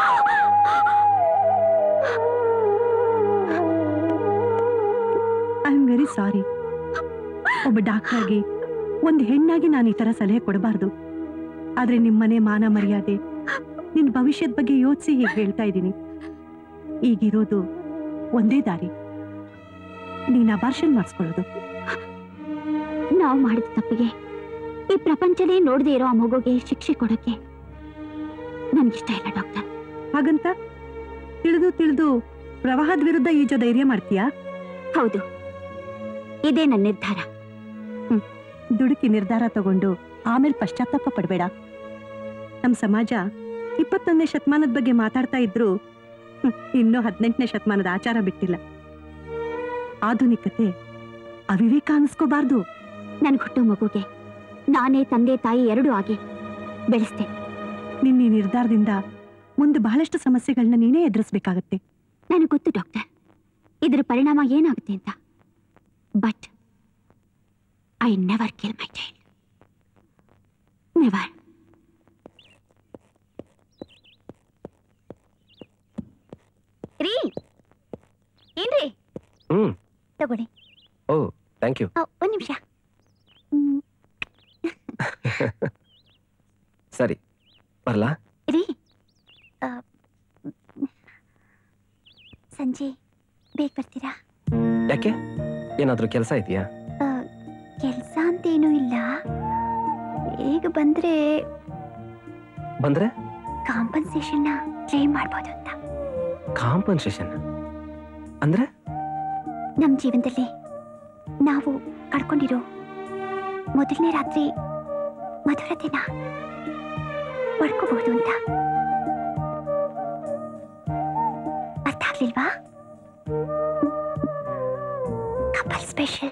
S4: I am very sorry ಒಬ್ಬ ಡಾಕ್ಟರ್ಗೆ ಒಂದು ಹೆಣ್ಣಾಗಿ ನಾನು ಈ ತರ ಸಲಹೆ ಕೊಡಬಾರ್ದು ಆದ್ರೆ ನಿಮ್ಮನೆ ಮಾನ ಮರ್ಯಾದೆ ನಿನ್ ಭವಿಷ್ಯದ ಬಗ್ಗೆ ಯೋಚಿಸಿ ಹೀಗೆ ಹೇಳ್ತಾ ಇದ್ದೀನಿ ಈಗಿರೋದು ಒಂದೇ ದಾರಿ ನೀನ್ ಅಬಾರ್ಷನ್ ಮಾಡಿಸ್ಕೊಳ್ಳೋದು
S3: ನಾವು ಮಾಡಿದ ತಪ್ಪಿಗೆ ಈ ಪ್ರಪಂಚನೇ ನೋಡದೆ ಇರೋ ಆ ಮಗುಗೆ ಶಿಕ್ಷೆ ಕೊಡಕ್ಕೆ ನನ್ಗಿಷ್ಟ ಇಲ್ಲ ಡಾಕ್ಟರ್
S4: ಹಾಗಂತ ತಿಳಿದು ತಿಳಿದು ಪ್ರವಾಹದ ವಿರುದ್ಧ ಈಜೋ ಧೈರ್ಯ ಮಾಡ್ತೀಯಾ
S3: ಹೌದು ಇದೇ ನನ್ನ ನಿರ್ಧಾರ
S4: ದುಡುಕಿ ನಿರ್ಧಾರ ತಗೊಂಡು ಆಮೇಲೆ ಪಶ್ಚಾತ್ತಾಪ ಪಡಬೇಡ ನಮ್ಮ ಸಮಾಜ ಇಪ್ಪತ್ತೊಂದನೇ ಶತಮಾನದ ಬಗ್ಗೆ ಮಾತಾಡ್ತಾ ಇದ್ರು ಹ್ಮ್, ಇನ್ನೂ ಹದಿನೆಂಟನೇ ಶತಮಾನದ ಆಚಾರ ಬಿಟ್ಟಿಲ್ಲ ಆಧುನಿಕತೆ ಅವಿವೇಕ ಅನಿಸ್ಕೋಬಾರ್ದು
S3: ನನ್ಗೆ ಹುಟ್ಟೋ ಮಗುಗೆ ನಾನೇ ತಂದೆ ತಾಯಿ ಎರಡೂ ಆಗಿ ಬೆಳೆಸ್ತೇನೆ
S4: ನಿನ್ನ ಈ ನಿರ್ಧಾರದಿಂದ ಮುಂದೆ ಬಹಳಷ್ಟು ಸಮಸ್ಯೆಗಳನ್ನ ನೀನೇ ಎದುರಿಸ್ಬೇಕಾಗತ್ತೆ
S3: ನನಗೆ ಗೊತ್ತು ಡಾಕ್ಟರ್ ಇದರ ಪರಿಣಾಮ ಏನಾಗುತ್ತೆ ಅಂತ but I never kill my child never
S1: ರೀ ಏನ್ರಿ
S7: ಹ್ಮ್
S1: ತಗೊಳ್ಳಿ
S7: ಓ ಥ್ಯಾಂಕ್ ಯು
S1: ಆ, ಒಂದ್ ನಿಮಿಷ
S7: ಸರಿ ಬರ್ಲಾ
S1: ರೀ ಆ, ಸಂಜೆ ಬೇಗ ಬರ್ತೀರಾ
S7: ಯಾಕೆ ಏನಾದ್ರೂ ಕೆಲಸ ಇದೆಯಾ
S1: ಕೆಲಸ ಅಂತೇನೂ ಇಲ್ಲ ಈಗ ಬಂದ್ರೆ
S7: ಬಂದ್ರೆ
S1: ಕಾಂಪನ್ಸೇಷನ್ನ ಕ್ಲೇಮ್ ಮಾಡ್ಬೋದು ಅಂತ
S7: ಕಾಂಪನ್ಸೇಷನ್ ಅಂದ್ರೆ
S1: ನಮ್ಮ ಜೀವನದಲ್ಲಿ ನಾವು ಕಳ್ಕೊಂಡಿರೋ ಮೊದಲನೇ ರಾತ್ರಿ ಮಧುರತೆನ ಪಡ್ಕೋಬಹುದು ಅಂತ ಅರ್ಥ ಆಗ್ಲಿಲ್ವಾ ಕಪಲ್ ಸ್ಪೆಷಲ್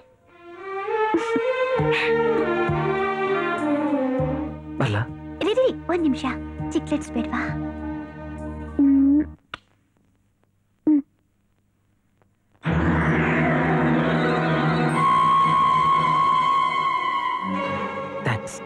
S7: ಬರ್ಲಾ
S1: ರೀ ರೀ ಒಂದ್ ನಿಮಿಷ ಚಿಕ್ಲೆಟ್ಸ್ ಬೇಡ್ವಾ ಹ್ಮ್
S7: ಥ್ಯಾಂಕ್ಸ್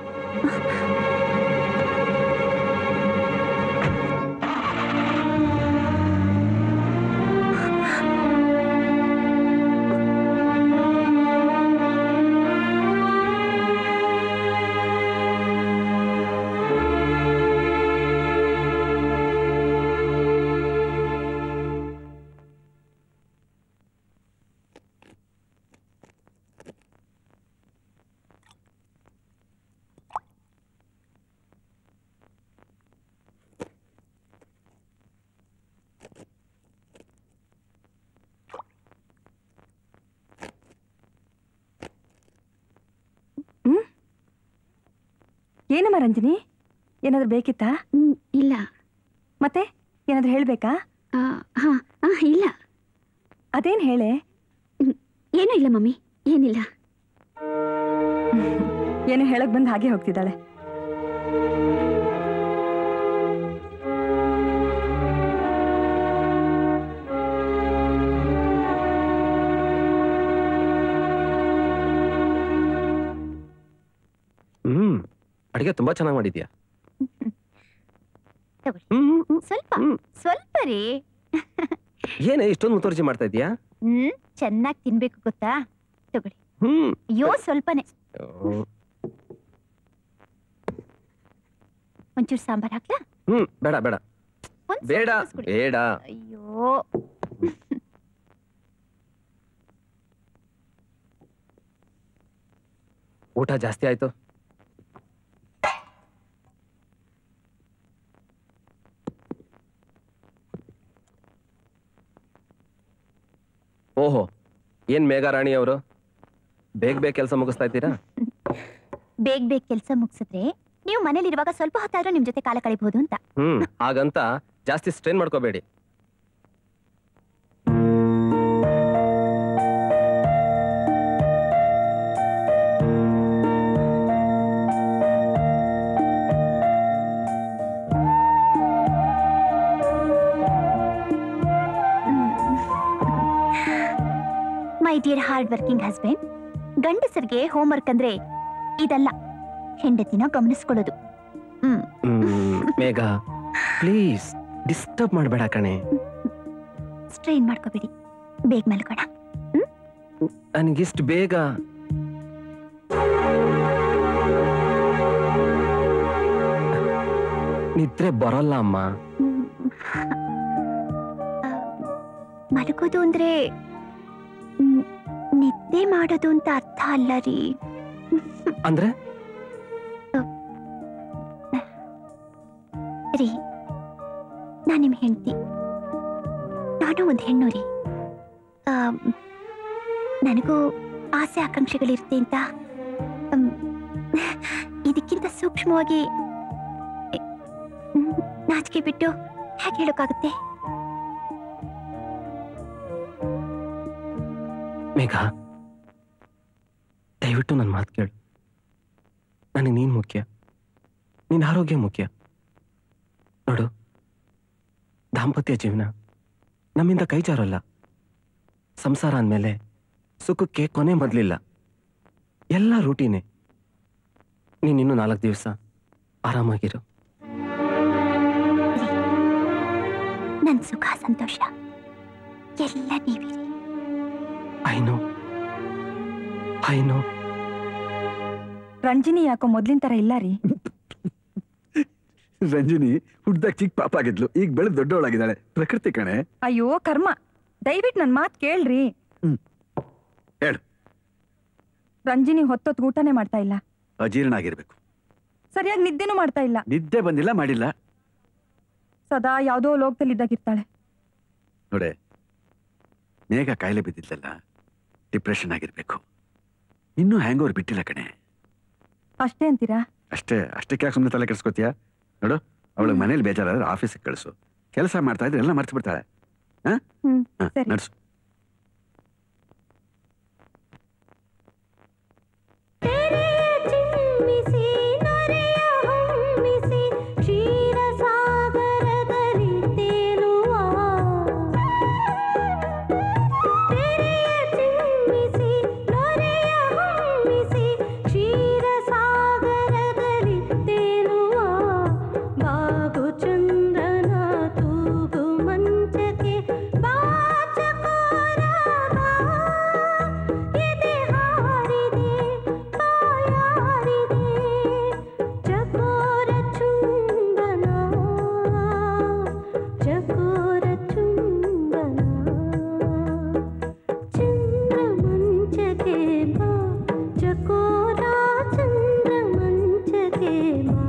S5: ಏನಮ್ಮ ರಂಜನಿ ಏನಾದ್ರೂ ಬೇಕಿತ್ತಾ
S3: ಇಲ್ಲ
S5: ಮತ್ತೆ ಏನಾದ್ರೂ ಹೇಳ್ಬೇಕಾ
S3: ಹಾ ಇಲ್ಲ
S5: ಅದೇನ್ ಹೇಳೆ
S3: ಏನೂ ಇಲ್ಲ ಮಮ್ಮಿ ಏನಿಲ್ಲ
S5: ಏನು ಹೇಳಕ್ ಬಂದು ಹಾಗೆ ಹೋಗ್ತಿದ್ದಾಳೆ
S7: ಹ್ಮ್ ಅಡಿಗೆ ತುಂಬಾ ಚೆನ್ನಾಗಿ ಮಾಡಿದ್ಯಾ
S1: ಸ್ವಲ್ಪ ಸ್ವಲ್ಪ ರೀ
S7: ಏನೇ ಇಷ್ಟೊಂದು ಮುತುರ್ಜಿ ಮಾಡ್ತಾ ಇದೀಯಾ
S1: ಹ್ಮ್ ಚೆನ್ನಾಗಿ ತಿನ್ಬೇಕು ಗೊತ್ತಾ ತಗೊಳ್ಳಿ
S7: ಹ್ಮ್
S1: ಅಯ್ಯೋ ಸ್ವಲ್ಪನೇ
S7: ಹ್ಮ್.
S1: ಒಂಚೂರು ಸಾಂಬಾರ್ ಹಾಕ್ಲಾ
S7: ಹ್ಮ್ ಬೇಡ ಬೇಡ
S1: ಒಂದ್
S7: ಬೇಡ
S1: ಸ್ವಲ್ಪ ಕಸ್ಕೊಡಿ.
S7: ಬೇಡ
S1: ಅಯ್ಯೋ
S7: ಊಟ ಜಾಸ್ತಿ ಆಯ್ತು ಓಹೋ ಏನ್ ಮೇಘಾರಾಣಿ ಅವರು ಬೇಗ ಬೇಗ ಕೆಲಸ ಮುಗಿಸ್ತಾ ಇದ್ದೀರಾ
S1: ಬೇಗ ಬೇಗ ಕೆಲಸ ಮುಗಿಸಿದ್ರೆ ನೀವು ಮನೇಲಿರುವಾಗ ಸ್ವಲ್ಪ ಹೊತ್ತಾದ್ರೂ ನಿಮ್ ಜೊತೆ ಕಾಲ ಕಳಿಬಹುದು ಅಂತ
S7: ಹ್ಮ್ ಹಾಗಂತ ಜಾಸ್ತಿ ಸ್ಟ್ರೈನ್ ಮಾಡ್ಕೋಬೇಡಿ
S1: my dear hard working husband ಗಂಡಸರಿಗೆ ಹೋಮ್ವರ್ಕ್ ಅಂದ್ರೆ ಇದಲ್ಲ ಹೆಂಡತಿನ ಗಮನಿಸ್ಕೊಳ್ಳೋದು ಹ್ಮ್
S7: ಹ್ಮ್ ಮೇಘ ಪ್ಲೀಸ್ ಡಿಸ್ಟರ್ಬ್ ಮಾಡಬೇಡ ಕಣೆ
S1: ಸ್ಟ್ರೈನ್ ಮಾಡ್ಕೋಬೇಡಿ ಬೇಗ ಮಲ್ಕೋಣ
S7: ನನಗಿಷ್ಟು ಬೇಗ ನಿದ್ರೆ ಬರಲ್ಲ ಅಮ್ಮ
S1: ಮಲಗೋದು ಅಂದ್ರೆ ಮ್, ನಿದ್ದೆ ಮಾಡೋದು ಅಂತ ಅರ್ಥ ಅಲ್ಲ ರೀ
S7: ಅಂದ್ರೆ
S1: ರೀ ನಾನು ನಿಮ್ ಹೆಂಡತಿ ನಾನು ಒಂದು ಹೆಣ್ಣು ರೀ ಆಮ್, ನನಗೂ ಆಸೆ ಆಕಾಂಕ್ಷೆಗಳಿರುತ್ತೆ ಅಂತ ಆಮ್, ಇದಕ್ಕಿಂತ ಸೂಕ್ಷ್ಮವಾಗಿ ಮ್, ನಾಚಿಕೆ ಬಿಟ್ಟು ಹೇಗೆ ಹೇಳೋಕ್ಕಾಗುತ್ತೆ
S7: ಮೇಘ ದಯವಿಟ್ಟು ನನ್ನ ಮಾತು ಕೇಳು ನನಗೆ ನೀನು ಮುಖ್ಯ ನಿನ್ನ ಆರೋಗ್ಯ ಮುಖ್ಯ ನೋಡು ದಾಂಪತ್ಯ ಜೀವನ ನಮ್ಮಿಂದ ಕೈ ಜಾರಲ್ಲ ಸಂಸಾರ ಅಂದಮೇಲೆ ಸುಖಕ್ಕೆ ಕೊನೆ ಮೊದಲಿಲ್ಲ ಎಲ್ಲ ರೂಟೀನೇ ನೀನಿನ್ನೂ ನಾಲ್ಕು ದಿವಸ ಆರಾಮಾಗಿರು
S1: ನನ್ ಸುಖ ಸಂತೋಷ ಎಲ್ಲ ನೀವಿರಿ
S7: I know I know
S5: Ranjini ಯಾಕೋ ಮೊದ್ಲಿನ ತರ ಇಲ್ಲ ರೀ
S8: ರಂಜಿನಿ ಹುಡ್ದಾಗ ಚಿಕ್ಕ ಪಾಪ ಆಗಿದ್ಲು ಈಗ ಬೆಳೆದು ದೊಡ್ಡವಳಾಗಿದ್ದಾಳೆ ಪ್ರಕೃತಿ ಕಣೆ
S5: ಅಯ್ಯೋ ಕರ್ಮ ದಯವಿಟ್ಟು ನನ್ ಮಾತ್ ಕೇಳ್ರಿ
S8: ಹೇಳು
S5: ರಂಜಿನಿ ಹೊತ್ತೊತ್ತು ಊಟನೇ ಮಾಡ್ತಾ ಇಲ್ಲ
S8: ಅಜೀರ್ಣ ಆಗಿರ್ಬೇಕು
S5: ಸರಿಯಾಗಿ ನಿದ್ದೆನೂ ಮಾಡ್ತಾ ಇಲ್ಲ
S8: ನಿದ್ದೆ ಬಂದಿಲ್ಲ ಮಾಡಿಲ್ಲ
S5: ಸದಾ ಯಾವ್ದೋ ಲೋಕದಲ್ಲಿದ್ದಾಗಿರ್ತಾಳೆ
S8: ನೋಡೆ ಮೇಘ ಕಾಯಿಲೆ ಬಿದ್ದಿದ್ದಲ್ಲ ಡಿಪ್ರೆಷನ್ ಆಗಿರ್ಬೇಕು ಇನ್ನೂ ಹ್ಯಾಂಗ್ ಓವರ್ ಬಿಟ್ಟಿಲ್ಲ ಕಣೆ
S5: ಅಷ್ಟೇ ಅಂತೀರಾ
S8: ಅಷ್ಟೇ ಅಷ್ಟಕ್ಕೆ ಯಾಕೆ ಸುಮ್ಮನೆ ತಲೆ ಕೆಡಿಸ್ಕೋತೀಯ ನೋಡು ಅವಳಿಗೆ ಮನೇಲಿ ಬೇಜಾರಾದ್ರೆ ಆಫೀಸಿಗೆ ಕಳಿಸು ಕೆಲಸ ಮಾಡ್ತಾ ಇದ್ರೆ ಎಲ್ಲ ಮರ್ತು ಬಿಡ್ತಾಳೆ ಹಾ
S5: ಹ್ಮ್
S8: ಹಾ,
S5: ಸರಿ
S8: ನಡ್ಸು
S1: ಚಿಮ್ಮಿಸಿ ನೊರೆಯ ಹೊಮ್ಮಿಸಿ ಕ್ಷೀರಸಾಗರದಲ್ಲಿ ತೇಲುವ ತೆರೆಯ ಚಿಮ್ಮಿಸಿ ನೊರೆಯ ಹೊಮ್ಮಿಸಿ ಕ್ಷೀರಸಾಗರದಲ್ಲಿ ತೇಲುವ ಬಾಗು ಚಂದ್ರನ ತೂಗು ಮಂಚಕ್ಕೆ ಬಾಚಕೋರ ಎದೆ ಹಾರಿದೆ ಕಾಯಾರಿದೆ ಚಕೋರ ಚುಂಬನ ಚಕೋರ ಚುಂಬನ ಚಂದ್ರ ಮಂಚಕ್ಕೆ ಬಾ ಚಕೋರ ಚಂದ್ರ ಮಂಚಕ್ಕೆ ಬಾ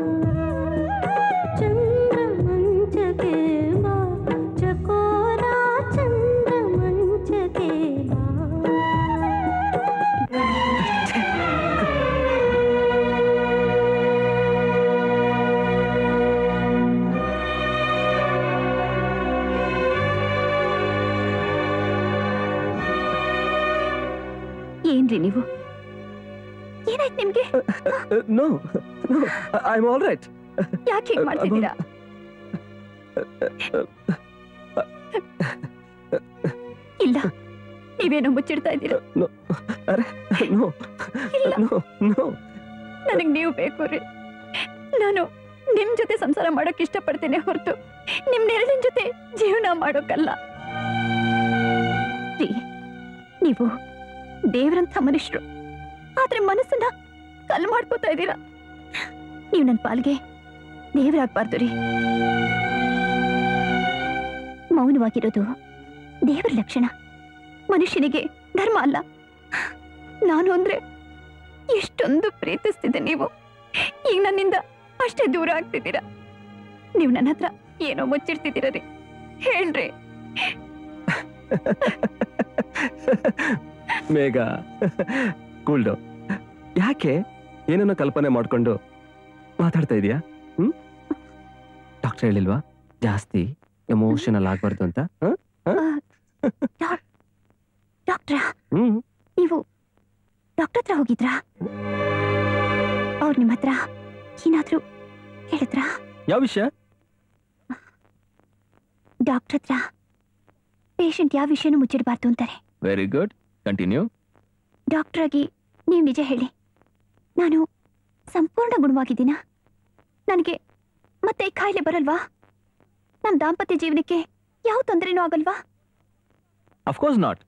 S1: ಚಂದ್ರ ಮಂಚಕ್ಕೆ ಬಾ ಚಕೋರ ಚಂದ್ರ ಮಂಚಕ್ಕೆ ಬಾ
S3: ಏನ್ರಿ ನೀವು ಏನಾಯ್ತು ನಿಮ್ಗೆ
S7: no I am all right
S3: ಯಾಕೆ ಹೀಗ್ ಮಾಡ್ತಿದ್ದೀರಾ ಇಲ್ಲ ನೀವೇನೋ ಮುಚ್ಚಿಡ್ತಾ ಇದ್ದೀರಾ
S7: ನೋ ಅರೆ ನೋ
S3: ಇಲ್ಲ
S7: ನೋ ನೋ
S3: ನನಗ್ ನೀವು ಬೇಕು ರೀ ನಾನು ನಿಮ್ ಜೊತೆ ಸಂಸಾರ ಮಾಡೋಕ್ ಇಷ್ಟಪಡ್ತೇನೆ ಹೊರತು ನಿಮ್ ನೆರಳಿನ ಜೊತೆ ಜೀವನ ಮಾಡೋಕಲ್ಲ ರೀ ನೀವು ದೇವ್ರಂಥ ಮನುಷ್ಯರು ಆದ್ರೆ ಮನಸ್ಸನ್ನ ಕಲ್ ಮಾಡ್ಕೋತಾ ಇದ್ದೀರಾ ನೀವು ನನ್ನ ಪಾಲ್ಗೆ ದೇವರಾಗ್ಬಾರ್ದು ರೀ ಮೌನವಾಗಿರೋದು ದೇವರ ಲಕ್ಷಣ ಮನುಷ್ಯನಿಗೆ ಧರ್ಮ ಅಲ್ಲ ನಾನು ಅಂದ್ರೆ ಎಷ್ಟೊಂದು ಪ್ರೀತಿಸ್ತಿದ್ದೆ ನೀವು ಈಗ ನನ್ನಿಂದ ಅಷ್ಟೇ ದೂರ ಆಗ್ತಿದ್ದೀರಾ ನೀವು ನನ್ನ ಹತ್ರ ಏನೋ ಮುಚ್ಚಿಡ್ತಿದ್ದೀರ ರೀ ಹೇಳ್ರಿ
S7: ಮೇಘ ಕೂಲ್ ಡೌನ್ ಯಾಕೆ ಏನನ್ನ ಕಲ್ಪನೆ ಮಾಡ್ಕೊಂಡು ಮಾತಾಡ್ತಾ ಇದೀಯಾ ಹ್ಮ್ ಡಾಕ್ಟರ್ ಹೇಳಿಲ್ವಾ ಜಾಸ್ತಿ ಎಮೋಷನಲ್ ಆಗ್ಬಾರ್ದು ಅಂತ ಹ? ಹ?
S1: ಡಾಕ್ಟ್ರ
S7: ಹ್ಮ್
S1: ನೀವು ಡಾಕ್ಟರ್ ಹತ್ರ ಹೋಗಿದ್ರಾ ಅವ್ರು ನಿಮ್ಮ ಹತ್ರ ಏನಾದ್ರೂ ಹೇಳಿದ್ರಾ
S6: ಯಾವ ವಿಷಯ
S1: ಡಾಕ್ಟರ್ ಹತ್ರ ಪೇಷಂಟ್ ಯಾವ ವಿಷಯನೂ ಮುಚ್ಚಿಡಬಾರ್ದು ಅಂತಾರೆ
S6: ವೆರಿ ಗುಡ್ ಕಂಟಿನ್ಯೂ
S1: ಡಾಕ್ಟರ್ ಆಗಿ ನೀವು ನಿಜ ಹೇಳಿ ನಾನು ಸಂಪೂರ್ಣ ಗುಣವಾಗಿದ್ದೀನಾ ನನಗೆ ಮತ್ತೆ ಈ ಕಾಯಿಲೆ ಬರಲ್ವಾ ನಮ್ಮ ದಾಂಪತ್ಯ ಜೀವನಕ್ಕೆ ಯಾವ ತೊಂದರೆನೂ ಆಗಲ್ವಾ
S6: ಅಫ್ಕೋರ್ಸ್ ನಾಟ್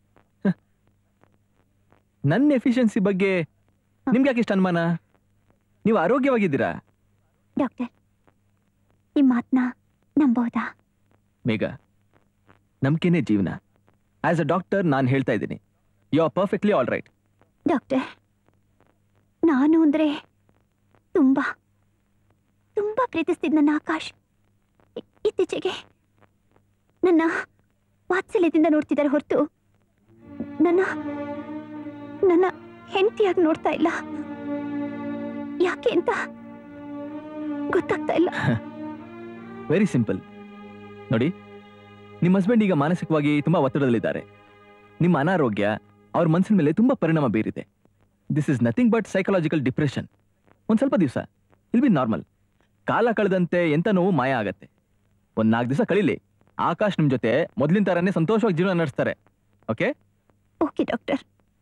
S6: ನನ್ನ ಎಫಿಷಿಯನ್ಸಿ ಬಗ್ಗೆ ನಿಮ್ಗೆ ಯಾಕೆ ಇಷ್ಟ ಅನುಮಾನ ನೀವು ಆರೋಗ್ಯವಾಗಿದ್ದೀರಾ
S1: ಡಾಕ್ಟರ್ ನಿಮ್ಮ ಮಾತನ್ನ ನಂಬಹುದಾ
S6: ಮೇಘ ನಂಬಿಕೆನೇ ಜೀವನ ಆಸ್ ಅ ಡಾಕ್ಟರ್ ನಾನು ಹೇಳ್ತಾ ಇದ್ದೀನಿ you are perfectly all right
S1: doctor ನಾನು ಅಂದ್ರೆ ತುಂಬಾ ತುಂಬಾ ಪ್ರೀತಿಸ್ತಿದ್ದ ನನ್ನ ಆಕಾಶ್ ಇ- ಇತ್ತೀಚೆಗೆ ನನ್ನ ವಾತ್ಸಲ್ಯದಿಂದ ನೋಡ್ತಿದ್ದಾರೆ ಹೊರತು ನನ್ನ ನನ್ನ ಹೆಂಡತಿಯಾಗಿ ನೋಡ್ತಾ ಇಲ್ಲ ಯಾಕೆ ಅಂತ ಗೊತ್ತಾಗ್ತಾ ಇಲ್ಲ
S6: ವೆರಿ ಸಿಂಪಲ್ ನೋಡಿ ನಿಮ್ಮ ಹಸ್ಬೆಂಡ್ ಈಗ ಮಾನಸಿಕವಾಗಿ ತುಂಬಾ ಒತ್ತಡದಲ್ಲಿದ್ದಾರೆ ನಿಮ್ಮ ಅನಾರೋಗ್ಯ ಅವ್ರ ಮನಸ್ಸಿನ ಮೇಲೆ ತುಂಬಾ ಪರಿಣಾಮ ಬೀರಿದೆ this is nothing but psychological depression ಒಂದ್ ಸ್ವಲ್ಪ ದಿವಸ ಇಲ್ ಬಿ ನಾರ್ಮಲ್ ಕಾಲ ಕಳೆದಂತೆ ಎಂತ ನೋವು ಮಾಯ ಆಗತ್ತೆ ಒಂದ್ ನಾಲ್ಕು ದಿವಸ ಕಳೀಲಿ ಆಕಾಶ್ ನಿಮ್ ಜೊತೆ ಮೊದ್ಲಿನ ತರನೇ ಸಂತೋಷವಾಗಿ ಜೀವನ ನಡೆಸ್ತಾರೆ ಓಕೆ
S1: ಓಕೆ ಡಾಕ್ಟರ್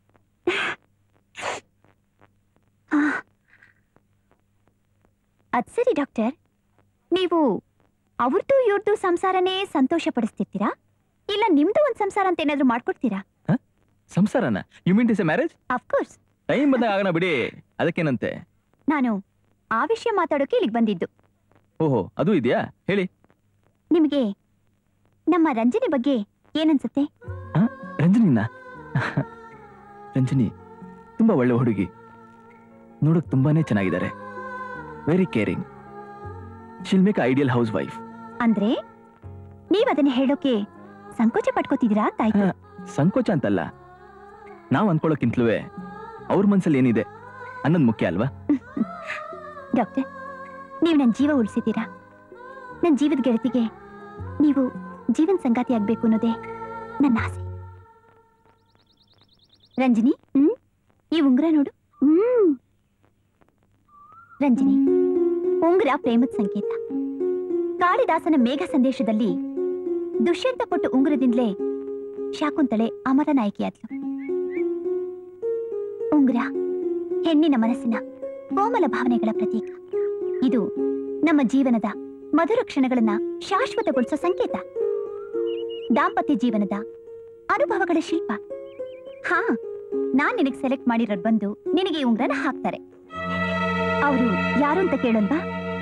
S1: ಅದ್ ಸರಿ ಡಾಕ್ಟರ್ ನೀವು ಅವ್ರದ್ದು ಇವ್ರದ್ದು ಸಂಸಾರನೇ ಸಂತೋಷ ಪಡಿಸ್ತಿರ್ತೀರಾ ಇಲ್ಲ ನಿಮ್ದು ಒಂದ್ ಸಂಸಾರ ಅಂತ ಏನಾದ್ರು ಮಾಡ್ಕೊಡ್ತೀರಾ
S6: ಸಂಸಾರನ you mean is a marriage
S1: of course
S6: time ಬಂದಾಗ ಆಗೋಣ ಬಿಡಿ ಅದಕ್ಕೇನಂತೆ
S1: ನಾನು ಆ ವಿಷಯ ಮಾತಾಡೋಕೆ ಇಲ್ಲಿಗೆ ಬಂದಿದ್ದು
S6: ಓಹೋ ಅದು ಇದೆಯಾ ಹೇಳಿ
S1: ನಿಮಗೆ ನಮ್ಮ ರಂಜನಿ ಬಗ್ಗೆ ಏನನ್ಸುತ್ತೆ
S6: ರಂಜನಿನ ರಂಜನಿ ತುಂಬಾ ಒಳ್ಳೆ ಹುಡುಗಿ ನೋಡಕ್ ತುಂಬಾನೇ ಚೆನ್ನಾಗಿದ್ದಾರೆ very caring she'll make ideal housewife
S1: ಅಂದ್ರೆ ನೀವ್ ಅದನ್ನ ಹೇಳೋಕೆ ಸಂಕೋಚ ಪಟ್ಕೋತಿದ್ದೀರಾ ತಾಯ್ತು
S6: ಸಂಕೋಚ ಅಂತಲ್ಲ ನಾವು ಅನ್ಕೊಳ್ಳೋಕ್ಕಿಂತಲೂ ಅವ್ರ ಮನ್ಸಲ್ಲಿ ಏನಿದೆ ಅನ್ನೋದು ಮುಖ್ಯ ಅಲ್ವಾ
S1: ಡಾಕ್ಟರ್ ನೀವು ನನ್ನ ಜೀವ ಉಳಿಸಿದ್ದೀರಾ ನನ್ನ ಜೀವದ ಗೆಳತಿಗೆ ನೀವು ಜೀವನ ಸಂಗಾತಿ ಆಗ್ಬೇಕು ಅನ್ನೋದೇ ನನ್ನ ಆಸೆ ರಂಜನಿ ಹ್ಮ್ ಈ ಉಂಗುರ ನೋಡು ಹ್ಮ್ ರಂಜನಿ ಉಂಗುರ ಪ್ರೇಮದ ಸಂಕೇತ ಕಾಳಿದಾಸನ ಮೇಘ ಸಂದೇಶದಲ್ಲಿ ದುಷ್ಯಂತ ಕೊಟ್ಟ ಉಂಗುರದಿಂದಲೇ ಶಾಕುಂತಳೆ ಅಮರ ನಾಯಕಿಯಾದ್ಲು ಉಂಗುರ ಹೆಣ್ಣಿನ ಮನಸ್ಸಿನ ಕೋಮಲ ಭಾವನೆಗಳ ಪ್ರತೀಕ ಇದು ನಮ್ಮ ಜೀವನದ ಮಧುರ ಕ್ಷಣಗಳನ್ನ ಶಾಶ್ವತಗೊಳಿಸೋ ಸಂಕೇತ ದಾಂಪತ್ಯ ಜೀವನದ ಅನುಭವಗಳ ಶಿಲ್ಪ ಹಾ ನಾನ್ ನಿನಗೆ ಸೆಲೆಕ್ಟ್ ಮಾಡಿರೋರು ಬಂದು ನಿನಗೆ ಈ ಉಂಗ್ರನ ಹಾಕ್ತಾರೆ ಅವರು ಯಾರು ಅಂತ ಕೇಳಲ್ವಾ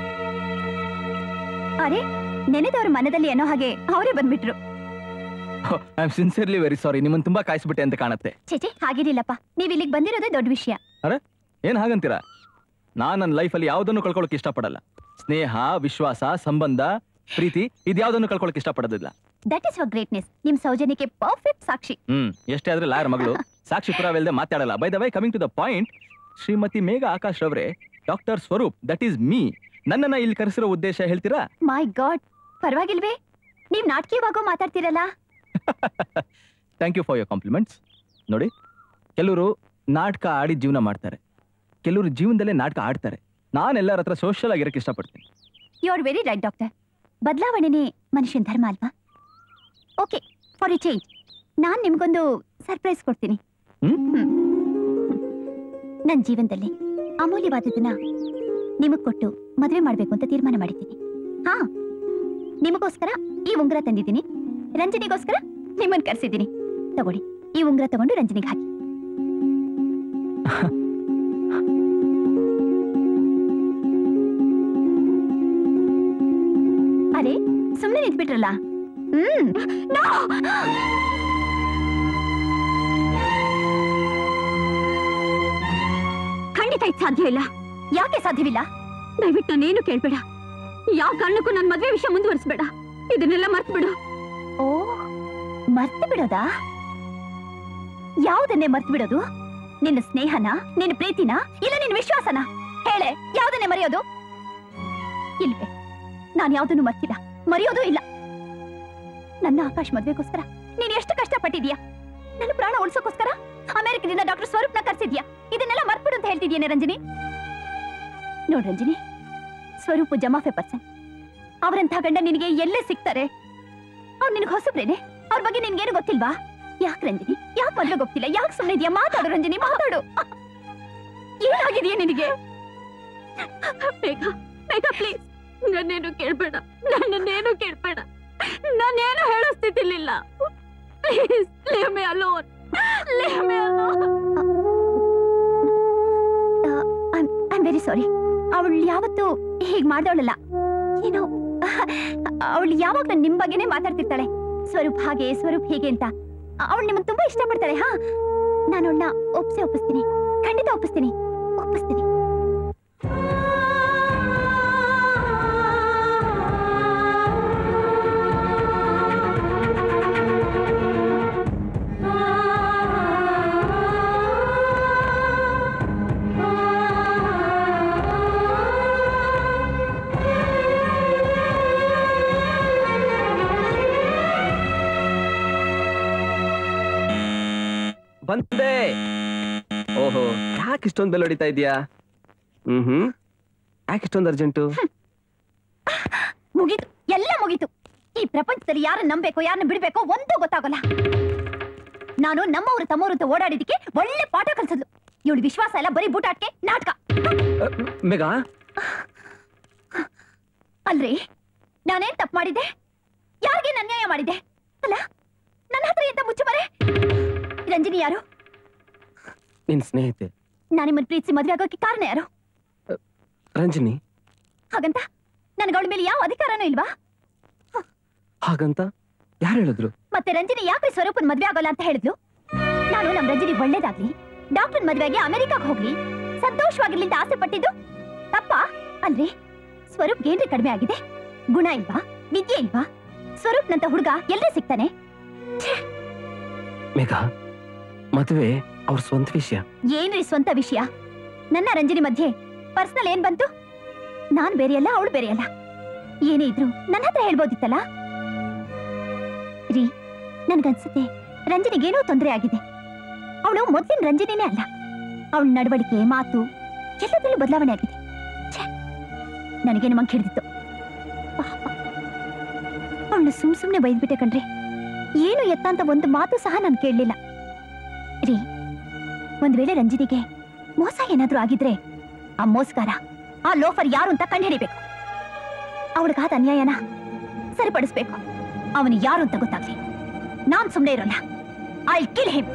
S1: ಅರೆ ನೆನೆದವ್ರ ಮನದಲ್ಲಿ ಏನೋ ಹಾಗೆ ಅವರೇ ಬಂದ್ಬಿಟ್ರು
S6: I am sincerely very sorry ನಿಮ್ಮನ್ನ ತುಂಬಾ ಕಾಯಿಸ್ಬಿಟ್ಟೆ ಅಂತ ಕಾಣತ್ತೆ
S1: ಚೇಚೆ ಹಾಗೇನಿಲ್ಲಪ್ಪ ನೀವ್ ಇಲ್ಲಿಗೆ ಬಂದಿರೋದೇ ದೊಡ್ಡ ವಿಷಯ
S6: ಅರೆ ಏನ್ ಹಾಗಂತೀರಾ ನಾನ್ ನನ್ನ ಲೈಫಲ್ಲಿ ಯಾವ್ದನ್ನು ಕಳ್ಕೊಳಕ್ ಇಷ್ಟಪಡಲ್ಲ ಸ್ನೇಹ ವಿಶ್ವಾಸ ಸಂಬಂಧ ಪ್ರೀತಿ ಇದ್ಯಾವ್ದನ್ನು ಕಳ್ಕೊಳಕ್ ಇಷ್ಟಪಡೋದಿಲ್ಲ
S1: ದಟ್ ಇಸ್ ಫಾರ್ ಗ್ರೇಟ್ನೆಸ್ ನಿಮ್ ಸೌಜನ್ಯಕ್ಕೆ ಪರ್ಫೆಕ್ಟ್ ಸಾಕ್ಷಿ
S6: ಹ್ಮ್ ಎಷ್ಟೇ ಆದ್ರೆ ಲಾಯರ್ ಮಗಳು ಸಾಕ್ಷಿ ಪುರಾವೆಲ್ದೆ ಮಾತಾಡಲ್ಲ by the way coming to the point Shrimati Megha Akash ರವರೇ doctor Swaroop that is me ನನ್ನನ್ನ ಇಲ್ಲಿ ಕರೆಸಿರೋ ಉದ್ದೇಶ ಹೇಳ್ತೀರಾ
S1: ಮೈ ಗಾಡ್ ಪರವಾಗಿಲ್ವೇ ನೀವ್ ನಾಟಕೀಯವಾಗೋ ಮಾತಾಡ್ತೀರಲ್ಲ
S6: thank you for your compliments ನೋಡಿ ಕೆಲವರು ನಾಟಕ ಆಡಿ ಜೀವನ ಮಾಡ್ತಾರೆ ಕೆಲವರು ಜೀವನದಲ್ಲೇ ನಾಟಕ ಆಡ್ತಾರೆ ನಾನು ಎಲ್ಲರ ಹತ್ರ ಸೋಷಿಯಲ್ ಆಗಿರಕ್ಕೆ ಇಷ್ಟಪಡ್ತೀನಿ
S1: you are very right doctor ಬದಲಾವಣೆನೇ ಮನುಷ್ಯನ ಧರ್ಮ ಅಲ್ವಾ ಓಕೆ ಫಾರ್ ಎ ಚೇಂಜ್ ನಾನ್ ನಿಮ್ಗೊಂದು ಸರ್ಪ್ರೈಸ್ ಕೊಡ್ತೀನಿ ನನ್ನ ಜೀವನದಲ್ಲಿ ಅಮೂಲ್ಯವಾದದನ್ನ ನಿಮಗ್ ಕೊಟ್ಟು ಮದುವೆ ಮಾಡ್ಬೇಕು ಅಂತ ತೀರ್ಮಾನ ಮಾಡಿದ್ದೀನಿ ಹಾ ನಿಮಗೋಸ್ಕರ ಈ ಉಂಗುರ ತಂದಿದ್ದೀನಿ ರಂಜನಿಗೋಸ್ಕರ ನಿಮ್ಮನ್ನ ಕರ್ಸಿದ್ದೀನಿ ತಗೊಳ್ಳಿ ಈ ಉಂಗುರ ತಗೊಂಡು ರಂಜನಿಗೆ ಹಾಕಿ ಅರೆ ಸುಮ್ಮನೆ ನಿಂತ್ಬಿಟ್ರಲ್ಲ ಹ್ಮ್ No!
S3: ಖಂಡಿತ ಇದು ಸಾಧ್ಯ ಇಲ್ಲ
S1: ಯಾಕೆ ಸಾಧ್ಯವಿಲ್ಲ
S3: ದಯವಿಟ್ಟು ನಾನೇನು ಕೇಳ್ಬೇಡ ಯಾವ ಕಾರಣಕ್ಕೂ ನನ್ನ ಮದ್ವೆ ವಿಷಯ ಮುಂದುವರಿಸ್ಬೇಡ ಇದನ್ನೆಲ್ಲ ಮರ್ತು ಬಿಡು
S1: ಓ ಮರ್ತು ಬಿಡೋದಾ ಯಾವುದನ್ನೇ ಮರ್ತು ಬಿಡೋದು ನಿನ್ನ ಸ್ನೇಹನ ನಿನ್ನ ಪ್ರೀತಿನ ಇಲ್ಲ ನಿನ್ನ ವಿಶ್ವಾಸನ ಹೇಳೆ ಯಾವುದನ್ನೇ ಮರೆಯೋದು ಇಲ್ವೇ ನಾನು ಯಾವುದನ್ನು ಮರ್ತಿಲ್ಲ ಮರೆಯೋದೂ ಇಲ್ಲ ನನ್ನ ಆಕಾಶ್ ಮದ್ವೆಗೋಸ್ಕರ ನೀನ್ ಎಷ್ಟು ಕಷ್ಟಪಟ್ಟಿದ್ಯಾ ನನ್ನ ಪ್ರಾಣ ಉಳಿಸೋಕೋಸ್ಕರ ಅಮೆರಿಕದಿಂದ ಡಾಕ್ಟರ್ ಸ್ವರೂಪ್ನ ಕರ್ಸಿದ್ಯಾ ಇದನ್ನೆಲ್ಲ ಮರ್ತ್ಬಿಡು ಅಂತ ಹೇಳ್ತಿದ್ಯೇನೆ ರಂಜನಿ ನೋಡ್ ರಂಜನಿ ಸ್ವರೂಪ್ ಜಮಾಫೆ ಪರ್ಸನ್ ಅವರಂಥ ಗಂಡ ನಿನಗೆ ಎಲ್ಲೇ ಸಿಗ್ತಾರೆ ಅವ್ರು ನಿನಗೆ ಹೊಸಬ್ರೇನೆ ಅವ್ರ ಬಗ್ಗೆ ನಿನ್ಗೇನು ಗೊತ್ತಿಲ್ವಾ ಯಾಕೆ ರಂಜನಿ ಯಾಕೆ ಮದ್ವೆ ಗೊತ್ತಿಲ್ಲ ಯಾಕೆ ಸುಮ್ಮನೆ ಇದೆಯಾ ಮಾತಾಡು ರಂಜನಿ ಮಾತಾಡು ಏನಾಗಿದೆಯಾ ನಿನಗೆ
S3: ಬೇಗ ಬೇಗ ಪ್ಲೀಸ್ ನನ್ನೇನು ಕೇಳ್ಬೇಡ ನನ್ನನ್ನೇನು ಕೇಳ್ಬೇಡ ನಾನೇನು ಹೇಳೋ ಸ್ಥಿತಿಲಿಲ್ಲ please leave me alone leave me alone
S1: I am very sorry ಅವಳು ಯಾವತ್ತೂ ಹೀಗ್ ಮಾಡ್ದವಳಲ್ಲ ಏನೋ ಅವಳು ಯಾವಾಗ್ಲೂ ನಿಮ್ ಬಗ್ಗೆನೇ ಮಾತಾಡ್ತಿರ್ತಾಳೆ ಸ್ವರೂಪ್ ಹಾಗೆ ಸ್ವರೂಪ್ ಹೀಗೆ ಅಂತ ಅವಳು ನಿಮ್ಮನ್ನ ತುಂಬಾ ಇಷ್ಟಪಡ್ತಾಳೆ ಹಾ ನಾನು ಅವಳನ್ನ ಒಪ್ಸೆ ಒಪ್ಪಿಸ್ತೀನಿ ಖಂಡಿತ ಒಪ್ಪಿಸ್ತೀನಿ ಒಪ್ಪಿಸ್ತೀನಿ
S6: ಬಂದೆ ಓಹೋ
S7: ಯಾಕೆ ಇಷ್ಟೊಂದು ಬೆಲ್ ಹೊಡಿತಾ ಇದೀಯಾ ಹ್ಮ್ ಹ್ಮ್ ಯಾಕೆ ಇಷ್ಟೊಂದು ಅರ್ಜೆಂಟು
S1: ಮುಗೀತು ಎಲ್ಲ ಮುಗೀತು ಈ ಪ್ರಪಂಚದಲ್ಲಿ ಯಾರನ್ನ ನಂಬೇಕು ಯಾರನ್ನ ಬಿಡ್ಬೇಕೋ ಒಂದೂ ಗೊತ್ತಾಗಲ್ಲ ನಾನು ನಮ್ಮವ್ರು ತಮ್ಮವ್ರು ಅಂತ ಓಡಾಡಿದಕ್ಕೆ ಒಳ್ಳೆ ಪಾಠ ಕಲ್ಸದ್ಲು ಇವಳು ವಿಶ್ವಾಸ ಎಲ್ಲ ಬರೀ ಬೂಟಾಟ್ಕೆ ನಾಟಕ
S7: ಮೇಘಾ
S1: ಅಲ್ರಿ ನಾನೇನ್ ತಪ್ಪು ಮಾಡಿದ್ದೆ ಯಾರಿಗೆ ಅನ್ಯಾಯ ಮಾಡಿದ್ದೆ ಅಲ್ಲ ನನ್ನ ಹತ್ರ ಎಂತ ಮುಚ್ಚುಮರೆ ರಂಜಿನಿ ಯಾರು
S7: ನಿನ್ ಸ್ನೇಹಿತೆ
S1: ನಾನು ನಿಮ್ಮನ್ನ ಪ್ರೀತಿಸಿ ಮದುವೆ ಆಗೋಕೆ ಕಾರಣ ಯಾರು
S7: ರಂಜನಿ
S1: ಹಾಗಂತ ನನಗೆ ಅವಳ ಮೇಲೆ ಯಾವ ಅಧಿಕಾರನೂ ಇಲ್ವಾ
S7: ಹಾಗಂತ ಯಾರು ಹೇಳಿದ್ರು
S1: ಮತ್ತೆ ರಂಜಿನಿ ಯಾಕ್ರಿ ಸ್ವರೂಪನ್ ಮದ್ವೆ ಆಗೋಲ್ಲ ಅಂತ ಹೇಳಿದ್ಲು ನಾನು ನಮ್ ರಂಜಿನಿ ಒಳ್ಳೇದಾಗ್ಲಿ ಡಾಕ್ಟರ್ ಮದ್ವೆಗೆ ಅಮೆರಿಕಾಗ್ ಹೋಗ್ಲಿ ಸಂತೋಷವಾಗಿರ್ಲಿ ಅಂತ ಆಸೆ ಪಟ್ಟಿದ್ದು ತಪ್ಪ ಅಲ್ರಿ ಸ್ವರೂಪ್ ಏನ್ರಿ ಕಡಿಮೆ ಆಗಿದೆ ಗುಣ ಇಲ್ವಾ ವಿದ್ಯೆ ಇಲ್ವಾ ಸ್ವರೂಪ್ನಂತ ಹುಡುಗ ಎಲ್ರಿ ಸಿಗ್ತಾನೆ
S7: ಮೇಘಾ ಮದುವೆ ಅವ್ರ ಸ್ವಂತ ವಿಷಯ
S1: ಏನ್ರಿ ಸ್ವಂತ ವಿಷಯ ನನ್ನ ರಂಜನಿ ಮಧ್ಯೆ ಪರ್ಸನಲ್ ಏನ್ ಬಂತು ನಾನ್ ಬೇರೆಯಲ್ಲ ಅವಳು ಬೇರೆಯಲ್ಲ ಏನೇ ಇದ್ರು ನನ್ನ ಹತ್ರ ಹೇಳ್ಬೋದಿತ್ತಲ್ಲ ರೀ ನನ್ಗನ್ಸುತ್ತೆ ರಂಜನಿಗೇನೋ ತೊಂದರೆ ಆಗಿದೆ ಅವಳು ಮೊದ್ಲಿನ ರಂಜನಿನೇ ಅಲ್ಲ ಅವಳ ನಡವಳಿಕೆ ಮಾತು ಎಲ್ಲದರಲ್ಲೂ ಬದಲಾವಣೆ ಆಗಿದೆ ಛೆ, ನನಗೇನು ಮಂಕ್ ಹಿಡಿದಿತ್ತು ಅವಳು ಸುಮ್ ಸುಮ್ನೆ ಬೈದ್ಬಿಟ್ಟೆ ಕಣ್ರಿ ಏನು ಎತ್ತ ಅಂತ ಒಂದು ಮಾತು ಸಹ ನಾನು ಕೇಳಲಿಲ್ಲ ರೀ ಒಂದ್ ವೇಳೆ ರಂಜಿನಿಗೆ ಮೋಸ ಏನಾದ್ರೂ ಆಗಿದ್ರೆ ಆ ಮೋಸಗಾರ ಆ ಲೋಫರ್ ಯಾರು ಅಂತ ಕಂಡುಹಿಡಿಬೇಕು ಅವಳಿಗಾದ ಅನ್ಯಾಯನ ಸರಿಪಡಿಸ್ಬೇಕು ಅವನು ಯಾರು ಅಂತ ಗೊತ್ತಾಗ್ಲಿ ನಾನ್ ಸುಮ್ಮನೆ ಇರೋಲ್ಲ ಐ ಕಿಲ್ ಹಿಮ್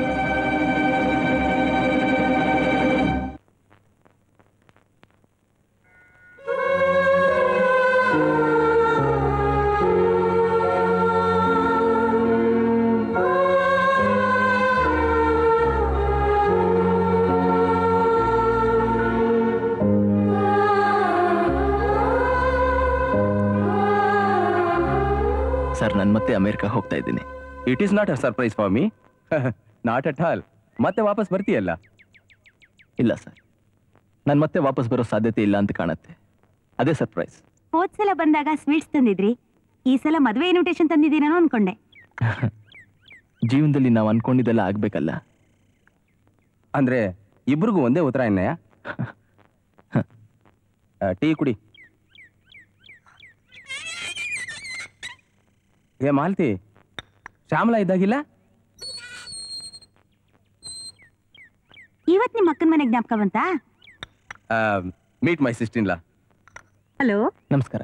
S6: ಸರ್ ನಾನು ಮತ್ತೆ ಅಮೆರಿಕ ಹೋಗ್ತಾ ಇದ್ದೀನಿ
S15: it is not a surprise for me not at all ಮತ್ತೆ ವಾಪಸ್ ಬರ್ತೀಯಲ್ಲ
S6: ಇಲ್ಲ ಸರ್ ನಾನು ಮತ್ತೆ ವಾಪಸ್ ಬರೋ ಸಾಧ್ಯತೆ ಇಲ್ಲ ಅಂತ ಕಾಣುತ್ತೆ ಅದೇ ಸರ್ಪ್ರೈಸ್
S3: ಹೋದ್ ಸಲ ಬಂದಾಗ ಸ್ವೀಟ್ಸ್ ತಂದಿದ್ರಿ ಈ ಸಲ ಮದ್ವೆ ಇನ್ವಿಟೇಷನ್ ತಂದಿದ್ದೀನೇನೋ ಅನ್ಕೊಂಡೆ
S6: ಜೀವನದಲ್ಲಿ ನಾವು ಅನ್ಕೊಂಡಿದ್ದೆಲ್ಲ ಆಗ್ಬೇಕಲ್ಲ
S15: ಅಂದ್ರೆ ಇಬ್ರಿಗೂ ಒಂದೇ ಉತ್ತರಾಯಣಯ ಟೀ ಕುಡಿ ಏ ಮಾಲ್ತಿ ಶ್ಯಾಮಲಾ ಇದ್ದಾಗಿಲ್ಲ
S3: ಇವತ್ ನಿಮ್ ಅಕ್ಕನ ಮನೆ ಜ್ಞಾಪಕ ಬಂತಾ
S15: ಮೀಟ್ ಮೈ ಸಿಸ್ಟಿನ್ಲ
S4: ಹಲೋ
S6: ನಮಸ್ಕಾರ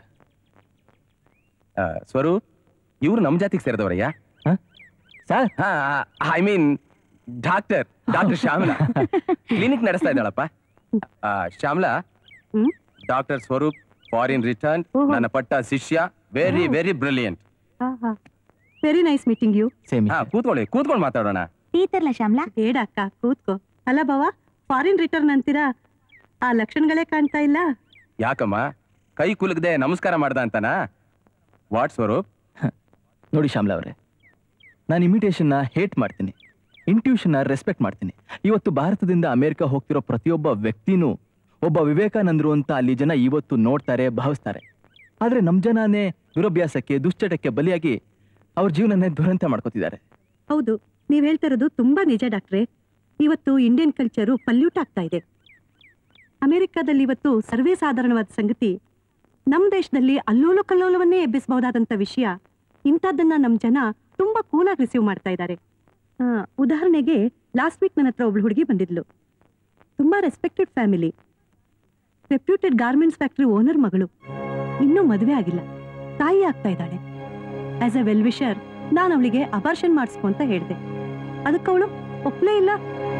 S15: ಸ್ವರು ಇವ್ರು ನಮ್ಮ ಜಾತಿಗೆ ಸೇರಿದವರಯ್ಯ
S6: sir
S15: I mean doctor doctor Shyamala clinic ನಡೆಸ್ತಾ ಇದ್ದಾಳಪ್ಪ ಆ, Shyamala doctor Swaroop foreign return ನನ್ನ ಪಟ್ಟ ಶಿಷ್ಯ very very brilliant
S4: very nice meeting you
S15: ಹಾ ಕೂತ್ಕೊಳ್ಳಿ ಕೂತ್ಕೊಂಡು ಮಾತಾಡೋಣ
S3: ಟೀ ತರ್ಲ ಶ್ಯಾಮ್ಲಾ
S4: ಬೇಡ ಅಕ್ಕ ಕೂತ್ಕೋ ಅಲ್ಲ ಬಾವ ಫಾರಿನ್ ರಿಟರ್ನ್ ಅಂತೀರಾ ಆ ಲಕ್ಷಣಗಳೇ ಕಾಣ್ತಾ ಇಲ್ಲ
S15: ಯಾಕಮ್ಮ ಕೈ ಕುಲುಕದೆ ನಮಸ್ಕಾರ ಮಾಡ್ದ ಅಂತನಾ ವಾಟ್ ಸ್ವರೂಪ್
S6: ನೋಡಿ ಶ್ಯಾಮ್ಲಾ ಅವರೇ ನಾನು ಇಮಿಟೇಷನ್ನ ಹೇಟ್ ಮಾಡ್ತೀನಿ ಇಂಟ್ಯೂಷನ್ನ ರೆಸ್ಪೆಕ್ಟ್ ಮಾಡ್ತೀನಿ ಇವತ್ತು ಭಾರತದಿಂದ ಅಮೆರಿಕ ಹೋಗ್ತಿರೋ ಪ್ರತಿಯೊಬ್ಬ ವ್ಯಕ್ತಿನೂ ಒಬ್ಬ ವಿವೇಕಾನಂದರು ಅಂತ ಅಲ್ಲಿ ಜನ ಇವತ್ತು ನೋಡ್ತಾರೆ ಭಾವಿಸ್ತಾರೆ ಆದರೆ ನಮ್ಮ ಜನನೇ ದುರಭ್ಯಾಸಕ್ಕೆ ದುಶ್ಚಟಕ್ಕೆ ಬಲಿಯಾಗಿ ಅವ್ರ ಜೀವನನೇ ದುರಂತ ಮಾಡ್ಕೋತಿದ್ದಾರೆ
S4: ಹೌದು ನೀವ್ ಹೇಳ್ತಾ ಇರೋದು ತುಂಬಾ ನಿಜ ಡಾಕ್ಟ್ರೆ ಇವತ್ತು ಇಂಡಿಯನ್ ಕಲ್ಚರು ಪಲ್ಯೂಟ್ ಆಗ್ತಾ ಇದೆ ಅಮೆರಿಕಾದಲ್ಲಿ ಇವತ್ತು ಸರ್ವೇ ಸಾಧಾರಣವಾದ ಸಂಗತಿ ನಮ್ಮ ದೇಶದಲ್ಲಿ ಅಲ್ಲೋಲ ಕಲ್ಲೋಲವನ್ನೇ ಎಬ್ಬಿಸಬಹುದಾದಂತ ವಿಷಯ ಇಂಥದ್ದನ್ನ ನಮ್ಮ ಜನ ತುಂಬಾ ಕೂಲಾಗಿ ರಿಸೀವ್ ಮಾಡ್ತಾ ಇದ್ದಾರೆ ಆ, ಉದಾಹರಣೆಗೆ ಲಾಸ್ಟ್ ವೀಕ್ ನನ್ನ ಹತ್ರ ಒಬ್ಳು ಹುಡುಗಿ ಬಂದಿದ್ಲು ತುಂಬಾ respected family reputed garments factory owner ಮಗಳು ಇನ್ನೂ ಮದುವೆ ಆಗಿಲ್ಲ ತಾಯಿ ಆಗ್ತಾ ಇದ್ದಾಳೆ ಆಸ್ ಅ ವೆಲ್ ವಿಷರ್ ನಾನು ಅವಳಿಗೆ ಅಬಾರ್ಷನ್ ಮಾಡಿಸ್ಕೊ ಅಂತ ಹೇಳಿದೆ ಅದಕ್ಕೆ ಅವಳು ಒಪ್ಲೇ ಇಲ್ಲ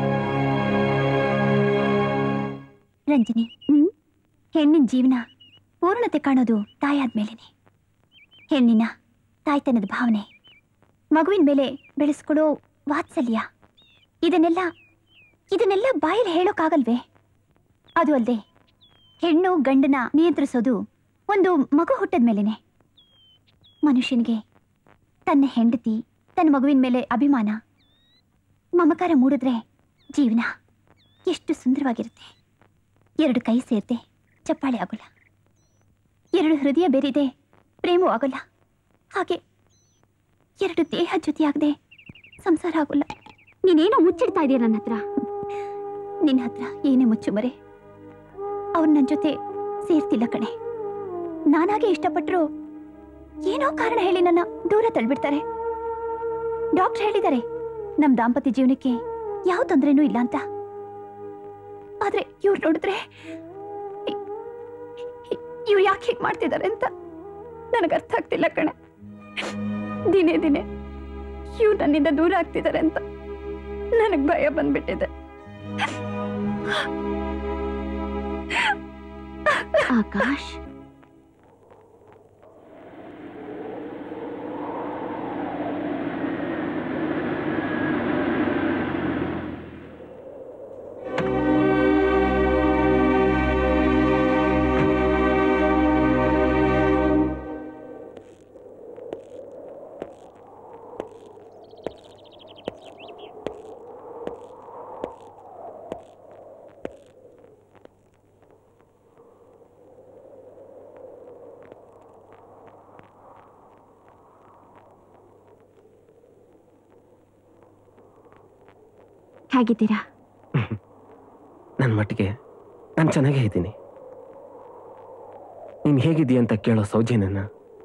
S1: ರಂಜಿನಿ ಹೆಣ್ಣಿನ ಜೀವನ ಪೂರ್ಣತೆ ಕಾಣೋದು ತಾಯಾದ್ಮೇಲೆನೆ ಹೆಣ್ಣಿನ ತಾಯ್ತನದ ಭಾವನೆ ಮಗುವಿನ ಮೇಲೆ ಬೆಳೆಸ್ಕೊಳ್ಳೋ ವಾತ್ಸಲ್ಯ ಇದನ್ನೆಲ್ಲ ಇದನ್ನೆಲ್ಲ ಬಾಯಲ್ಲಿ ಹೇಳೋಕ್ಕಾಗಲ್ವೇ ಅದು ಅಲ್ಲದೆ ಹೆಣ್ಣು ಗಂಡನ ನಿಯಂತ್ರಿಸೋದು ಒಂದು ಮಗು ಹುಟ್ಟದ ಮೇಲೇನೆ ಮನುಷ್ಯನಿಗೆ ತನ್ನ ಹೆಂಡತಿ ತನ್ನ ಮಗುವಿನ ಮೇಲೆ ಅಭಿಮಾನ ಮಮಕಾರ ಮೂಡಿದ್ರೆ ಜೀವನ ಎಷ್ಟು ಸುಂದರವಾಗಿರುತ್ತೆ ಎರಡು ಕೈ ಸೇರ್ದೆ ಚಪ್ಪಾಳೆ ಆಗೋಲ್ಲ ಎರಡು ಹೃದಯ ಬೇರಿದೆ ಪ್ರೇಮವೂ ಆಗೋಲ್ಲ ಹಾಗೆ ಎರಡು ದೇಹ ಜೊತೆಯಾಗದೆ ಸಂಸಾರ ಆಗೋಲ್ಲ
S3: ನೀನೇನೋ ಮುಚ್ಚಿಡ್ತಾ ಇದೀಯ ನನ್ನ ಹತ್ರ
S1: ನಿನ್ನ ಹತ್ರ ಏನೇ ಮುಚ್ಚುಮರೆ ಅವ್ರು ನನ್ನ ಜೊತೆ ಸೇರ್ತಿಲ್ಲ ಕಣೆ ನಾನಾಗೆ ಇಷ್ಟಪಟ್ರು ಏನೋ ಕಾರಣ ಹೇಳಿ ನನ್ನ ದೂರ ತಳ್ಬಿಡ್ತಾರೆ ಡಾಕ್ಟರ್ ಹೇಳಿದ್ದಾರೆ ನಮ್ ದಾಂಪತ್ಯ ಜೀವನಕ್ಕೆ ಯಾವ ತೊಂದರೆನೂ ಇಲ್ಲ ಅಂತ ಆದ್ರೆ ಇವ್ರು ನೋಡಿದ್ರೆ ಇವ್ರು ಯಾಕೆ ಹೀಗೆ ಮಾಡ್ತಿದ್ದಾರೆ ಅಂತ ನನಗೆ ಅರ್ಥ ಆಗ್ತಿಲ್ಲ ಕಣೆ ದಿನೇ ದಿನೇ ಇವ್ರು ನನ್ನಿಂದ ದೂರ ಆಗ್ತಿದ್ದಾರೆ ಅಂತ ನನಗೆ ಭಯ ಬಂದ್ಬಿಟ್ಟಿದೆ
S3: ಆಕಾಶ್ ಹೇಗಿದ್ದೀರಾ
S7: ನನ್ನ ಮಟ್ಟಿಗೆ ನಾನು ಚೆನ್ನಾಗೇ ಇದ್ದೀನಿ ನೀನು ಹೇಗಿದ್ದೀಯ ಅಂತ ಕೇಳೋ ಸೌಜನ್ಯನ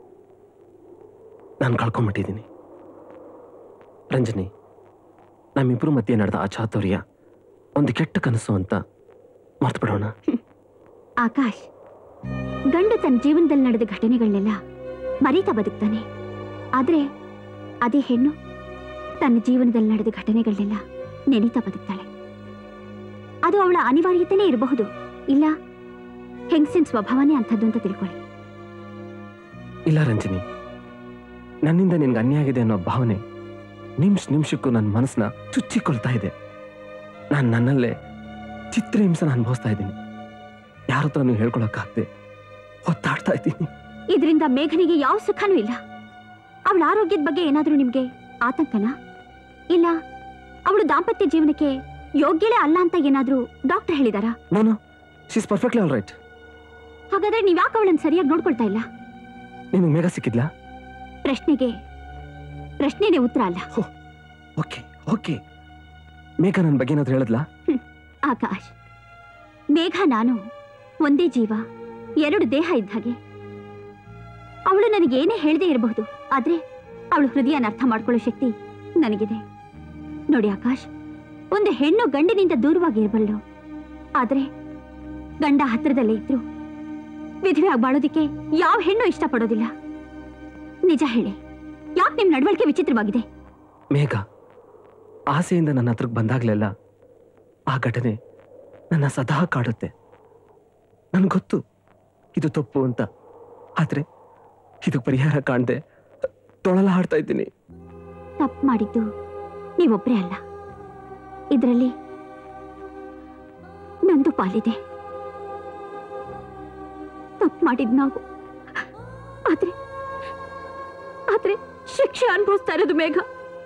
S7: ನಾನು ಕಳ್ಕೊಂಬಿಟ್ಟಿದ್ದೀನಿ ರಂಜನಿ ನಮ್ಮಿಬ್ಬರು ಮಧ್ಯೆ ನಡೆದ ಆ ಚಾತುರ್ಯ ಒಂದು ಕೆಟ್ಟ ಕನಸು ಅಂತ ಮರ್ತು ಬಿಡೋಣ
S3: ಆಕಾಶ್ ಗಂಡು ತನ್ನ ಜೀವನದಲ್ಲಿ ನಡೆದ ಘಟನೆಗಳನ್ನೆಲ್ಲ ಮರೀತಾ ಬದುಕ್ತಾನೆ ಆದ್ರೆ ಅದೇ ಹೆಣ್ಣು ತನ್ನ ಜೀವನದಲ್ಲಿ ನಡೆದ ಘಟನೆಗಳನ್ನೆಲ್ಲ ನೆನೀತಾ ಬದುಕ್ತಾಳೆ ಅದು ಅವಳ ಅನಿವಾರ್ಯತೆನೇ ಇರಬಹುದು ಇಲ್ಲ ಹೆಂಗಸಿನ ಸ್ವಭಾವನೇ ಅಂಥದ್ದು ಅಂತ ತಿಳ್ಕೊಳ್ಳಿ
S7: ಇಲ್ಲ ರಂಜನಿ ನನ್ನಿಂದ ನಿನ್ಗೆ ಅನ್ಯಾಯ ಆಗಿದೆ ಅನ್ನೋ ಭಾವನೆ ನಿಮಿಷ ನಿಮಿಷಕ್ಕೂ ನನ್ನ ಮನಸ್ಸನ್ನ ಚುಚ್ಚಿಕೊಳ್ತಾ ಇದೆ ನಾನು ನನ್ನಲ್ಲೇ ಚಿತ್ರಹಿಂಸನ ಅನುಭವಿಸ್ತಾ ಇದ್ದೀನಿ ಯಾರ ಹತ್ರ ನೀವು ಹೇಳ್ಕೊಳಕ್ಕಾಗ್ದೆ ಒತ್ತಾಡ್ತಾ ಇದ್ದೀನಿ
S3: ಇದರಿಂದ ಮೇಘನಿಗೆ ಯಾವ ಸುಖನೂ ಇಲ್ಲ ಅವಳ ಆರೋಗ್ಯದ ಬಗ್ಗೆ ಏನಾದ್ರೂ ನಿಮ್ಗೆ ಆತಂಕನಾ ಇಲ್ಲ ಅವಳು ದಾಂಪತ್ಯ ಜೀವನಕ್ಕೆ ಯೋಗ್ಯಳೇ ಅಲ್ಲ ಅಂತ ಏನಾದ್ರೂ ಡಾಕ್ಟರ್ ಹೇಳಿದಾರಾ
S7: ನಾನು ಶೀಸ್ ಪರ್ಫೆಕ್ಟ್ಲಿ ಆಲ್ ರೈಟ್
S3: ಹಾಗಾದ್ರೆ ನೀವ್ಯಾಕೆ ಅವಳನ್ನ ಸರಿಯಾಗಿ ನೋಡ್ಕೊಳ್ತಾ ಇಲ್ಲ
S7: ನಿನಗೆ ಮೇಘ ಸಿಕ್ಕಿದ್ಲಾ
S3: ಪ್ರಶ್ನೆಗೆ ಪ್ರಶ್ನೆನೇ ಉತ್ತರ ಅಲ್ಲ
S7: ಓಕೆ ಓಕೆ ಮೇಘ ನನ್ನ ಬಗ್ಗೆ ಏನಾದ್ರು ಹೇಳಿದ್ಲಾ
S3: ಆಕಾಶ್ ಮೇಘ ನಾನು ಒಂದೇ ಜೀವ ಎರಡು ದೇಹ ಇದ್ದ ಹಾಗೆ ಅವಳು ನನಗೇನೇ ಹೇಳದೇ ಇರಬಹುದು ಆದ್ರೆ ಅವಳು ಹೃದಯನ ಅರ್ಥ ಮಾಡ್ಕೊಳ್ಳೋ ಶಕ್ತಿ ನನಗಿದೆ ನೋಡಿ ಆಕಾಶ್ ಒಂದು ಹೆಣ್ಣು ಗಂಡಿನಿಂದ ದೂರವಾಗಿ ಇರಬಲ್ಲು ಆದ್ರೆ ಗಂಡ ಹತ್ರದಲ್ಲೇ ಇದ್ರು ವಿಧವೆ ಆಗಿ ಬಾಳೋದಿಕ್ಕೆ ಯಾವ ಹೆಣ್ಣು ಇಷ್ಟಪಡೋದಿಲ್ಲ ನಿಜ ಹೇಳಿ ಯಾಕೆ ನಿಮ್ ನಡವಳಿಕೆ ವಿಚಿತ್ರವಾಗಿದೆ
S7: ಮೇಘ ಆಸೆಯಿಂದ ನನ್ನ ಹತ್ರಕ್ಕೆ ಬಂದಾಗ್ಲೆಲ್ಲ ಆ ಘಟನೆ ನನ್ನ ಸದಾ ಕಾಡುತ್ತೆ ನನ್ಗೆ ಗೊತ್ತು ಇದು ತಪ್ಪು ಅಂತ ಆದ್ರೆ ಇದು ಪರಿಹಾರ ಕಾಣದೆ ತೊಳಲ ಹಾಡ್ತಾ ಇದ್ದೀನಿ
S3: ತಪ್ಪು ಮಾಡಿದ್ದು ನೀವೊಬ್ರೇ ಅಲ್ಲ ಇದರಲ್ಲಿ ನಂದು ಪಾಲಿದೆ ತಪ್ಪು ಮಾಡಿದ್ ನಾವು ಆದ್ರೆ ಆದ್ರೆ ಶಿಕ್ಷೆ ಅನುಭವಿಸ್ತಾ ಇರೋದು ಮೇಘ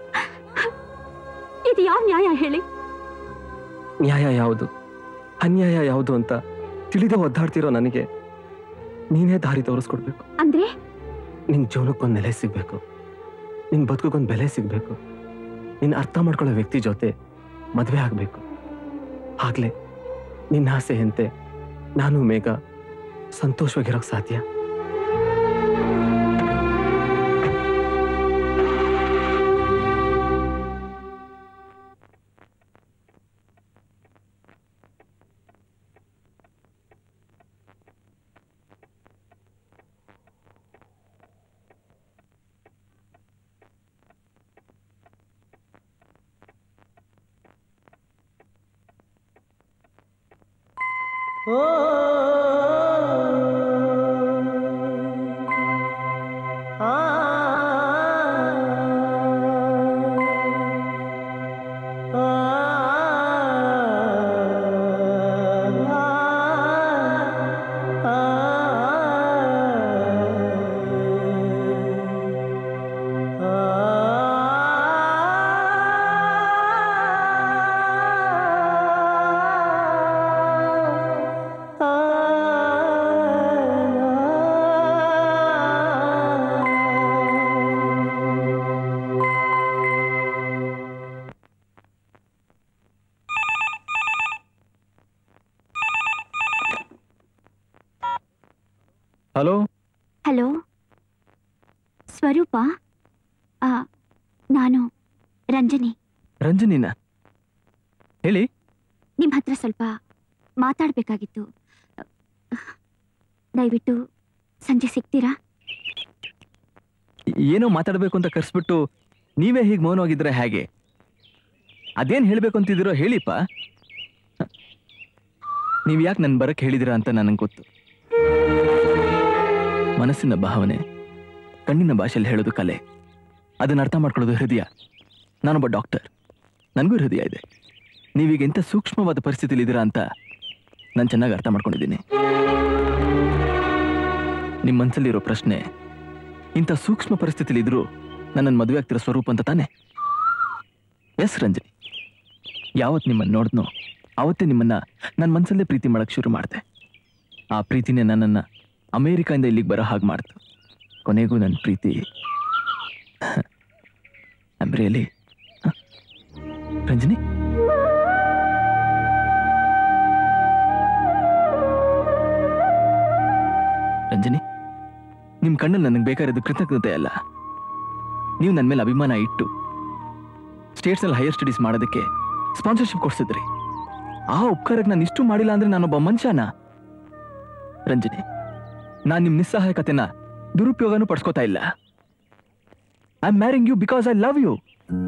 S3: ಇದು ಯಾವ ನ್ಯಾಯ ಹೇಳಿ
S7: ನ್ಯಾಯ ಯಾವುದು ಅನ್ಯಾಯ ಯಾವುದು ಅಂತ ತಿಳಿದೇ ಒದ್ದಾಡ್ತಿರೋ ನನಗೆ ನೀನೇ ದಾರಿ ತೋರಿಸ್ಕೊಡ್ಬೇಕು
S3: ಅಂದ್ರೆ
S7: ನಿನ್ ಜೀವನಕ್ಕೊಂದು ನೆಲೆ ಸಿಗ್ಬೇಕು ನಿನ್ ಬದುಕಿಗೊಂದು ಬೆಲೆ ಸಿಗ್ಬೇಕು ನಿನ್ನ ಅರ್ಥ ಮಾಡ್ಕೊಳ್ಳೋ ವ್ಯಕ್ತಿ ಜೊತೆ ಮದುವೆ ಆಗ್ಬೇಕು ಆಗ್ಲೇ ನಿನ್ನ ಆಸೆಯಂತೆ ನಾನು ಮೇಘ ಸಂತೋಷವಾಗಿರೋಕ್ ಸಾಧ್ಯ
S12: ಆ
S6: ಹಲೋ
S3: ಹಲೋ ಸ್ವರೂಪ ಆ, ನಾನು ರಂಜನಿ
S6: ರಂಜನಿನ ಹೇಳಿ
S3: ನಿಮ್ ಹತ್ರ ಸ್ವಲ್ಪ ಮಾತಾಡ್ಬೇಕಾಗಿತ್ತು ದಯವಿಟ್ಟು ಸಂಜೆ ಸಿಗ್ತೀರಾ
S6: ಏನೋ ಮಾತಾಡಬೇಕು ಅಂತ ಕರ್ಸ್ಬಿಟ್ಟು ನೀವೇ ಹೀಗೆ ಮೌನವಾಗಿದ್ರೆ ಹೇಗೆ ಅದೇನ್ ಹೇಳ್ಬೇಕು ಅಂತಿದ್ದೀರೋ ಹೇಳಿಪ್ಪ ನೀವು ಯಾಕೆ ನನ್ ಬರಕ್ ಹೇಳಿದಿರಾ ಅಂತ ನನಗೆ ಗೊತ್ತು ಮನಸ್ಸಿನ ಭಾವನೆ ಕಣ್ಣಿನ ಭಾಷೆಯಲ್ಲಿ ಹೇಳೋದು ಕಲೆ ಅದನ್ನ ಅರ್ಥ ಮಾಡ್ಕೊಳ್ಳೋದು ಹೃದಯ ನಾನೊಬ್ಬ ಡಾಕ್ಟರ್ ನನಗೂ ಹೃದಯ ಇದೆ ನೀವೀಗ ಎಂಥ ಸೂಕ್ಷ್ಮವಾದ ಪರಿಸ್ಥಿತಿಲಿ ಇದ್ದೀರಾ ಅಂತ ನಾನು ಚೆನ್ನಾಗಿ ಅರ್ಥ ಮಾಡ್ಕೊಂಡಿದ್ದೀನಿ ನಿಮ್ಮ ಮನಸ್ಸಲ್ಲಿರೋ ಪ್ರಶ್ನೆ ಇಂಥ ಸೂಕ್ಷ್ಮ ಪರಿಸ್ಥಿತಿಲಿ ಇದ್ರು ನನ್ನನ್ನು ಮದುವೆ ಆಗ್ತಿರೋ ಸ್ವರೂಪ ಅಂತ ತಾನೆ ಎಸ್ ರಂಜನಿ ಯಾವತ್ತು ನಿಮ್ಮನ್ನು ನೋಡಿದ್ನೋ ಆವತ್ತೇ ನಿಮ್ಮನ್ನ ನನ್ನ ಮನಸ್ಸಲ್ಲೇ ಪ್ರೀತಿ ಮಾಡಕ್ ಶುರು ಮಾಡಿದೆ ಆ ಪ್ರೀತಿನೇ ನನ್ನನ್ನು ಅಮೇರಿಕಾಯಿಂದ ಇಲ್ಲಿಗೆ ಬರೋ ಹಾಗೆ ಮಾಡ್ತು ಕೊನೆಗೂ ನನ್ನ ಪ್ರೀತಿ ಐಮ್ ರಿಯಲಿ ರಂಜನಿ ರಂಜನಿ ನಿಮ್ ಕಣ್ಣಲ್ಲಿ ನನಗೆ ಬೇಕಾಗಿರೋದು ಕೃತಜ್ಞತೆ ಅಲ್ಲ ನೀವು ನನ್ನ ಮೇಲೆ ಅಭಿಮಾನ ಇಟ್ಟು ಸ್ಟೇಟ್ಸ್ನಲ್ಲಿ ಹೈಯರ್ ಸ್ಟಡೀಸ್ ಮಾಡೋದಕ್ಕೆ ಸ್ಪಾನ್ಸರ್ಶಿಪ್ ಕೊಡ್ಸಿದ್ರಿ ಆ ಉಪಕಾರಕ್ಕೆ ನಾನು ಇಷ್ಟು ಮಾಡಿಲ್ಲ ಅಂದ್ರೆ ನಾನೊಬ್ಬ ಮನುಷ್ಯನ ರಂಜನಿ ನಾನು ನಿಮ್ಮ ನಿಸ್ಸಹಾಯಕತೆನ ದುರುಪಯೋಗನೂ ಪಡ್ಸ್ಕೊತಾ ಇಲ್ಲ I am marrying you because I love you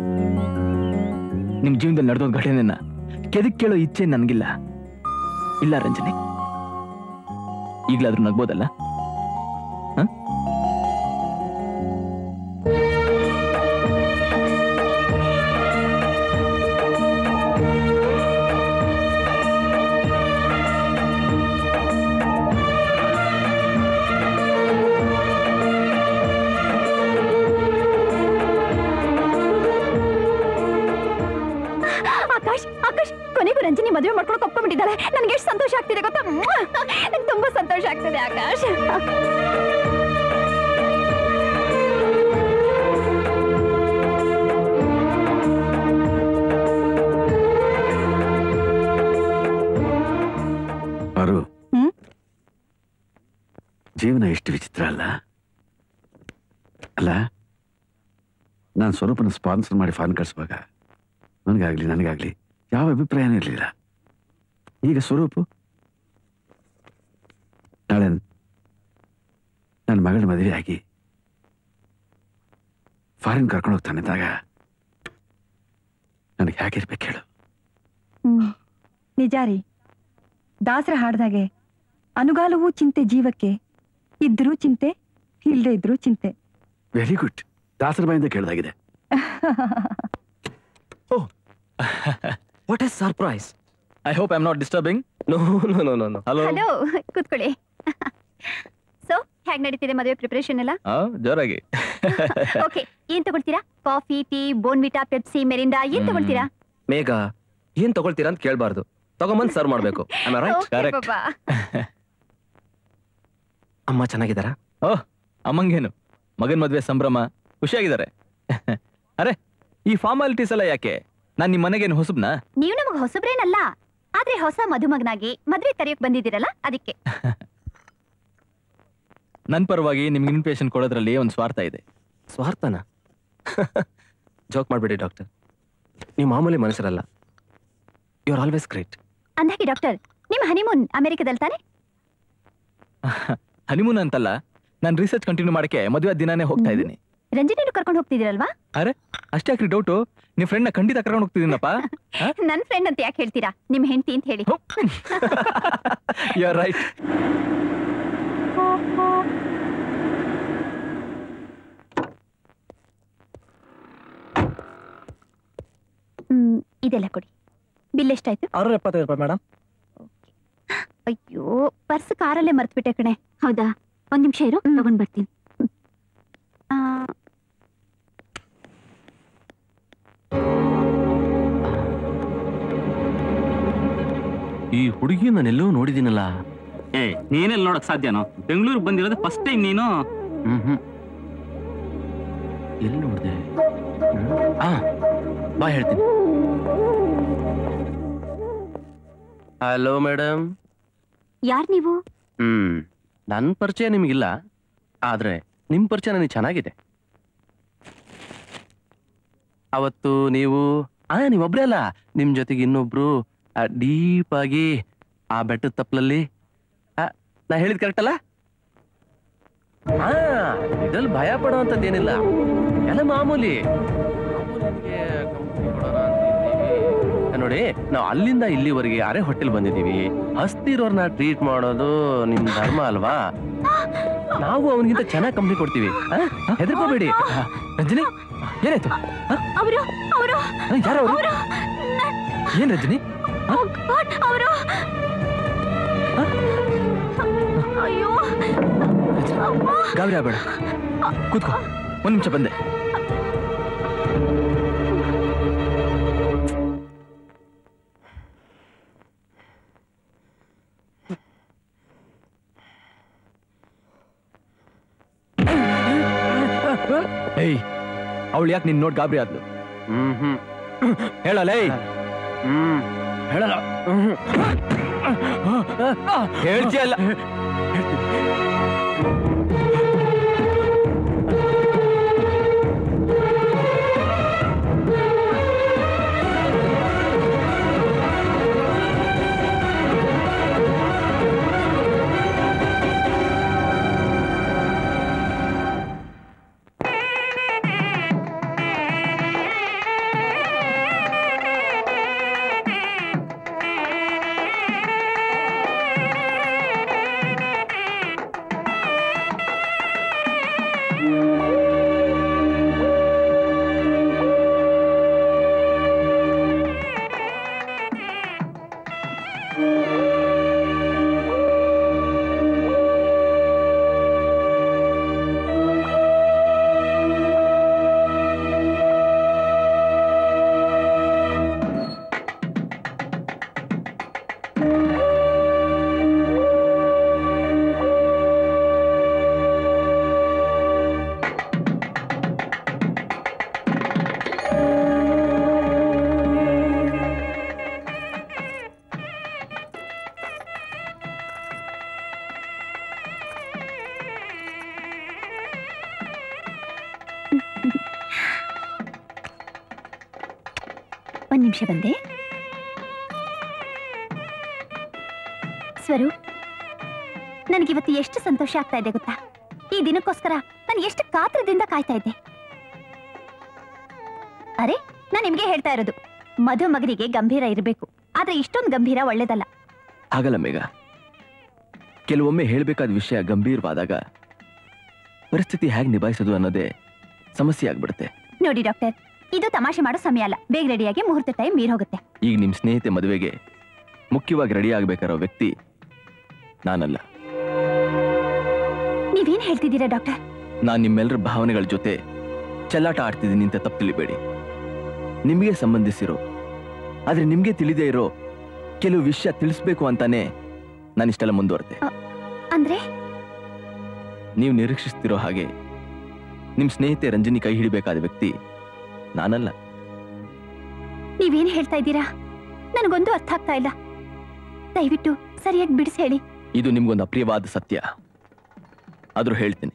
S6: ನಿಮ್ ಜೀವನದಲ್ಲಿ ನಡೆದೋದ್ ಘಟನೆನ ಕೆದಕ್ ಕೇಳೋ ಇಚ್ಛೆ ನನಗಿಲ್ಲ ಇಲ್ಲ ರಂಜನಿ ಈಗಲಾದ್ರೂ ನಗ್ಬೋದಲ್ಲ ಹ?
S1: ಆಕಾಶ್ ಆಕಾಶ್ ಕೊನೆಗೂ ರಂಜನಿ ಮದುವೆ ಮಾಡ್ಕೊಂಡು ಒಪ್ಕೊಂಡ್ಬಿಟ್ಟಿದ್ದಾಳೆ ನನಗೆ ಎಷ್ಟು ಸಂತೋಷ ಆಗ್ತಿದೆ ಗೊತ್ತಾ ನಂಗೆ ತುಂಬಾ ಸಂತೋಷ ಆಗ್ತಿದೆ ಆಕಾಶ್
S8: ಅರು
S1: ಹ್ಮ್?
S8: ಜೀವನ ಎಷ್ಟು ವಿಚಿತ್ರ ಅಲ್ಲ ಅಲ್ಲ ನಾನು ಸ್ವರೂಪನ ಸ್ಪಾನ್ಸರ್ ಮಾಡಿ ಫಾನ್ ಕಳಿಸುವಾಗ ನನಗಾಗ್ಲಿ ನನಗಾಗ್ಲಿ ಯಾವ ಅಭಿಪ್ರಾಯನೂ ಇರಲಿಲ್ಲ ಈಗ ಸ್ವರೂಪು ನಾಳೆ ನನ್ನ ಮಗಳ ಮದುವೆ ಆಗಿ ಫಾರಿನ್ ಕರ್ಕೊಂಡು ಹೋಗ್ತಾನೆ ಅಂದಾಗ ನನಗೆ ಹೇಗಿರ್ಬೇಕು ಹೇಳು
S5: ಹ್ಮ್ ನಿಜ ರೀ ದಾಸರ ಹಾಡ್ದಾಗೆ ಅನುಗಾಲವೂ ಚಿಂತೆ ಜೀವಕ್ಕೆ ಇದ್ರೂ ಚಿಂತೆ ಇಲ್ದೇ ಇದ್ರೂ ಚಿಂತೆ
S8: ವೆರಿ ಗುಡ್ ದಾಸರ ಬಾಯಿಂದ ಕೇಳ್ದಾಗಿದೆ
S7: what is surprise
S6: I hope I am not disturbing
S7: no no no no no
S6: hello
S1: hello ಕೂತ್ಕೊಳ್ಳಿ ಸೊ ಹೇಗ್ ನಡೀತಿದೆ ಮದುವೆ ಪ್ರಿಪರೇಷನ್ ಎಲ್ಲ
S6: ಜೋರಾಗಿ
S1: ಓಕೆ ಏನ್ ತಗೊಳ್ತೀರಾ ಕಾಫಿ ಟೀ ಬೋನ್ವಿಟಾ ಪೆಪ್ಸಿ ಮೆರಿಂಡಾ ಏನ್ ತಗೊಳ್ತೀರಾ
S7: ಮೇಘ ಏನ್ ತಗೊಳ್ತೀರಾ ಅಂತ ಕೇಳಬಾರ್ದು ತಗೊಂಬಂದ್ ಸರ್ವ್ ಮಾಡ್ಬೇಕು ರೈಟ್
S1: Okay, ಬಾಬಾ.
S7: ಅಮ್ಮ ಚೆನ್ನಾಗಿದ್ದಾರಾ
S6: ಓಹ್ ಅಮ್ಮಂಗೇನು ಮಗನ್ ಮದ್ವೆ ಸಂಭ್ರಮ ಖುಷಿಯಾಗಿದ್ದಾರೆ ಅರೆ ಈ ಫಾರ್ಮಾಲಿಟೀಸ್ ಎಲ್ಲ ಯಾಕೆ ನಾನ್ ನಿಮ್ ಮನೆಗೇನು ಹೊಸಬ್ನಾ
S1: ನೀವು ನಮಗ್ ಹೊಸಬ್ರೇನಲ್ಲ ಆದ್ರೆ ಹೊಸ ಮದುಮಗನಾಗಿ ಮದ್ವೆ ಕರೆಯೋಕ್ ಬಂದಿದ್ದೀರಲ್ಲ ಅದಕ್ಕೆ
S6: ನನ್ ಪರವಾಗಿ ನಿಮ್ಗೆ ಇನ್ವಿಟೇಷನ್ ಕೊಡೋದ್ರಲ್ಲಿ ಒಂದು ಸ್ವಾರ್ಥ ಇದೆ
S7: ಸ್ವಾರ್ಥನ ಜೋಕ್ ಮಾಡ್ಬೇಡಿ ಡಾಕ್ಟರ್ ನೀವು ಮಾಮೂಲಿ ಮನುಷ್ಯರಲ್ಲ ಯು ಆರ್ ಆಲ್ವೇಸ್ ಗ್ರೇಟ್
S1: ಅಂದಾಗೆ ಡಾಕ್ಟರ್ ನಿಮ್ ಹನಿಮೂನ್ ಅಮೆರಿಕದಲ್ಲಿ ತಾನೆ
S6: ಹನಿಮೂನ್ ಅಂತಲ್ಲ ನಾನು ರಿಸರ್ಚ್ ಕಂಟಿನ್ಯೂ ಮಾಡಕ್ಕೆ ಮದುವೆ ದಿನಾನೇ ಹೋಗ್ತಾ ಇದ್ದೀನಿ
S1: ರಂಜನಿನು ಕರ್ಕೊಂಡು ಹೋಗ್ತಿದ್ದೀರಲ್ವಾ
S6: ಅರೆ ಅಷ್ಟೇ ಯಾಕ್ರಿ ಡೌಟು ನಿಮ್ ಫ್ರೆಂಡ್ನ ಖಂಡಿತ ಕರ್ಕೊಂಡು ಹೋಗ್ತಿದ್ದೀನಪ್ಪ
S1: ನನ್ ಫ್ರೆಂಡ್ ಅಂತ ಯಾಕೆ ಹೇಳ್ತೀರಾ ನಿಮ್ ಹೆಂಡತಿ ಅಂತ ಹೇಳಿ
S6: ಯು ಆರ್ ರೈಟ್
S1: ಹ್ಮ್ ಇದೆಲ್ಲ ಕೊಡಿ ಬಿಲ್ ಎಷ್ಟಾಯ್ತು
S16: ಆರು ಎಪ್ಪತ್ತೈದು ರೂಪಾಯಿ ಮೇಡಮ್
S1: ಅಯ್ಯೋ ಪರ್ಸ್ ಕಾರಲ್ಲೇ ಮರ್ತ್ಬಿಟ್ಟೆ ಕಣೆ
S3: ಹೌದಾ ಒಂದ್ ನಿಮಿಷ ಇರು ತಗೊಂಡ್ ಬರ್ತೀನಿ
S1: ಆ,
S11: ಈ ಹುಡುಗಿ ನಾನೆಲ್ಲೋ ನೋಡಿದ್ದೀನಲ್ಲ
S14: ಏ ನೀನೆಲ್ಲಿ ನೋಡಕ್ ಸಾಧ್ಯನೋ ಬೆಂಗಳೂರಿಗೆ ಬಂದಿರೋದು ಫಸ್ಟ್ ಟೈಮ್ ನೀನು
S11: ಹ್ಮ್ ಹ್ಮ್ ಎಲ್ಲಿ ನೋಡಿದೆ ಆ ಬಾ ಹೇಳ್ತೀನಿ
S7: ಹಲೋ ಮೇಡಮ್
S3: ಯಾರ್ ನೀವು
S7: ಹ್ಮ್
S15: ನನ್ನ ಪರಿಚಯ ನಿಮಗಿಲ್ಲ ಆದ್ರೆ ನಿಮ್ ಪರಿಚಯ ನನಗೆ ಚೆನ್ನಾಗಿದೆ ಅವತ್ತು ನೀವು ಆ ನೀವೊಬ್ರೇ ಅಲ್ಲ ನಿಮ್ ಜೊತೆಗೆ ಇನ್ನೊಬ್ರು ಡೀಪ್ ಆಗಿ ಆ ಬೆಟ್ಟದ ತಪ್ಪಲಲ್ಲಿ ಆ, ನಾ ಹೇಳಿದ್ ಕರೆಕ್ಟ್ ಅಲ್ಲ ಹಾ ಇದ್ರಲ್ಲಿ ಭಯ ಪಡುವಂತದ್ದೇನಿಲ್ಲ ಎಲ್ಲ ಮಾಮೂಲಿ ಮಾಮೂಲಿಗೆ company ಕೊಡೋಣ ಅಂತಿದ್ದೀವಿ. ನೋಡಿ ನಾವು ಅಲ್ಲಿಂದ ಇಲ್ಲಿವರೆಗೆ ಅರೆ ಹೋಟೆಲ್ ಬಂದಿದೀವಿ ಹಸ್ತಿರೋರ್ನ ಟ್ರೀಟ್ ಮಾಡೋದು ನಿಮ್ ಧರ್ಮ ಅಲ್ವಾ ನಾವು ಅವನಿಗಿಂತ ಚೆನ್ನಾಗಿ ಕಂಪ್ನಿ ಕೊಡ್ತೀವಿ ಹೆದರ್ಕೋಬೇಡಿ ರಂಜನಿ ಏನಾಯ್ತು
S3: ಅವರು ಅವರು
S15: ಯಾರು ಅವರು ಏನ್ ರಂಜನಿ
S3: ಅವರು ಅಯ್ಯೋ
S6: ಗಾಬರಿ ಆಗ್ಬೇಡ ಕೂತ್ಕೋ ಒಂದ್ ನಿಮಿಷ ಬಂದೆ ಏಯ್ ಅವಳು ಯಾಕೆ ನಿನ್ ನೋಡ್ ಗಾಬರಿ ಆದ್ಲು
S15: ಹ್ಮ್ ಹ್ಮ್
S6: ಹೇಳಲ್ಲ ಏಯ್
S15: ಹ್ಮ್
S6: ಹೇಳಲ್ಲ ಹೇಳ್ತೀಯಲ್ಲ
S1: ಒಂದ್ ನಿಮಿಷ ಬಂದೆ ಸ್ವರೂಪ್ ನನಗಿವತ್ತು ಎಷ್ಟು ಸಂತೋಷ ಆಗ್ತಾ ಇದೆ ಗೊತ್ತಾ ಈ ದಿನಕ್ಕೋಸ್ಕರ ನಾನು ಎಷ್ಟು ಕಾತ್ರದಿಂದ ಕಾಯ್ತಾ ಇದ್ದೆ ಅರೆ ನಾನು ನಿಮ್ಗೆ ಹೇಳ್ತಾ ಇರೋದು ಮಧು ಮಗನಿಗೆ ಗಂಭೀರ ಇರಬೇಕು ಆದ್ರೆ ಇಷ್ಟೊಂದು ಗಂಭೀರ ಒಳ್ಳೇದಲ್ಲ
S6: ಆಗಲ್ಲ ಮೇಘ ಕೆಲವೊಮ್ಮೆ ಹೇಳ್ಬೇಕಾದ ವಿಷಯ ಗಂಭೀರವಾದಾಗ ಪರಿಸ್ಥಿತಿ ಹೇಗೆ ನಿಭಾಯಿಸೋದು ಅನ್ನೋದೇ ಸಮಸ್ಯೆ ಆಗ್ಬಿಡುತ್ತೆ
S1: ನೋಡಿ ಡಾಕ್ಟರ್ ಇದು ತಮಾಷೆ ಮಾಡೋ ಸಮಯ ಅಲ್ಲ ಬೇಗ ರೆಡಿಯಾಗಿ ಮುಹೂರ್ತ ಟೈಮ್ ಮೀರ್ ಹೋಗುತ್ತೆ
S6: ಈಗ ನಿಮ್ ಸ್ನೇಹಿತೆ ಮದುವೆಗೆ ಮುಖ್ಯವಾಗಿ ರೆಡಿ ಆಗ್ಬೇಕಾರೋ ವ್ಯಕ್ತಿ ನಾನಲ್ಲ
S1: ನೀವೇನ್ ಹೇಳ್ತಿದ್ದೀರಾ ಡಾಕ್ಟರ್
S6: ನಾನ್ ನಿಮ್ಮೆಲ್ಲರ ಭಾವನೆಗಳ ಜೊತೆ ಚೆಲ್ಲಾಟ ಆಡ್ತಿದ್ದೀನಿ ಅಂತ ತಪ್ಪು ತಿಳಿಬೇಡಿ ನಿಮಗೆ ಸಂಬಂಧಿಸಿರೋ ಆದ್ರೆ ನಿಮ್ಗೆ ತಿಳಿದೇ ಇರೋ ಕೆಲವು ವಿಷಯ ತಿಳಿಸ್ಬೇಕು ಅಂತಾನೆ ನಾನಿಷ್ಟೆಲ್ಲ ಮುಂದುವರೆದೆ
S1: ಅಂದ್ರೆ
S6: ನೀವು ನಿರೀಕ್ಷಿಸ್ತಿರೋ ಹಾಗೆ ನಿಮ್ ಸ್ನೇಹಿತೆ ರಂಜನಿ ಕೈ ಹಿಡಿಬೇಕಾದ ವ್ಯಕ್ತಿ ನಾನಲ್ಲ
S1: ನೀವೇನ್ ಹೇಳ್ತಾ ಇದ್ದೀರಾ ನನಗೊಂದು ಅರ್ಥ ಆಗ್ತಾ ಇಲ್ಲ ದಯವಿಟ್ಟು ಸರಿಯಾಗಿ ಬಿಡಿಸಿ ಹೇಳಿ
S6: ಇದು ನಿಮ್ಗೊಂದು ಅಪ್ರಿಯವಾದ ಸತ್ಯ ಆದ್ರೂ ಹೇಳ್ತೀನಿ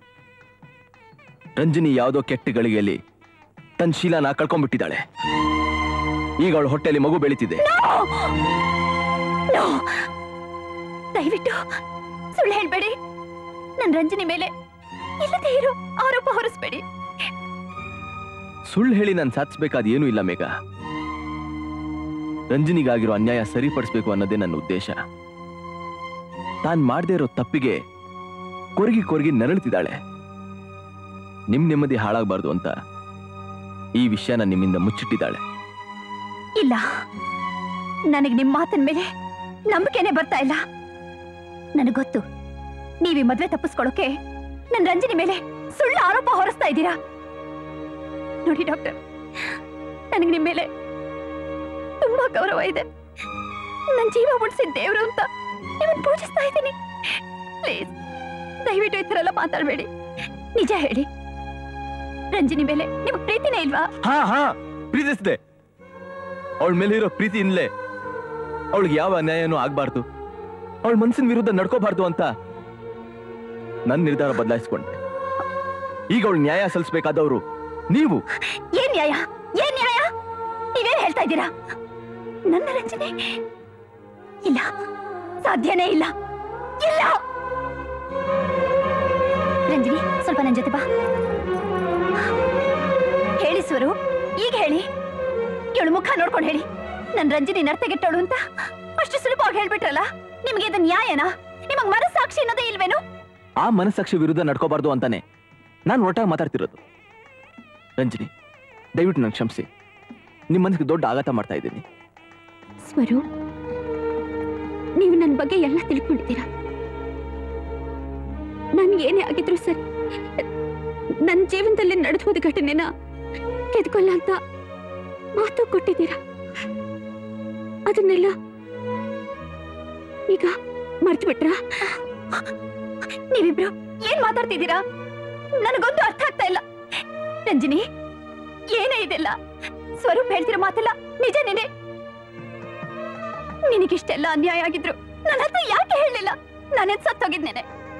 S6: ರಂಜನಿ ಯಾವುದೋ ಕೆಟ್ಟ ಗಳಿಗೆಯಲ್ಲಿ ತನ್ನ ಶೀಲನ ಕಳ್ಕೊಂಡ್ಬಿಟ್ಟಿದ್ದಾಳೆ ಈಗ ಅವಳ ಹೊಟ್ಟೆಯಲ್ಲಿ ಮಗು ಬೆಳೀತಿದೆ
S1: No! ದಯವಿಟ್ಟು ಸುಳ್ಳು ಹೇಳ್ಬೇಡಿ ನನ್ ರಂಜನಿ ಮೇಲೆ ಇಲ್ಲದೇ ಇರೋ ಆರೋಪ ಹೊರಿಸ್ಬೇಡಿ
S6: ಸುಳ್ಳು ಹೇಳಿ ನಾನು ಸಾಧಿಸ್ಬೇಕಾದ ಏನೂ ಇಲ್ಲ ಮೇಘ ರಂಜನಿಗಾಗಿರೋ ಅನ್ಯಾಯ ಸರಿಪಡಿಸ್ಬೇಕು ಅನ್ನೋದೇ ನನ್ನ ಉದ್ದೇಶ ತಾನ್ ಮಾಡದೇ ಇರೋ ತಪ್ಪಿಗೆ ಕೊರಗಿ ಕೊರಗಿ ನರಳುತ್ತಿದ್ದಾಳೆ ನಿಮ್ ನೆಮ್ಮದಿ ಹಾಳಾಗಬಾರ್ದು ಅಂತ ಈ ವಿಷಯನ ನಿಮ್ಮಿಂದ ಮುಚ್ಚಿಟ್ಟಿದ್ದಾಳೆ
S1: ಇಲ್ಲ ನನಗೆ ನಿಮ್ ಮಾತಿನ ಮೇಲೆ ನಂಬಿಕೆನೆ ಬರ್ತಾ ಇಲ್ಲ ನನಗ್ ಗೊತ್ತು ನೀವ್ ಈ ಮದ್ವೆ ತಪ್ಪಿಸ್ಕೊಳ್ಳೋಕೆ ನನ್ ರಂಜನಿ ಮೇಲೆ ಸುಳ್ಳು ಆರೋಪ ಹೊರಿಸ್ತಾ ಇದ್ದೀರಾ ನೋಡಿ ಡಾಕ್ಟರ್ ನನಗೆ ನಿಮ್ ಮೇಲೆ ತುಂಬಾ ಗೌರವ ಇದೆ ನನ್ ಜೀವ ಉಳಿಸಿದ ದೇವ್ರು ಅಂತ ನಿಮ್ಮನ್ನ ಪೂಜಿಸ್ತಾ ಇದ್ದೀನಿ ಪ್ಲೀಸ್ ದಯವಿಟ್ಟು ಈ ಥರ ಎಲ್ಲ ಮಾತಾಡಬೇಡಿ ನಿಜ ಹೇಳಿ ರಂಜನಿ ಮೇಲೆ ನಿಮಗೆ ಪ್ರೀತಿನೇ ಇಲ್ವಾ
S6: ಹಾ ಹಾ ಪ್ರೀತಿಸಿದೆ ಅವಳ ಮೇಲಿರೋ ಪ್ರೀತಿಯಿಂದಲೇ ಅವಳಿಗೆ ಯಾವ ಅನ್ಯಾಯನೂ ಆಗ್ಬಾರ್ದು ಅವಳ ಮನ್ಸಿನ ವಿರುದ್ಧ ನಡ್ಕೋಬಾರ್ದು ಅಂತ ನನ್ನ ನಿರ್ಧಾರ ಬದಲಾಯಿಸ್ಕೊಂಡೆ ಈಗ ಅವಳು ನ್ಯಾಯ ಸಲ್ಲಿಸಬೇಕಾದವರು ನೀವು
S1: ಏನ್ ನ್ಯಾಯ ಏನ್ ನ್ಯಾಯ ನೀವೇನ್ ಹೇಳ್ತಾ ಇದ್ದೀರಾ ನನ್ನ ರಂಜನೆ ಇಲ್ಲ ಸಾಧ್ಯನೇ ಇಲ್ಲ ಇಲ್ಲ ರಂಜನಿ ಸ್ವಲ್ಪ ನನ್ನ ಜೊತೆ ಬಾ ಹೇಳಿ ಸ್ವರು ಈಗ ಹೇಳಿ ಇವಳು ಮುಖ ನೋಡ್ಕೊಂಡು ಹೇಳಿ ನನ್ ರಂಜನಿ ನರ್ತಗೆಟ್ಟವಳು ಅಂತ ಅಷ್ಟು ಸುಲಭವಾಗಿ ಹೇಳ್ಬಿಟ್ರಲ್ಲ ನಿಮಗೆ ಇದು ನ್ಯಾಯನಾ ನಿಮಗ್ ಮನಸ್ಸಾಕ್ಷಿ ಅನ್ನೋದೇ ಇಲ್ವೇನು
S6: ಆ ಮನಸ್ಸಾಕ್ಷಿ ವಿರುದ್ಧ ನಡ್ಕೋಬಾರ್ದು ಅಂತಾನೆ ನಾನು ಒಟ್ಟಾಗಿ ಮಾತಾಡ್ತಿರೋದು ರಂಜಿನಿ ದಯವಿಟ್ಟು ನಂಗೆ ಕ್ಷಮಿಸಿ ನಿಮ್ಮ ಮನಸ್ಸಿಗೆ ದೊಡ್ಡ ಆಘಾತ ಮಾಡ್ತಾ ಇದ್ದೀನಿ
S3: ಸ್ವರು ನೀವು ನನ್ನ ಬಗ್ಗೆ ಎಲ್ಲ ತಿಳ್ಕೊಂಡಿದ್ದೀರಾ ನನ್ಗೆ ಏನೇ ಆಗಿದ್ರು ಸರಿ ನನ್ನ ಜೀವನದಲ್ಲಿ ನಡೆದು ಹೋದ ಘಟನೆನ ಕೆದ್ಕೊಲ್ಲ ಅಂತ ಮಾತು ಕೊಟ್ಟಿದ್ದೀರಾ ಅದನ್ನೆಲ್ಲ ಈಗ ಮರ್ತು ಬಿಟ್ರಾ
S1: ನೀವಿಬ್ರು ಏನ್ ಮಾತಾಡ್ತಿದ್ದೀರಾ ನನಗೊಂದು ಅರ್ಥ ಆಗ್ತಾ ಇಲ್ಲ ರಂಜಿನಿ ಏನೇ ಇದೆಲ್ಲ ಸ್ವರೂಪ್ ಹೇಳ್ತಿರೋ ಮಾತೆಲ್ಲ ನಿಜನೇನೆ ನಿನಗಿಷ್ಟೆಲ್ಲ ಅನ್ಯಾಯ ಆಗಿದ್ರು ನನ್ನ ಹತ್ರ ಯಾಕೆ ಹೇಳಲಿಲ್ಲ ನಾನೇನ್ ಸತ್ತೋಗಿದ್ನೇನೆ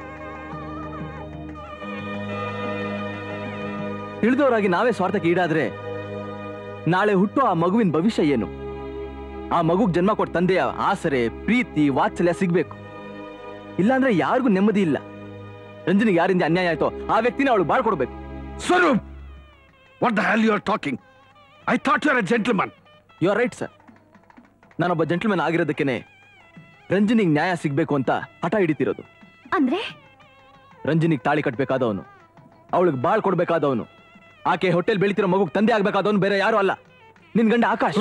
S6: ತಿಳಿದವರಾಗಿ ನಾವೇ ಸ್ವಾರ್ಥಕ್ಕೆ ಈಡಾದ್ರೆ ನಾಳೆ ಹುಟ್ಟೋ ಆ ಮಗುವಿನ ಭವಿಷ್ಯ ಏನು ಆ ಮಗುಗ್ ಜನ್ಮ ಕೊಟ್ಟ ತಂದೆಯ ಆಸರೆ ಪ್ರೀತಿ ವಾತ್ಸಲ್ಯ ಸಿಗ್ಬೇಕು ಇಲ್ಲಾಂದ್ರೆ ಯಾರಿಗೂ ನೆಮ್ಮದಿ ಇಲ್ಲ ರಂಜನಿಗೆ ಯಾರಿಂದ ಅನ್ಯಾಯ ಆಯ್ತೋ ಆ ವ್ಯಕ್ತಿನ ಅವಳು ಬಾಳ್ಕೊಡ್ಬೇಕು
S8: Swaroop what the hell you are talking I thought you are a gentleman
S6: you are right sir ನಾನೊಬ್ಬ ಜೆಂಟ್ಲ್ಮನ್ ಆಗಿರೋದಕ್ಕೇನೆ ರಂಜನಿಗೆ ನ್ಯಾಯ ಸಿಗ್ಬೇಕು ಅಂತ ಹಠ ಹಿಡಿತಿರೋದು
S1: ಅಂದ್ರೆ
S6: ರಂಜನಿಗೆ ತಾಳಿ ಕಟ್ಬೇಕಾದವನು ಅವಳಿಗೆ ಬಾಳ್ ಕೊಡ್ಬೇಕಾದವನು ಆಕೆ ಹೊಟ್ಟೆಲ್ ಬೆಳಿತಿರೋ ಮಗುಗ್ ತಂದೆ ಆಗ್ಬೇಕಾದವನು ಬೇರೆ ಯಾರು ಅಲ್ಲ ನಿನ್ ಗಂಡ ಆಕಾಶ್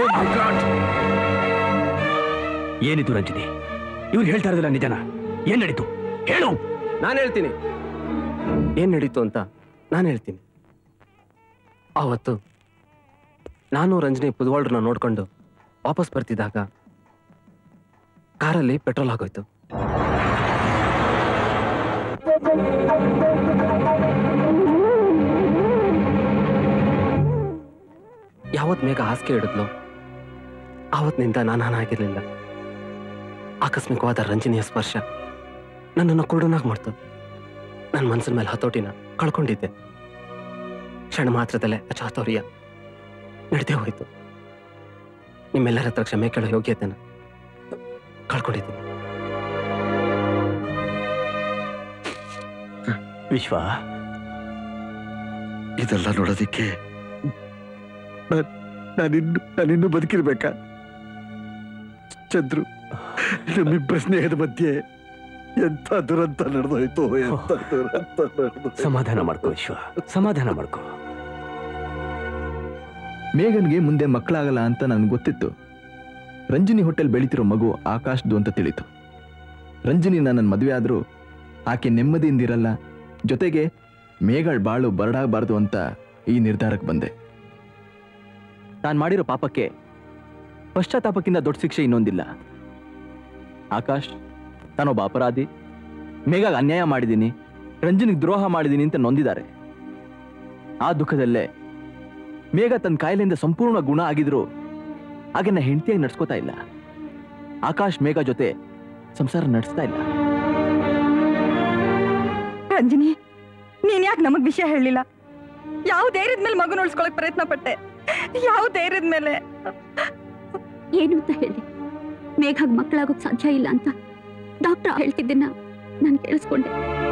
S2: ಏನಿದು ರಂಜಿನಿ ಇವ್ರು ಹೇಳ್ತಾ ಇರೋದಿಲ್ಲ ನಿಜನಾ ಏನ್ ನಡೀತು ಹೇಳು
S7: ನಾನು ಹೇಳ್ತೀನಿ ಏನ್ ನಡೀತು ಅಂತ ನಾನು ಹೇಳ್ತೀನಿ ಆವತ್ತು ನಾನು ರಂಜನಿ ಪುದ್ವಾಳ್ರನ್ನ ನೋಡ್ಕೊಂಡು ವಾಪಸ್ ಬರ್ತಿದ್ದಾಗ ಕಾರಲ್ಲಿ ಪೆಟ್ರೋಲ್ ಆಗೋಯ್ತು ಯಾವತ್ ಮೇಘ ಹಾಸಿಗೆ ಹಿಡಿದ್ಲು ಆವತ್ತಿನಿಂದ ನಾನು ಹಾನಾಗಿರ್ಲಿಲ್ಲ ಆಕಸ್ಮಿಕವಾದ ರಂಜನಿಯ ಸ್ಪರ್ಶ ನನ್ನನ್ನು ಕುರುಡನಾಗಿ ಮಾಡ್ತು ನನ್ನ ಮನಸ್ಸಿನ ಮೇಲೆ ಹತೋಟಿನ ಕಳ್ಕೊಂಡಿದ್ದೆ ಕ್ಷಣ ಮಾತ್ರದಲ್ಲೇ ಅಚಾತುರ್ಯ ನಡೆದೇ ಹೋಯ್ತು ನಿಮ್ಮೆಲ್ಲರ ಹತ್ರ ಕ್ಷಮೆ ಕೇಳೋ ಯೋಗ್ಯತೆನ ಕಳ್ಕೊಂಡಿದ್ದೀನಿ
S2: ವಿಶ್ವ
S8: ಇದೆಲ್ಲ ನೋಡೋದಿಕ್ಕೆ ನಾನ್- ನಾನಿನ್ನು ನಾನಿನ್ನು ಬದುಕಿರ್ಬೇಕಾ ಚಂದ್ರು ನಮ್ಮಿಬ್ಬರ ಸ್ನೇಹದ ಮಧ್ಯೆ ಎಂಥ ದುರಂತ ನಡೆದೋಯ್ತು ಎಂಥ ದುರಂತ ನಡೆದು
S2: ಸಮಾಧಾನ ಮಾಡ್ಕೋ ವಿಶ್ವ ಸಮಾಧಾನ ಮಾಡ್ಕೋ
S6: ಮೇಘನ್ಗೆ ಮುಂದೆ ಮಕ್ಕಳಾಗಲ್ಲ ಅಂತ ನನ್ಗೆ ಗೊತ್ತಿತ್ತು ರಂಜಿನಿ ಹೋಟೆಲ್ ಬೆಳಿತಿರೋ ಮಗು ಆಕಾಶ್ದು ಅಂತ ತಿಳಿತು ರಂಜಿನಿ ನನ್ನ ಮದುವೆ ಆದ್ರೂ ಆಕೆ ನೆಮ್ಮದಿಯಿಂದಿರಲ್ಲ ಜೊತೆಗೆ ಮೇಘಳ್ ಬಾಳು ಬರಡಾಗಬಾರ್ದು ಅಂತ ಈ ನಿರ್ಧಾರಕ್ಕೆ ಬಂದೆ ನಾನು ಮಾಡಿರೋ ಪಾಪಕ್ಕೆ ಪಶ್ಚಾತ್ತಾಪಕ್ಕಿಂತ ದೊಡ್ಡ ಶಿಕ್ಷೆ ಇನ್ನೊಂದಿಲ್ಲ ಆಕಾಶ್ ತಾನೊಬ್ಬ ಅಪರಾಧಿ ಮೇಘಾಗ ಅನ್ಯಾಯ ಮಾಡಿದ್ದೀನಿ ರಂಜನಿಗೆ ದ್ರೋಹ ಮಾಡಿದ್ದೀನಿ ಅಂತ ನೊಂದಿದ್ದಾರೆ ಆ ದುಃಖದಲ್ಲೇ ಮೇಘ ತನ್ನ ಕಾಯಿಲೆಯಿಂದ ಸಂಪೂರ್ಣ ಗುಣ ಆಗಿದ್ರು ಹಾಗೆನ್ನ ಹೆಂಡತಿಯಾಗಿ ನಡ್ಸ್ಕೋತಾ ಇಲ್ಲ ಆಕಾಶ್ ಮೇಘ ಜೊತೆ ಸಂಸಾರ ನಡೆಸ್ತಾ ಇಲ್ಲ
S5: ರಂಜಿನಿ ನೀನ್ ಯಾಕೆ ನಮಗ್ ವಿಷಯ ಹೇಳಿಲ್ಲ ಯಾವ ಧೈರ್ಯದ ಮೇಲೆ ಮಗನ ಉಳಿಸ್ಕೊಳಕ್ ಪ್ರಯತ್ನ ಪಟ್ಟೆ ಯಾವ ಧೈರ್ಯದ ಮೇಲೆ
S3: ಏನು ಅಂತ ಹೇಳಿ ಮೇಘಾಗ್ ಮಕ್ಕಳಾಗೋಕ್ ಸಾಧ್ಯ ಇಲ್ಲ ಅಂತ ಡಾಕ್ಟರ್ ಹೇಳ್ತಿದ್ದನ್ನ ನಾನು ಕೇಳಿಸ್ಕೊಂಡೆ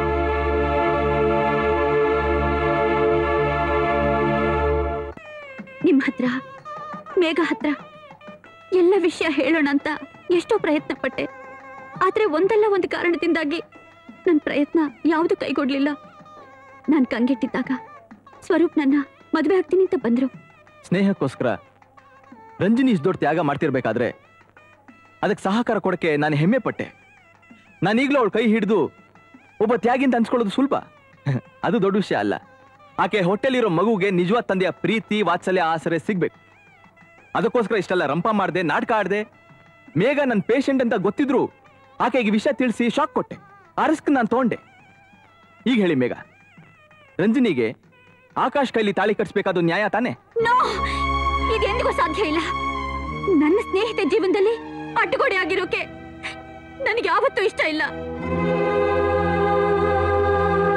S3: ನಿಮ್ ಹತ್ರ ಮೇಘ ಹತ್ರ ಎಲ್ಲ ವಿಷಯ ಹೇಳೋಣ ಅಂತ ಎಷ್ಟೋ ಪ್ರಯತ್ನ ಪಟ್ಟೆ ಆದ್ರೆ ಒಂದಲ್ಲ ಒಂದು ಕಾರಣದಿಂದಾಗಿ ನನ್ನ ಪ್ರಯತ್ನ ಯಾವುದು ಕೈಗೊಡ್ಲಿಲ್ಲ ನಾನು ಕಂಗೆಟ್ಟಿದ್ದಾಗ ಸ್ವರೂಪ್ ನನ್ನ ಮದುವೆ ಆಗ್ತೀನಿ ಅಂತ ಬಂದ್ರು
S6: ಸ್ನೇಹಕ್ಕೋಸ್ಕರ ರಂಜಿನಿ ಇಷ್ಟು ದೊಡ್ಡ ತ್ಯಾಗ ಮಾಡ್ತಿರ್ಬೇಕಾದ್ರೆ ಅದಕ್ಕೆ ಸಹಕಾರ ಕೊಡಕ್ಕೆ ನಾನು ಹೆಮ್ಮೆ ಪಟ್ಟೆ ನಾನೀಗಲೂ ಅವಳ ಕೈ ಹಿಡಿದು ಒಬ್ಬ ತ್ಯಾಗಿ ಅಂತ ಅನ್ಸ್ಕೊಳ್ಳೋದು ಸುಲಭ ಅದು ದೊಡ್ಡ ವಿಷಯ ಅಲ್ಲ ಆಕೆ ಹೊಟ್ಟೆಲಿರೋ ಮಗುಗೆ ನಿಜವಾದ ತಂದೆಯ ಪ್ರೀತಿ ವಾತ್ಸಲ್ಯ ಆಸರೆ ಸಿಗ್ಬೇಕು ಅದಕ್ಕೋಸ್ಕರ ಇಷ್ಟೆಲ್ಲ ರಂಪ ಮಾಡಿದೆ ನಾಟಕ ಆಡ್ದೆ ಮೇಘ ನನ್ನ ಪೇಷಂಟ್ ಅಂತ ಗೊತ್ತಿದ್ರು ಆಕೆಗೆ ವಿಷಯ ತಿಳಿಸಿ ಶಾಕ್ ಕೊಟ್ಟೆ ಆ ರಿಸ್ಕ್ ನಾನು ತಗೊಂಡೆ ಈಗ ಹೇಳಿ ಮೇಘ ರಂಜಿನಿಗೆ ಆಕಾಶ್ ಕೈಲಿ ತಾಳಿ ಕಟ್ಸ್ಬೇಕಾದ ನ್ಯಾಯ ತಾನೇ
S3: ನೋ ಇದೆಂದಿಗೂ ಸಾಧ್ಯ ಇಲ್ಲ ನನ್ನ ಸ್ನೇಹಿತ ಜೀವನದಲ್ಲಿ ಅಡ್ಡಗೋಡೆ ಆಗಿರೋಕೆ ನನಗೆ ಯಾವತ್ತೂ ಇಷ್ಟ ಇಲ್ಲ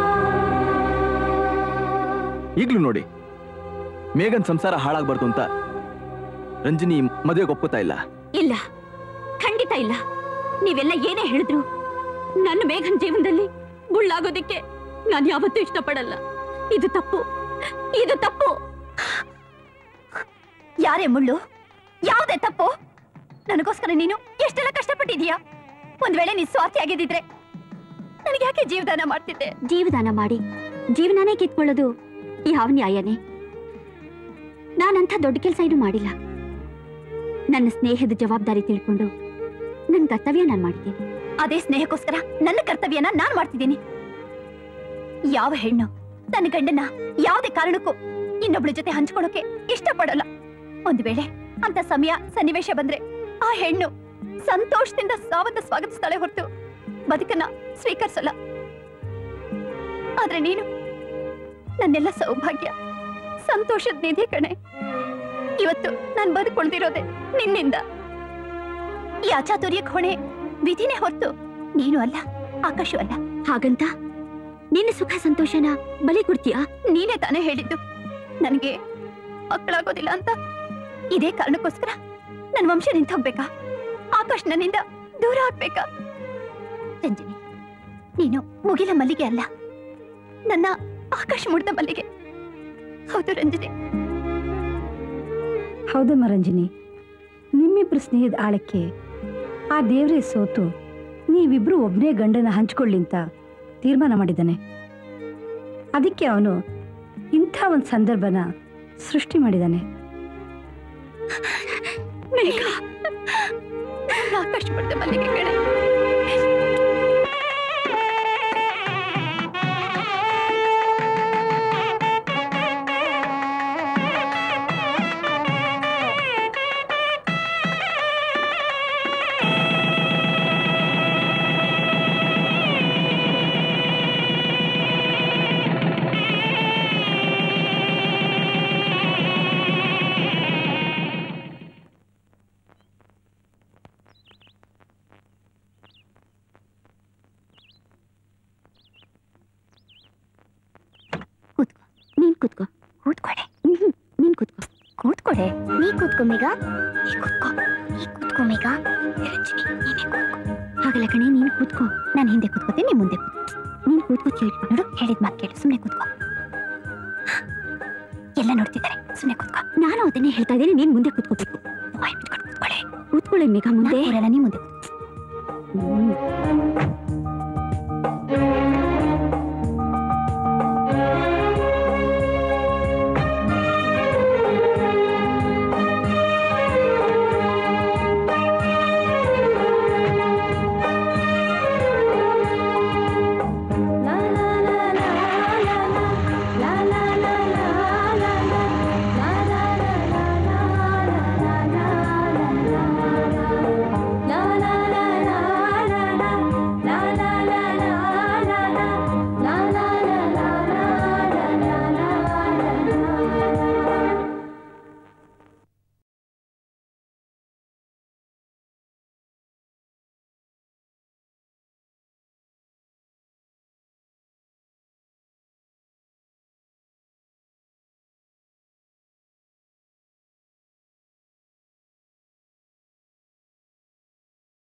S6: ಈಗ್ಲೂ ನೋಡಿ ಮೇಘನ್ ಸಂಸಾರ ಹಾಳಾಗ್ಬಾರ್ದು ಅಂತ ರಂಜಿನಿ ಮದುವೆಗೆ ಒಪ್ಪುತ್ತಾ ಇಲ್ಲ
S3: ಇಲ್ಲ ಖಂಡಿತ ಇಲ್ಲ ನೀವೆಲ್ಲ ಏನೇ ಹೇಳಿದ್ರು ನನ್ನ ಮೇಘನ್ ಜೀವನದಲ್ಲಿ ಮುಳ್ಳಾಗೋದಿಕ್ಕೆ ನಾನು ಯಾವತ್ತೂ ಇಷ್ಟಪಡಲ್ಲ ಇದು ತಪ್ಪು ಇದು ತಪ್ಪು
S1: ಯಾರೇ ಮುಳ್ಳು ಯಾವುದೇ ತಪ್ಪು ನನಗೋಸ್ಕರ ನೀನು ಎಷ್ಟೆಲ್ಲ ಕಷ್ಟಪಟ್ಟಿದೀಯಾ ಒಂದ್ ವೇಳೆ ನೀನ್ ಸ್ವಾರ್ಥಿ ಆಗಿದ್ದಿದ್ರೆ ನನಗೆ ಯಾಕೆ ಜೀವದಾನ ಮಾಡ್ತಿದ್ದೆ
S3: ಜೀವದಾನ ಮಾಡಿ ಜೀವನನೇ ಕಿತ್ಕೊಳ್ಳೋದು ಯಾವ ನ್ಯಾಯನೇ ನಾನಂಥ ದೊಡ್ಡ ಕೆಲಸ ಏನು ಮಾಡಿಲ್ಲ ನನ್ನ ಸ್ನೇಹದ ಜವಾಬ್ದಾರಿ ತಿಳ್ಕೊಂಡು ನನ್ನ ಕರ್ತವ್ಯ ನಾನು ಮಾಡಿದ್ದೀನಿ
S1: ಅದೇ ಸ್ನೇಹಕ್ಕೋಸ್ಕರ ನನ್ನ ಕರ್ತವ್ಯನ ನಾನ್ ಮಾಡ್ತಿದ್ದೀನಿ ಯಾವ ಹೆಣ್ಣು ತನ್ನ ಗಂಡನ ಯಾವುದೇ ಕಾರಣಕ್ಕೂ ಇನ್ನೊಬ್ಳ ಜೊತೆ ಹಂಚ್ಕೊಳ್ಳೋಕೆ ಇಷ್ಟಪಡಲ್ಲ ಒಂದ್ ವೇಳೆ ಅಂತ ಸಮಯ ಸನ್ನಿವೇಶ ಬಂದ್ರೆ ಆ ಹೆಣ್ಣು ಸಂತೋಷದಿಂದ ಸಾವನ್ನ ಸ್ವಾಗತಿಸ್ತಾಳೆ ಹೊರತು ಬದುಕನ್ನ ಸ್ವೀಕರಿಸಲ್ಲ ಆದ್ರೆ ನೀನು ನನ್ನೆಲ್ಲ ಸೌಭಾಗ್ಯ ಸಂತೋಷದ ನಿಧಿ ಕಣೆ ಇವತ್ತು ನಾನು ಬದುಕೊಳ್ದಿರೋದೆ ನಿನ್ನಿಂದ ಈ ಅಚಾತುರ್ಯಕ್ಕೆ ಹೊಣೆ ವಿಧಿನೇ ಹೊರತು ನೀನು ಅಲ್ಲ ಆಕಾಶು ಅಲ್ಲ
S3: ಹಾಗಂತ ನಿನ್ನ ಸುಖ ಸಂತೋಷನ ಬಲಿ ಕೊಡ್ತೀಯಾ
S1: ನೀನೇ ತಾನೇ ಹೇಳಿದ್ದು ನನಗೆ ಮಕ್ಕಳಾಗೋದಿಲ್ಲ ಅಂತ ಇದೇ ಕಾರಣಕ್ಕೋಸ್ಕರ ನನ್ನ ವಂಶ ನಿಂತ ಹೋಗ್ಬೇಕಾ ಆಕಾಶ್ ನನ್ನಿಂದ ದೂರ ಆಗ್ಬೇಕಾ ರಂಜನಿ ನೀನು ಮುಗಿಲ ಮಲ್ಲಿಗೆ ಅಲ್ಲ ನನ್ನ ಆಕಾಶ ಮುಡ್ದ ಮಲ್ಲಿಗೆ ಹೌದು ರಂಜನಿ
S9: ಹೌದಮ್ಮ ರಂಜಿನಿ ನಿಮ್ಮಿಬ್ರು ಸ್ನೇಹದ ಆಳಕ್ಕೆ ಆ ದೇವ್ರೇ ಸೋತು ನೀವಿಬ್ರು ಒಬ್ನೇ ಗಂಡನ ಹಂಚ್ಕೊಳ್ಳಿ ಅಂತ ತೀರ್ಮಾನ ಮಾಡಿದ್ದಾನೆ ಅದಕ್ಕೆ ಅವನು ಇಂಥ ಒಂದು ಸಂದರ್ಭನ ಸೃಷ್ಟಿ ಮಾಡಿದ್ದಾನೆ
S1: ಮೇಘ ಆಕಾಶ ಮುಡ್ದ ಮಲ್ಲಿಗೆ ಕಣೆ
S3: ನೀನ್ ಕೂತ್ಕೋ
S1: ಕೂತ್ಕೊಡೆ
S3: ನೀನ್ ಕೂತ್ಕೋ
S1: ಕೂತ್ಕೊಡೆ ನೀ ಕೂತ್ಕೊ ಮೇಘ ನೀ ಕೂತ್ಕೋ ನೀ ಕೂತ್ಕೊ ಮೇಘ ರಂಜನಿ ನೀನೇ ಕೂತ್ಕೋ
S3: ಹಾಗಲ್ಲ ಕಣೆ ನೀನ್ ಕೂತ್ಕೋ
S1: ನಾನು ಹಿಂದೆ ಕೂತ್ಕೋತೀನಿ ನೀ ಮುಂದೆ ಕೂತ್ಕೋ.
S3: ನೀನ್ ಕೂತ್ಕೋ ಕೇಳಿ
S1: ನೋಡು ಹೇಳಿದ ಮಾತು ಕೇಳು ಸುಮ್ಮನೆ ಕೂತ್ಕೋ ಎಲ್ಲ ನೋಡ್ತಿದ್ದಾರೆ ಸುಮ್ಮನೆ ಕೂತ್ಕೋ
S3: ನಾನು ಅದನ್ನೇ ಹೇಳ್ತಾ ಇದ್ದೀನಿ ನೀನ್ ಮುಂದೆ ಕೂತ್ಕೋಬೇಕು
S1: ಬಾಯ್ ಬಿಟ್ಕೊಂಡು ಕೂತ್ಕೊಳ್ಳಿ
S3: ಕೂತ್ಕೊಳ್ಳಿ ಮೇಘ ಮುಂದೆ
S1: ಕೂರಲ್ಲ ನೀ ಮುಂದೆ ಕೂತ್ಕೋ.
S3: ಹ್ಮ್.